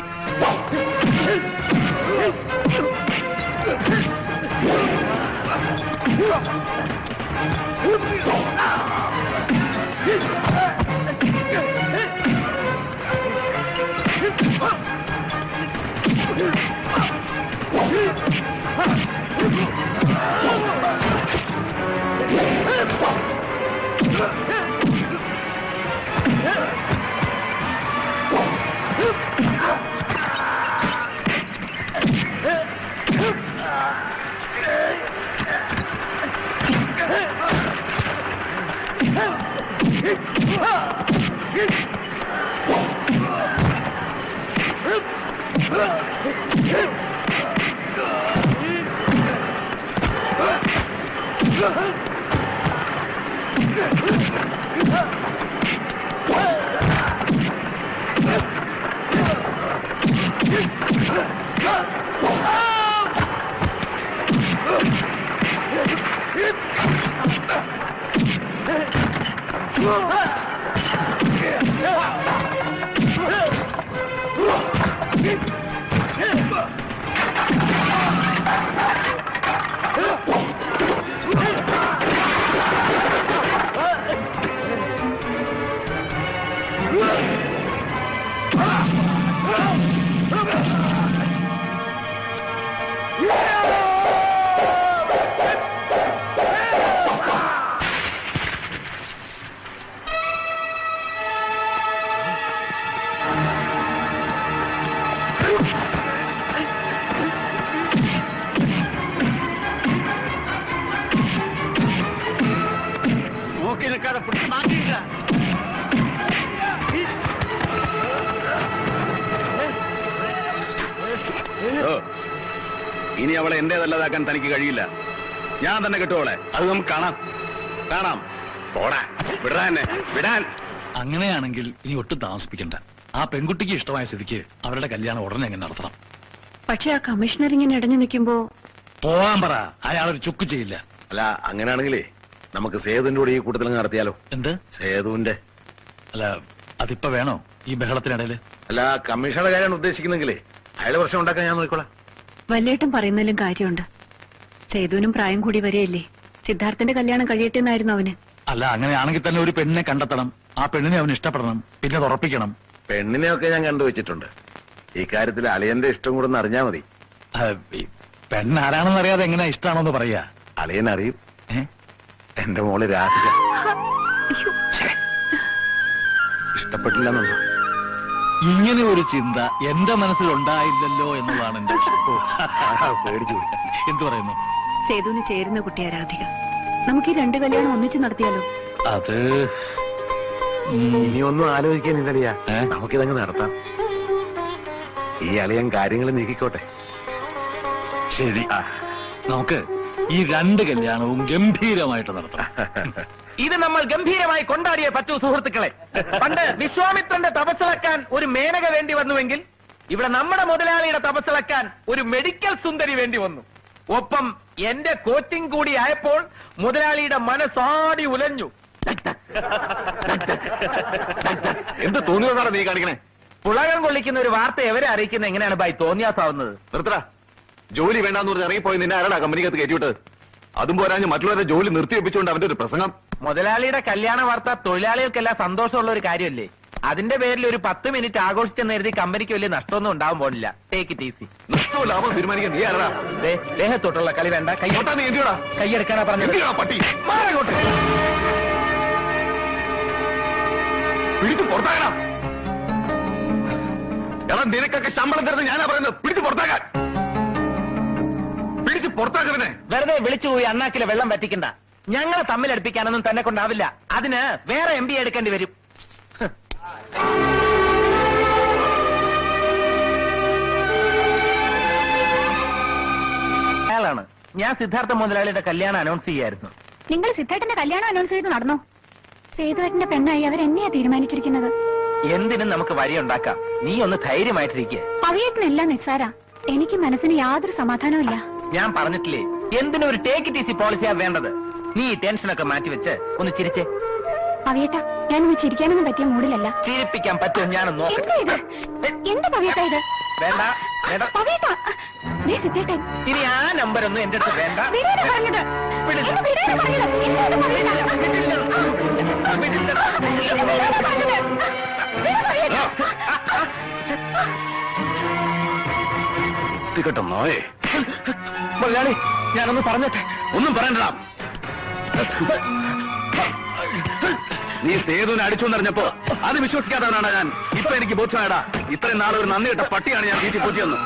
G: നോക്കി നിൽക്കാതെ പിടിച്ച് മാറ്റിയില്ല
E: ഓ, ഇനി അവളെ എന്റേതല്ലാതാക്കാൻ തനിക്ക് കഴിയില്ല ഞാൻ തന്നെ കിട്ടുവോളെ അത് നമുക്ക് കാണാം കാണാം പോടാ വിടാൻ എന്നെ വിടാൻ
B: അങ്ങനെയാണെങ്കിൽ ഇനി ഒട്ടും താമസിപ്പിക്കണ്ട ആ പെൺകുട്ടിക്ക് ഇഷ്ടമായ സ്ഥിതിക്ക് അവരുടെ കല്യാണം ഉടനെ അങ്ങ് നടത്തണം
F: പക്ഷെ ആ കമ്മീഷണർ ഇങ്ങനെ ഇടഞ്ഞു നിൽക്കുമ്പോ
B: പോവാൻ പറ അയാൾ ഒരു ചുക്ക് ചെയ്യില്ല
G: അല്ല അങ്ങനെയാണെങ്കിലേ നമുക്ക് സേതുവിന്റെ കൂടെ ഈ കൂട്ടത്തിൽ നടത്തിയാലോ
B: എന്ത്
G: സേതുവിന്റെ
B: അല്ല അതിപ്പോ വേണോ ഈ ബഹളത്തിനിടയില്
G: അല്ല കമ്മീഷണറുടെ കാര്യമാണ് ഉദ്ദേശിക്കുന്നെങ്കിലേ അയാളെ പ്രശ്നം ഉണ്ടാക്കാൻ ഞാൻ നോക്കിക്കോളാം
F: വല്ലേട്ടൻ പറയുന്നതിലും കാര്യമുണ്ട് സേതുവിനും പ്രായം കൂടി വരെയല്ലേ സിദ്ധാർത്ഥന്റെ കല്യാണം കഴിയട്ടെ എന്നായിരുന്നു അവന്
B: അല്ല അങ്ങനെയാണെങ്കിൽ തന്നെ ഒരു പെണ്ണിനെ കണ്ടെത്തണം ആ പെണ്ണിനെ അവന് ഇഷ്ടപ്പെടണം പിന്നെ അത് ഉറപ്പിക്കണം
G: പെണ്ണിനെയൊക്കെ ഞാൻ കണ്ടുവച്ചിട്ടുണ്ട് ഈ കാര്യത്തിൽ അളിയന്റെ ഇഷ്ടം കൂടെ ഒന്ന് അറിഞ്ഞാ മതി
B: ആ, ഈ പെണ്ണ് ആരാണെന്ന് അറിയാതെ എങ്ങനെയാ ഇഷ്ടമാണോന്ന് പറയാ
G: അളിയൻ അറിയും
B: ഏ?
G: എന്റെ മോള് രാധിക ഇഷ്ടപ്പെട്ടില്ലെന്നുണ്ടോ
B: ഇങ്ങനെ ഒരു ചിന്ത എന്റെ മനസ്സിൽ ഉണ്ടായില്ലല്ലോ എന്നുള്ളതാണ് എന്റെ വിഷമം.
G: പേടിച്ചു പോയി.
B: എന്തു പറയുന്നു
F: സേതുവിന് ചേരുന്ന കുട്ടിയാ രാധിക നമുക്ക് ഈ രണ്ട് കല്യാണം ഒന്നിച്ച് നടത്തിയാലോ
B: അത്
G: ഇനി ഒന്നും ആലോചിക്കാനില്ലടിയാ നമുക്കിതങ്ങ് നടത്താം ഈ അളിയൻ കാര്യങ്ങൾ നീക്കിക്കോട്ടെ
B: ശരി നമുക്ക് ഈ രണ്ട് കല്യാണവും ഗംഭീരമായിട്ട് നടത്തണം
A: ഇത് നമ്മൾ ഗംഭീരമായി കൊണ്ടാടിയേ പറ്റൂ സുഹൃത്തുക്കളെ പണ്ട് വിശ്വാമിത്രന്റെ തപസ്സിളക്കാൻ ഒരു മേനക വേണ്ടി വന്നുവെങ്കിൽ ഇവിടെ നമ്മുടെ മുതലാളിയുടെ തപസ്സിളക്കാൻ ഒരു മെഡിക്കൽ സുന്ദരി വേണ്ടി വന്നു ഒപ്പം എന്റെ കോച്ചിങ് കൂടി ആയപ്പോൾ മുതലാളിയുടെ മനസ്സാടി ഉലഞ്ഞു
K: എന്ത് തോന്നിയതാണ് നീ കാണിക്കണേ
A: പുളകം കൊള്ളിക്കുന്ന ഒരു വാർത്ത എവരെ അറിയിക്കുന്ന എങ്ങനെയാണ് ബൈ തോന്നിയാസാവുന്നത്
K: നിർത്തടാ ജോലി വേണ്ടാന്ന് പറഞ്ഞ് ഇറങ്ങിപ്പോയി നിന്നെ ആരാടാ കമ്പനിക്കകത്ത് കയറ്റിവിട്ട് അതും പോരാഞ്ഞ് മറ്റുള്ളവരുടെ ജോലി നിർത്തിവെപ്പിച്ചുകൊണ്ട് അവന്റെ ഒരു പ്രസംഗം
A: മുതലാളിയുടെ കല്യാണ വാർത്ത തൊഴിലാളികൾക്കെല്ലാം സന്തോഷമുള്ള ഒരു കാര്യമല്ലേ അതിന്റെ പേരിൽ ഒരു പത്ത് മിനിറ്റ് ആഘോഷിച്ചെന്ന് കരുതി കമ്പനിക്ക് വലിയ നഷ്ടമൊന്നും ഉണ്ടാവാൻ പോണില്ല ടേക്ക് ഇറ്റ് ഈസി
K: നഷ്ടവും ലാഭം തീരുമാനിക്കാൻ നീ ആരാടാ
A: ദേഹത്തോട്ടുള്ള കളി വേണ്ട കൈ
K: ഇങ്ങോട്ടാ നീ എന്തിയോടാ
A: കൈയെടുക്കാനാ പറഞ്ഞത്
K: എന്തിനാ പട്ടി
A: മാറിക്കോട്ടെ
K: പിടിച്ച് പുറത്താകണം എടാ നിനക്കൊക്കെ ശമ്പളം തരുന്നത് ഞാനാ പറയുന്നത് പിടിച്ച് പുറത്താക്കാൻ പിടിച്ച് പുറത്താക്കവനെ
A: വെറുതെ വിളിച്ചു പോയി അണ്ണാക്കിലെ വെള്ളം വറ്റിക്കണ്ട ഞങ്ങളെ തമ്മിലടുപ്പിക്കാനൊന്നും തന്നെ കൊണ്ടാവില്ല അതിന് വേറെ എം പി എടുക്കേണ്ടി വരും ഹ്. അയാളാണ് ഞാൻ സിദ്ധാർത്ഥ മുതലാളിയുടെ കല്യാണം അനൗൺസ് ചെയ്യായിരുന്നു
H: നിങ്ങൾ സിദ്ധേട്ടന്റെ കല്യാണം അനൗൺസ് ചെയ്ത് നടന്നോ സേതുവേട്ടന്റെ പെണ്ണായി അവരെന്നെയാ തീരുമാനിച്ചിരിക്കുന്നത്
A: എന്തിനും നമുക്ക് വഴിയുണ്ടാക്കാം നീ ഒന്ന് ധൈര്യമായിട്ടിരിക്കുക
H: പവിയേട്ടനെല്ലാം നിസ്സാര എനിക്ക് മനസ്സിന് യാതൊരു സമാധാനവും ഇല്ല
A: ഞാൻ പറഞ്ഞിട്ടില്ലേ എന്തിനും ഒരു ടേക്ക് ഇറ്റ് ഈസി പോളിസിയാ വേണ്ടത് നീ ഈ ടെൻഷനൊക്കെ മാറ്റിവെച്ച് ഒന്ന് ചിരിച്ചേ
H: പവിയേട്ട ഞാനൊന്ന് ചിരിക്കാനൊന്നും പറ്റിയ മൂഡിലല്ല
A: ചിരിപ്പിക്കാൻ പറ്റുമോ ഞാനൊന്ന് നോക്കട്ടെ
H: എന്താ ഇത് എന്താ പവിയേട്ട ഇത്
A: വേണ്ട വേണ്ട
H: പവിയേട്ട ദേ സിദ്ധേട്ടൻ
A: ഇനി ആ നമ്പർ ഒന്നും എന്റെ അടുത്ത് വേണ്ട
H: വിടാനാ പറഞ്ഞത്
A: വിടില്ല.
H: എന്നെ വിടാനാ പറഞ്ഞത് എന്താ ഇത് പവിയേട്ട? എന്നെ വിടാനാ പറഞ്ഞത് വിടാ പവിയേട്ട.
E: കേട്ടോ നോയേ
A: മുതലാളി ഞാനൊന്ന് പറഞ്ഞിട്ടെ
E: ഒന്നും പറയണ്ടടാ നീ സേതുവിനെ അടിച്ചു എന്നറിഞ്ഞപ്പോ അത് വിശ്വസിക്കാത്തവനാണ് ഞാൻ ഇപ്പൊ എനിക്ക് ബോധ്യമായടാ ഇത്രയും നാളെ ഒരു നന്ദി കിട്ട പട്ടിയാണ് ഞാൻ വീട്ടിൽ പോറ്റിയെന്ന്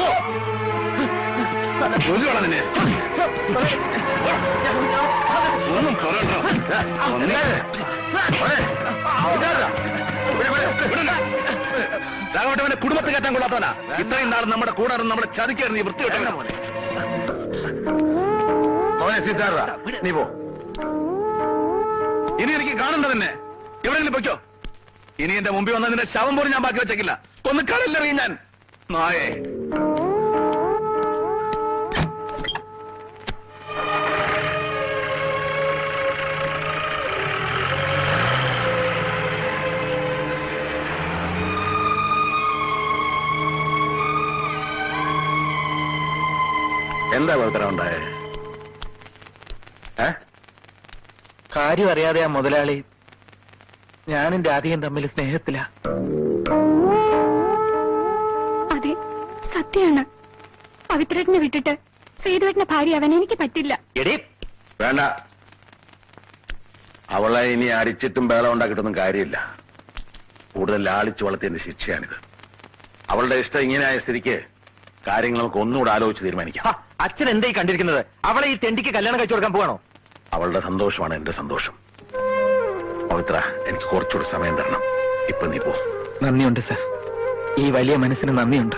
E: ജോലി വേണം നിന്നെ
G: ഒന്നും പറയണ്ട ഒന്നേ. ഓനെ, ഇതാരാ? ഇവിടെ, ഇവിടെ, ഇവിടെ. രാഘവട്ടവന്റെ കുടുംബത്തെ കയറ്റാൻ കൊള്ളാത്തവനാ ഇത്രയും നാൾ നമ്മുടെ കൂടെ നടന്ന് നമ്മളെ ചതിക്കായിരുന്നു ഈ വൃത്തി മോനെ മോനെ സിദ്ധാർത്ഥ നീ പോ ഇനി എനിക്ക് കാണണ്ട തന്നെ എവിടെയെങ്കിലും പൊയ്ക്കോ ഇനി എന്റെ മുമ്പിൽ വന്ന നിന്റെ ശവം പോലും ഞാൻ ബാക്കി വെച്ചേക്കില്ല ഒന്ന് കളല്ലെറിയും ഞാൻ നായേ എന്താ പവിത്ര ഉണ്ടായേ ഏ
A: കാര്യം അറിയാതെ ആ മുതലാളി ഞാനും രാധികയും തമ്മിൽ സ്നേഹത്തിലാ
H: അതെ സത്യാണ് പവിത്രേട്ടനെ വിട്ടിട്ട് സേതുവേട്ടന്റെ ഭാര്യ അവൻ എനിക്ക് പറ്റില്ല
G: എടി വേണ്ട അവളെ ഇനി അടിച്ചിട്ടും ബേളം ഉണ്ടാക്കിയിട്ടൊന്നും കാര്യമില്ല കൂടുതൽ ലാളിച്ചു വളർത്തിയതിന്റെ ശിക്ഷയാണിത് അവളുടെ ഇഷ്ടം ഇങ്ങനെയായ സ്ഥിതിക്ക് കാര്യങ്ങൾ നമുക്ക് ഒന്നുകൂടെ ആലോചിച്ച് തീരുമാനിക്കാം
L: അച്ഛൻ എന്തായി കണ്ടിരിക്കുന്നത് അവളെ ഈ തെണ്ടിക്ക് കല്യാണം കഴിച്ചു കൊടുക്കാൻ പോവാണോ
G: അവളുടെ സന്തോഷമാണ് എന്റെ സന്തോഷം പവിത്ര എനിക്ക് കുറച്ചുകൂടി സമയം തരണം ഇപ്പൊ നീ പോ
A: നന്ദിയുണ്ട് സർ ഈ വലിയ മനസ്സിന് നന്ദിയുണ്ട്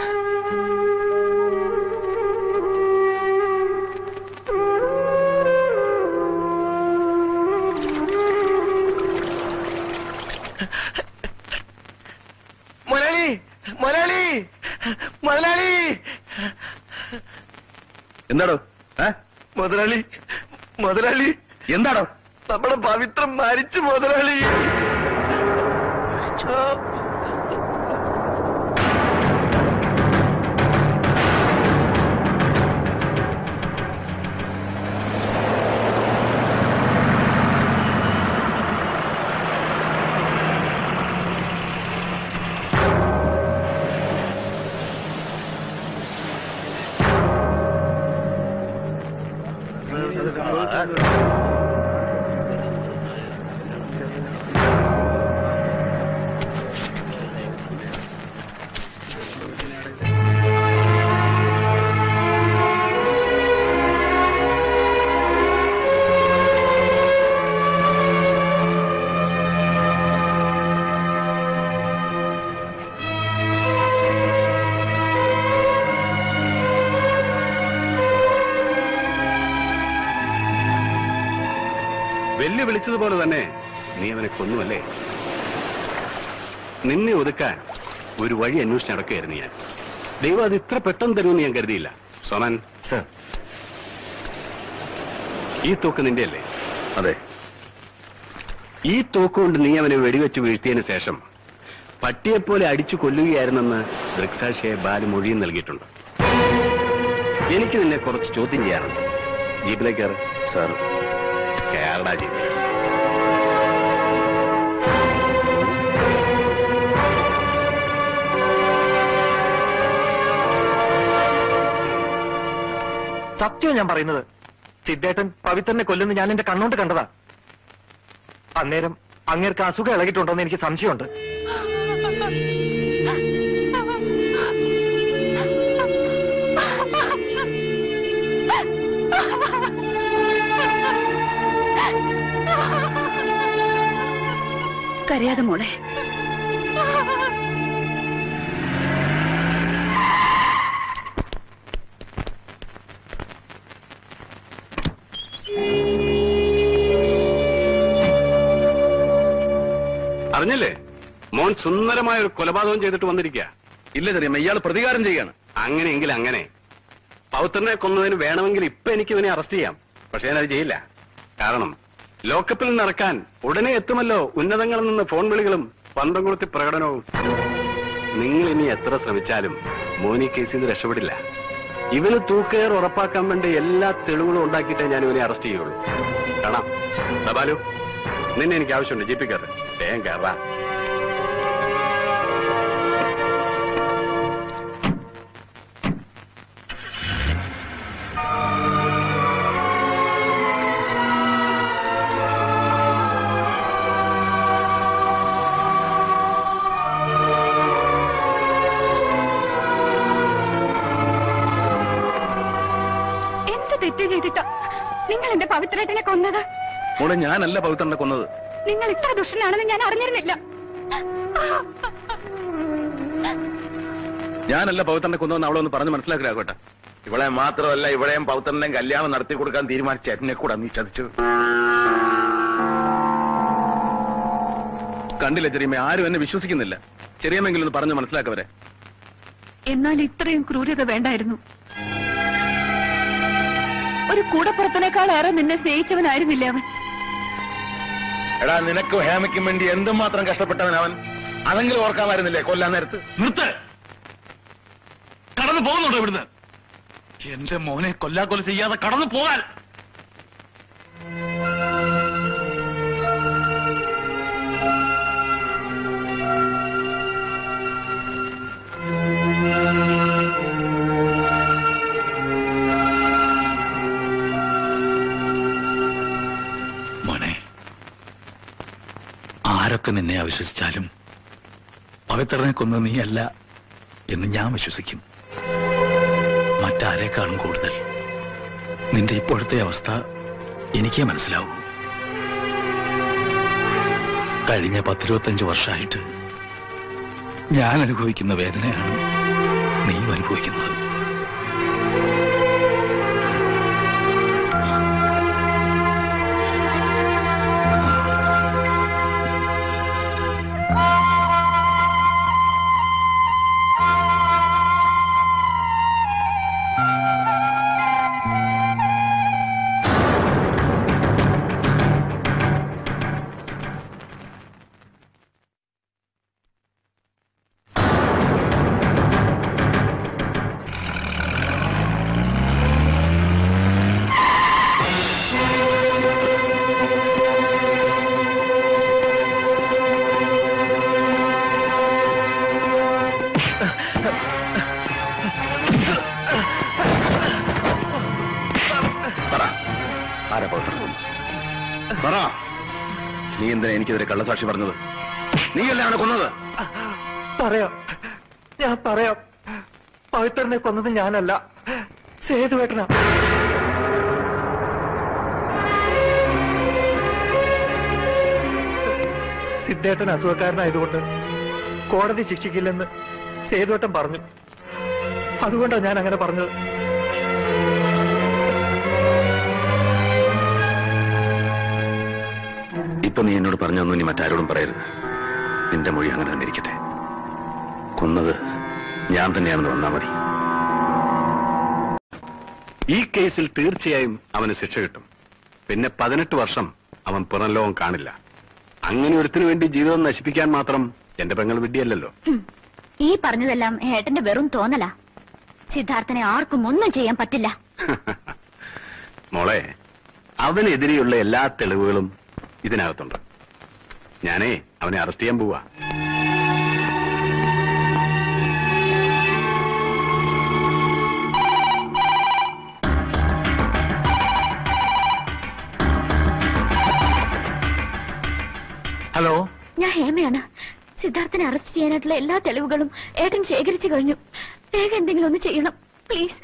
G: മുതലാളി മുതലാളി മുതലാളി എന്താടോ ഏ? മുതലാളി മുതലാളി എന്താടോ നമ്മുടെ പവിത്രം മരിച്ചു മുതലാളി
E: വെല്ലു വിളിച്ചതുപോലെ തന്നെ നീ അവനെ കൊന്നുവല്ലേ നിന്നെ ഒതുക്കാൻ ഒരു വഴി അന്വേഷിച്ച് നടക്കുകയായിരുന്നു ഞാൻ ദൈവം അത് ഇത്ര പെട്ടെന്ന് തരുമെന്ന് ഞാൻ കരുതിയില്ല സോമൻ
L: സർ
E: ഈ തോക്ക് നിന്റെ അല്ലേ
G: അതെ
E: ഈ തോക്ക് കൊണ്ട് നീ അവനെ വെടിവെച്ച് വീഴ്ത്തിയതിനു ശേഷം പട്ടിയെപ്പോലെ അടിച്ചു കൊല്ലുകയായിരുന്നെന്ന് ദൃക്സാക്ഷിയെ ബാലു മൊഴിയും നൽകിയിട്ടുണ്ട് എനിക്ക് നിന്നെ കുറച്ച് ചോദ്യം ചെയ്യാനുണ്ട് ജീപ്പിലേക്ക് കയറ് സാർ കേരള ജീപ്പ്
L: സത്യം ഞാൻ പറയുന്നത് സിദ്ധേട്ടൻ പവിത്രനെ കൊല്ലുന്ന ഞാൻ എന്റെ കണ്ണോണ്ട് കണ്ടതാ അന്നേരം അങ്ങേർക്ക് അസുഖം ഇളകിയിട്ടുണ്ടോന്ന് എനിക്ക് സംശയമുണ്ട്
F: കരയാതെ മോളെ
E: അറിഞ്ഞില്ലേ മോൻ സുന്ദരമായ ഒരു കൊലപാതകം ചെയ്തിട്ട് വന്നിരിക്കുക
G: ഇല്ല ചെറിയമ്മ ഇയാൾ പ്രതികാരം ചെയ്യാണ്
E: അങ്ങനെയെങ്കിൽ അങ്ങനെ പൗത്രനെ കൊന്നതിന് വേണമെങ്കിൽ ഇപ്പൊ എനിക്ക് ഇവനെ അറസ്റ്റ് ചെയ്യാം പക്ഷെ ഞാനത് ചെയ്യില്ല കാരണം ലോക്കപ്പിൽ നിന്ന് ഇറക്കാൻ ഉടനെ എത്തുമല്ലോ ഉന്നതങ്ങളിൽ നിന്ന് ഫോൺ വിളികളും പന്തം കൊളുത്തി പ്രകടനവും നിങ്ങൾ ഇനി എത്ര ശ്രമിച്ചാലും മോനി കേസിൽ നിന്ന് രക്ഷപ്പെടില്ല ഇവന് തൂക്കേർ ഉറപ്പാക്കാൻ വേണ്ടി എല്ലാ തെളിവുകളും ഉണ്ടാക്കിയിട്ടേ ഞാൻ ഇവനെ അറസ്റ്റ് ചെയ്യുള്ളൂ കാണാം ദാ ബാലു നിന്നെ എനിക്ക് ആവശ്യമുണ്ട് ജീപ്പിക്കാറ് വേഗം കയറാ
H: എന്ത് തെറ്റ് ചെയ്തിട്ടാ നിങ്ങൾ
F: നിങ്ങൾ എന്റെ പവിത്രേട്ടനെ കൊന്നത്
D: മോളെ ഞാനല്ല പവിത്രനെ കൊന്നത്
F: നിങ്ങൾ ഇത്ര ദുഷ്ടനാണെന്ന് ഞാൻ അറിഞ്ഞിരുന്നില്ല
D: ഞാനല്ല പവിത്രനെ കൊന്നതെന്ന് അവളെ ഒന്ന് പറഞ്ഞ് മനസ്സിലാക്കിലാക്കട്ടെ
G: ഇവളെ മാത്രമല്ല ഇവിടെയും പൗത്രന്റെയും കല്യാണം നടത്തി കൊടുക്കാൻ തീരുമാനിച്ച എന്നെ കൂടെ നീ ചതിച്ചത്
D: കണ്ടില്ല ചെറിയമ്മ ആരും എന്നെ വിശ്വസിക്കുന്നില്ല ചെറിയമ്മെങ്കിലും ഒന്ന് പറഞ്ഞു മനസ്സിലാക്കവരെ
F: എന്നാൽ ഇത്രയും ക്രൂരത വേണ്ടായിരുന്നു ഒരു കൂടപ്പുറത്തിനേക്കാൾ ഏറെ നിന്നെ സ്നേഹിച്ചവനായിരുന്നില്ല അവൻ
G: എടാ നിനക്കും ഹേമയ്ക്കും വേണ്ടി എന്തുമാത്രം കഷ്ടപ്പെട്ടവൻ അവൻ അതെങ്കിലും ഓർക്കാമായിരുന്നില്ലേ കൊല്ലാൻ നേരത്ത്
B: നിർത്ത് കടന്നു പോകുന്നുണ്ടോ ഇവിടുന്ന് എന്റെ മോനെ കൊല്ലാക്കൊല ചെയ്യാതെ കടന്നു പോകാൻ മോനെ ആരൊക്കെ നിന്നെ അവിശ്വസിച്ചാലും പവിത്രനെ കൊന്ന നീയല്ല എന്ന് ഞാൻ വിശ്വസിക്കും മറ്റാരേക്കാളും കൂടുതൽ നിന്റെ ഇപ്പോഴത്തെ അവസ്ഥ എനിക്കേ മനസ്സിലാവും കഴിഞ്ഞ പത്തിരുപത്തഞ്ച് വർഷമായിട്ട് ഞാൻ അനുഭവിക്കുന്ന വേദനയാണ് നീയും അനുഭവിക്കുന്നത്
G: പറ ആരാ പൗത്രൻ കൊന്നു പറ നീ എന്തിനാ എനിക്കെതിരെ കള്ളസാക്ഷി പറഞ്ഞത് നീയല്ലേ അവനെ കൊന്നത്
L: പറയാം ഞാൻ പറയാം പവിത്രനെ കൊന്നത് ഞാനല്ല സേതുവേട്ടനാ സിദ്ധേട്ടൻ അസുഖക്കാരനായതുകൊണ്ട് കോടതി ശിക്ഷിക്കില്ലെന്ന് സേതുവേട്ടൻ പറഞ്ഞു അതുകൊണ്ടാണ് ഞാൻ അങ്ങനെ പറഞ്ഞത്
D: ഇപ്പൊ നീ എന്നോട് പറഞ്ഞൊന്നും ഇനി മറ്റാരോടും പറയരുത് നിന്റെ മൊഴി അങ്ങനെ തന്നെ ഇരിക്കട്ടെ കൊന്നത് ഞാൻ തന്നെയാണെന്ന് വന്നാ മതി ഈ കേസിൽ തീർച്ചയായും അവന് ശിക്ഷ കിട്ടും പിന്നെ പതിനെട്ട് വർഷം അവൻ പുറം ലോകം കാണില്ല അങ്ങനെ ഒരുത്തിനു വേണ്ടി ജീവിതം നശിപ്പിക്കാൻ മാത്രം എന്റെ പെങ്ങൾ വിഡ്ഢിയല്ലല്ലോ
H: ഈ പറഞ്ഞതെല്ലാം ഏട്ടന്റെ വെറും തോന്നലാ സിദ്ധാർത്ഥനെ ആർക്കും ഒന്നും ചെയ്യാൻ പറ്റില്ല
D: മോളെ അവനെതിരെയുള്ള എല്ലാ തെളിവുകളും ഇതിനകത്തുണ്ട് ഞാനേ അവനെ അറസ്റ്റ് ചെയ്യാൻ പോവാ
B: ഹലോ
H: ഞാൻ ഹേമയാണ് സിദ്ധാർത്ഥനെ അറസ്റ്റ് ചെയ്യാനായിട്ടുള്ള എല്ലാ തെളിവുകളും ഏട്ടൻ ശേഖരിച്ചു കഴിഞ്ഞു വേഗം എന്തെങ്കിലും ഒന്ന് ചെയ്യണം പ്ലീസ്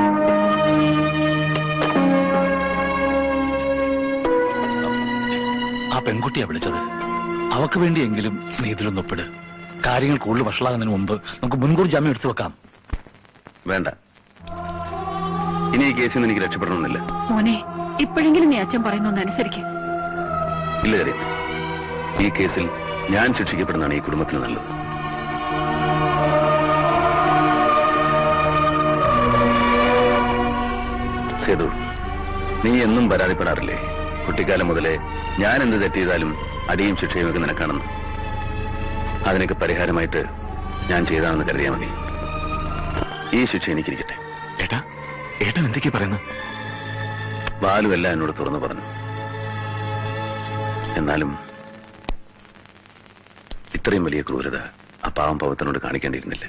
B: ആ പെൺകുട്ടിയാ വിളിച്ചത് അവക്ക് വേണ്ടിയെങ്കിലും നീ ഇതിലൊന്ന് ഒപ്പിട് കാര്യങ്ങൾ കൂടുതൽ വഷളാകുന്നതിന് മുമ്പ് നമുക്ക് മുൻകൂർ ജാമ്യം എടുത്തു വെക്കാം
D: വേണ്ട ഇനി ഈ കേസിൽ നിന്ന് എനിക്ക് രക്ഷപ്പെടണമെന്നില്ല
F: മോനെ ഇപ്പോഴെങ്കിലും നീ അച്ഛൻ പറയുന്നൊന്ന് അനുസരിക്കും
D: ഇല്ല കാര്യം ഈ കേസിൽ ഞാൻ ശിക്ഷിക്കപ്പെടുന്നതാണ് ഈ കുടുംബത്തിന് നല്ലത് സേതു നീ എന്നും പരാതിപ്പെടാറില്ലേ കുട്ടിക്കാലം മുതലേ ഞാൻ എന്ത് തെറ്റ് ചെയ്താലും അടിയും ശിക്ഷയും ഒക്കെ നിനക്കാണെന്ന് അതിനൊക്കെ പരിഹാരമായിട്ട് ഞാൻ ചെയ്താണെന്ന് കരുതിയാൽ മതി ഈ ശിക്ഷ എനിക്കിരിക്കട്ടെ
K: ഏട്ടാ ഏട്ടൻ എന്തൊക്കെയാ പറയുന്നത്
D: ബാലു എല്ലാം എന്നോട് തുറന്നു പറഞ്ഞു എന്നാലും ഇത്രയും വലിയ ക്രൂരത ആ പാവം പവത്തിനോട് കാണിക്കേണ്ടിയിരുന്നില്ല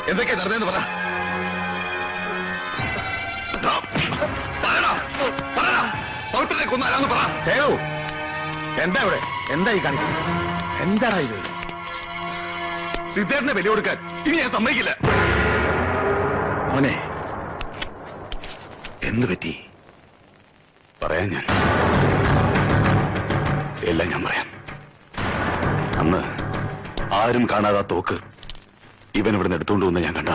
K: എന്തൊക്കെയാ നടന്നതെന്ന് പറ ഡാ, പറയടാ, പറയടാ. പവിത്രനെ കൊന്നാലാന്ന് പറ
G: സേതു എന്താ ഇവിടെ എന്താ ഈ കാണിക്കുന്നത് എന്താടാ ഇത്
K: സിദ്ധേട്ടനെ ബലി കൊടുക്കാൻ ഇനി ഞാൻ സമ്മതിക്കില്ല
G: മോനെ എന്തു പറ്റി
E: പറയാൻ ഞാൻ എല്ലാം ഞാൻ പറയാം അന്ന് ആരും കാണാതെ ആ തോക്ക് ഇവൻ ഇവിടുന്ന് എടുത്തുകൊണ്ട് വന്ന് ഞാൻ കണ്ട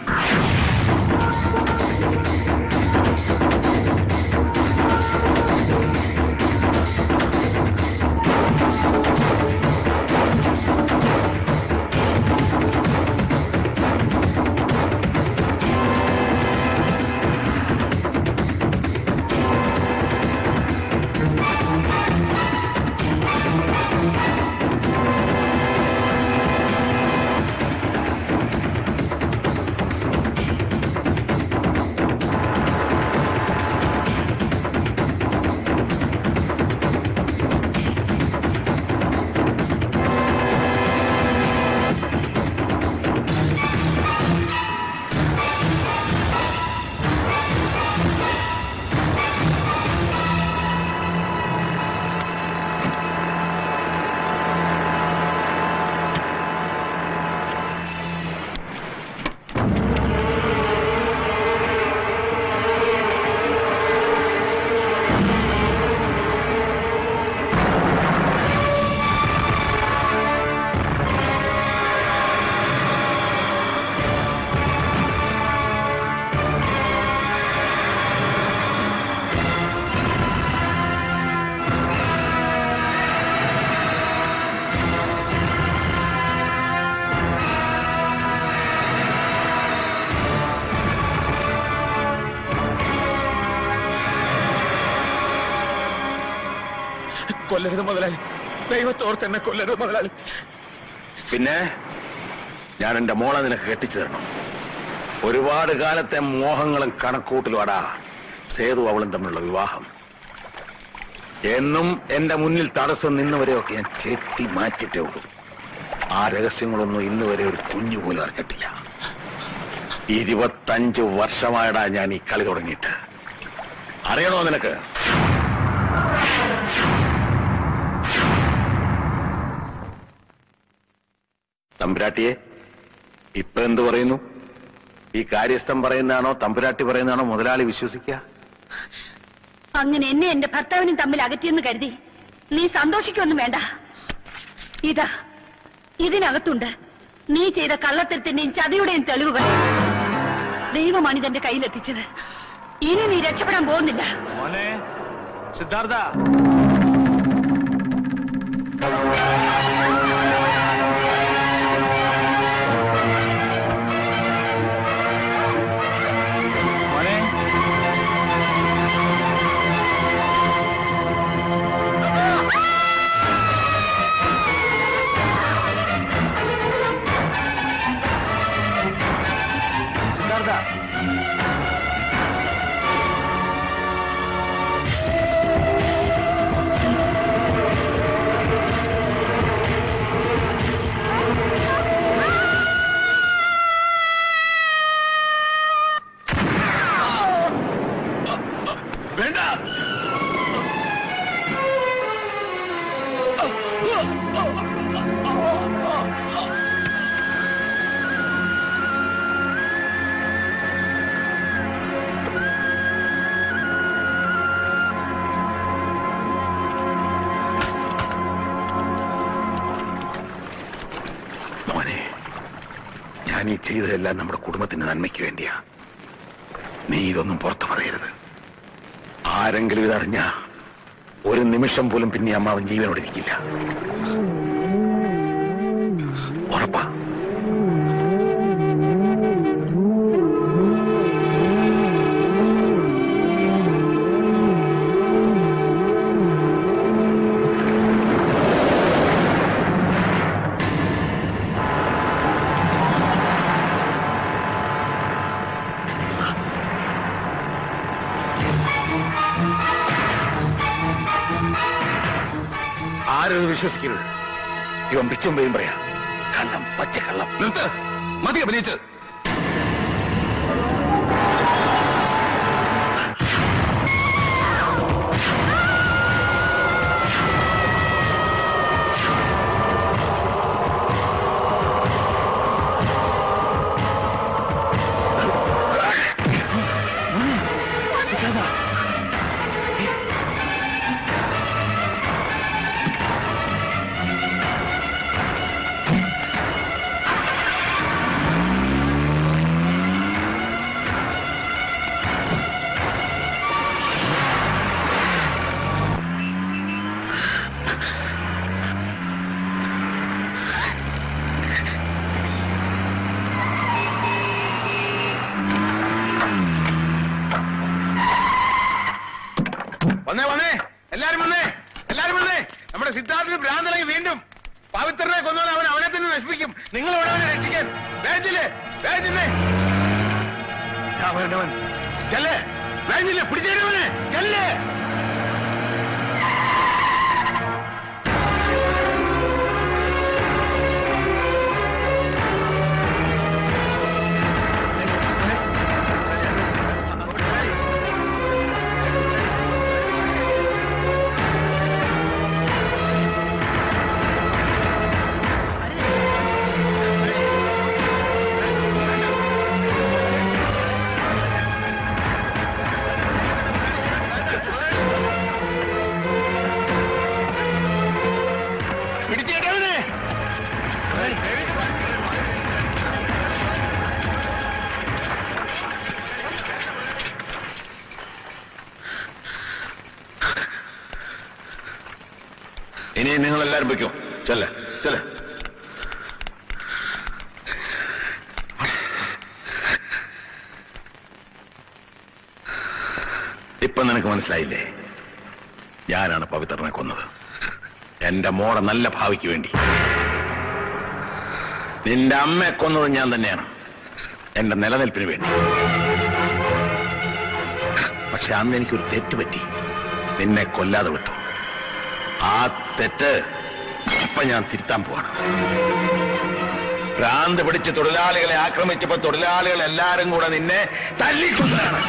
G: കൊല്ലരുത് മുതലാളി ദൈവത്തോർത്ത് എന്നെ കൊല്ലരുത് മുതലാളി
E: പിന്നെ ഞാൻ എന്റെ മോളെ നിനക്ക് കെട്ടിച്ചു തരണം ഒരുപാട് കാലത്തെ മോഹങ്ങളും കണക്കൂട്ടലും അടാ സേതു അവളും തമ്മിലുള്ള വിവാഹം എന്നും എന്റെ മുന്നിൽ തടസ്സം നിന്നുവരെയൊക്കെ ഞാൻ ചെത്തി മാറ്റിട്ടേ ഉള്ളൂ ആ രഹസ്യങ്ങളൊന്നും ഇന്ന് വരെ ഒരു കുഞ്ഞു പോലും അറിഞ്ഞിട്ടില്ല ഇരുപത്തഞ്ച് വർഷമായടാ ഞാൻ ഈ കളി തുടങ്ങിയിട്ട് അറിയണോ നിനക്ക് തമ്പുരാട്ടിയെ ഇപ്പൊ എന്ത് പറയുന്നു ഈ കാര്യസ്ഥം പറയുന്നതാണോ തമ്പുരാട്ടി പറയുന്നതാണോ മുതലാളി വിശ്വസിക്കുക
F: അങ്ങനെ എന്നെ എന്റെ ഭർത്താവിനും തമ്മിൽ അകറ്റിയെന്ന് കരുതി നീ സന്തോഷിക്കൊന്നും വേണ്ട ഇതാ ഇതിനകത്തുണ്ട് നീ ചെയ്ത കള്ളത്തരത്തിന്റെയും ചതിയുടെയും തെളിവുകൾ ദൈവമാണ് ഇതെന്റെ കയ്യിലെത്തിച്ചത് ഇനി നീ രക്ഷപ്പെടാൻ പോകുന്നില്ല
B: മോനെ സിദ്ധാർത്ഥ മോനെ സിദ്ധാർത്ഥ
K: വേണ്ട
E: മോനെ ഞാൻ ഈ ചെയ്തതെല്ലാം നമ്മുടെ കുടുംബത്തിന്റെ നന്മയ്ക്ക് വേണ്ടിയാ നീ ഇതൊന്നും പുറത്തു പറയരുത് ആരെങ്കിലും ഇതറിഞ്ഞ ഒരു നിമിഷം പോലും പിന്നെ അമ്മാവൻ ജീവനോടെ ഇരിക്കില്ല ഉറപ്പാ ആരും ഇത് വിശ്വസിക്കരുത് ഇവൻ പിച്ചും പേയും പറയാ കള്ളം പച്ചക്കള്ളം
K: നിർത്ത് മതി അഭിനയിച്ച്
G: നമ്മുടെ സിദ്ധാർത്ഥിന് ഭ്രാന്തനായി വീണ്ടും പവിത്രനെ കൊന്നാൽ അവൻ അവനെ തന്നെ നശിപ്പിക്കും നിങ്ങൾ ഇവിടെ അവനെ രക്ഷിക്കാൻ വേണ്ടില്ലേ വേണ്ടില്ലേ അവനവൻ ചെല്ലേ വേണ്ടില്ലേ പിടിച്ചേരുവനെ ചെല്ലേ പിടിച്ചേട്ടവനെ
K: ഇനി നിങ്ങൾ എല്ലാരും വെക്കും ചെല്ല ചെല്ല ഇപ്പൊ നിനക്ക് മനസ്സിലായില്ലേ ഞാനാണ് പവിത്രനെ കൊന്നത് എന്റെ മോടെ നല്ല ഭാവിക്ക് വേണ്ടി നിന്റെ അമ്മയെ കൊന്നത് ഞാൻ തന്നെയാണ് എന്റെ നിലനിൽപ്പിന് വേണ്ടി പക്ഷെ അന്ന് എനിക്കൊരു തെറ്റ് പറ്റി നിന്നെ കൊല്ലാതെ വിട്ടു ആ തെറ്റ് ഇപ്പൊ ഞാൻ തിരുത്താൻ പോവാണ് ഭ്രാന്ത് പിടിച്ച് തൊഴിലാളികളെ ആക്രമിച്ചപ്പോ തൊഴിലാളികൾ എല്ലാരും കൂടെ നിന്നെ തല്ലിക്കൊണ്ടാണ്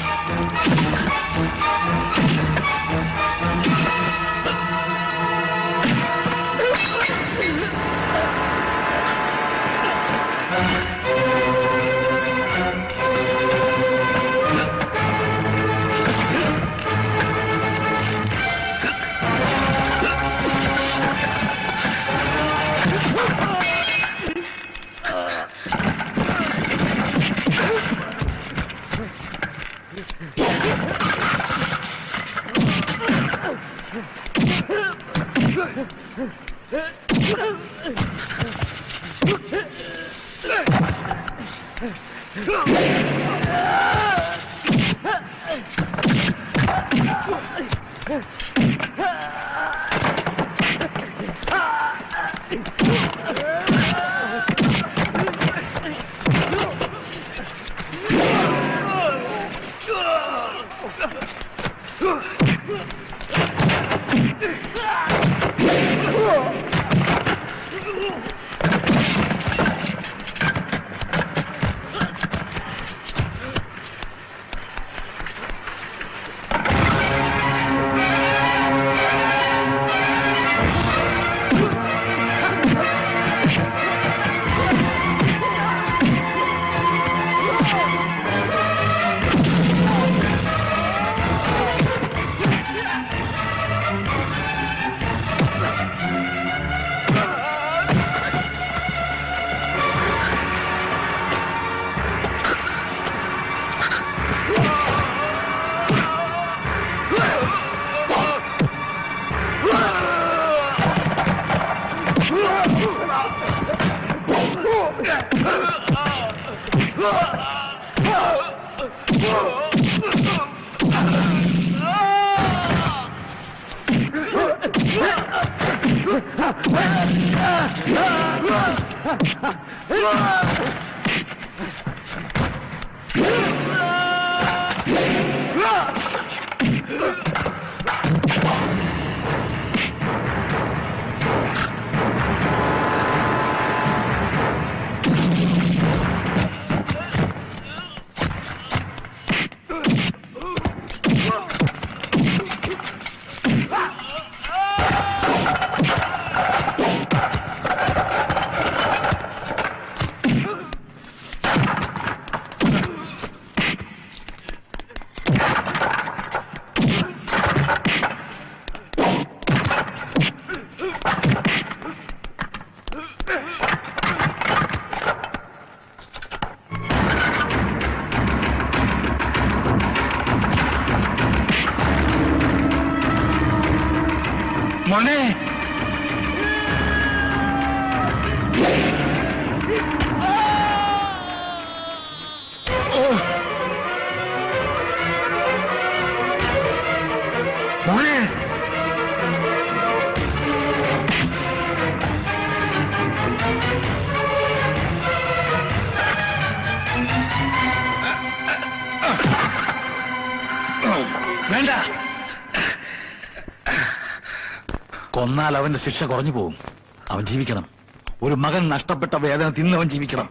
G: മോനെ മോനെ
B: വേണ്ട കൊന്നാൽ അവന്റെ ശിക്ഷ കുറഞ്ഞു പോകും അവൻ ജീവിക്കണം ഒരു മകൻ നഷ്ടപ്പെട്ട വേദന തിന്നവൻ ജീവിക്കണം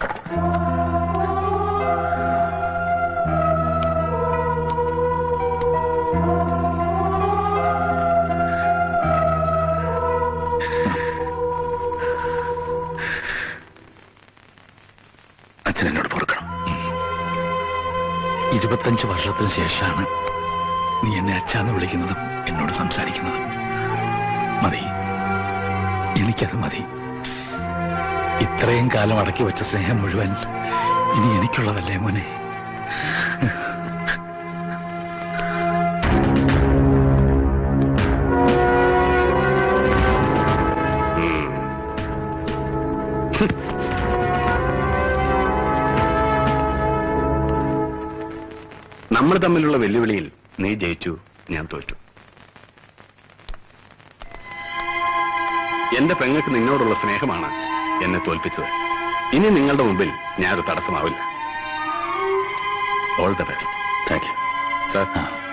G: അച്ഛൻ എന്നോട് പൊറുക്കണം
B: ഇരുപത്തഞ്ച് വർഷത്തിന് ശേഷമാണ് നീ എന്നെ അച്ഛാന്ന് വിളിക്കുന്നതും എന്നോട് സംസാരിക്കുന്നതും മതി എനിക്കത് മതി ഇത്രയും കാലം അടക്കി വെച്ച സ്നേഹം മുഴുവൻ ഇനി എനിക്കുള്ളതല്ലേ മോനെ
E: നമ്മൾ തമ്മിലുള്ള വെല്ലുവിളിയിൽ നീ ജയിച്ചു ഞാൻ തോറ്റു എന്റെ പെങ്ങൾക്ക് നിന്നോടുള്ള സ്നേഹമാണ് എന്നെ തോൽപ്പിച്ചത് ഇനി നിങ്ങളുടെ മുമ്പിൽ ഞാനൊരു തടസ്സമാവില്ല all the best thank you sir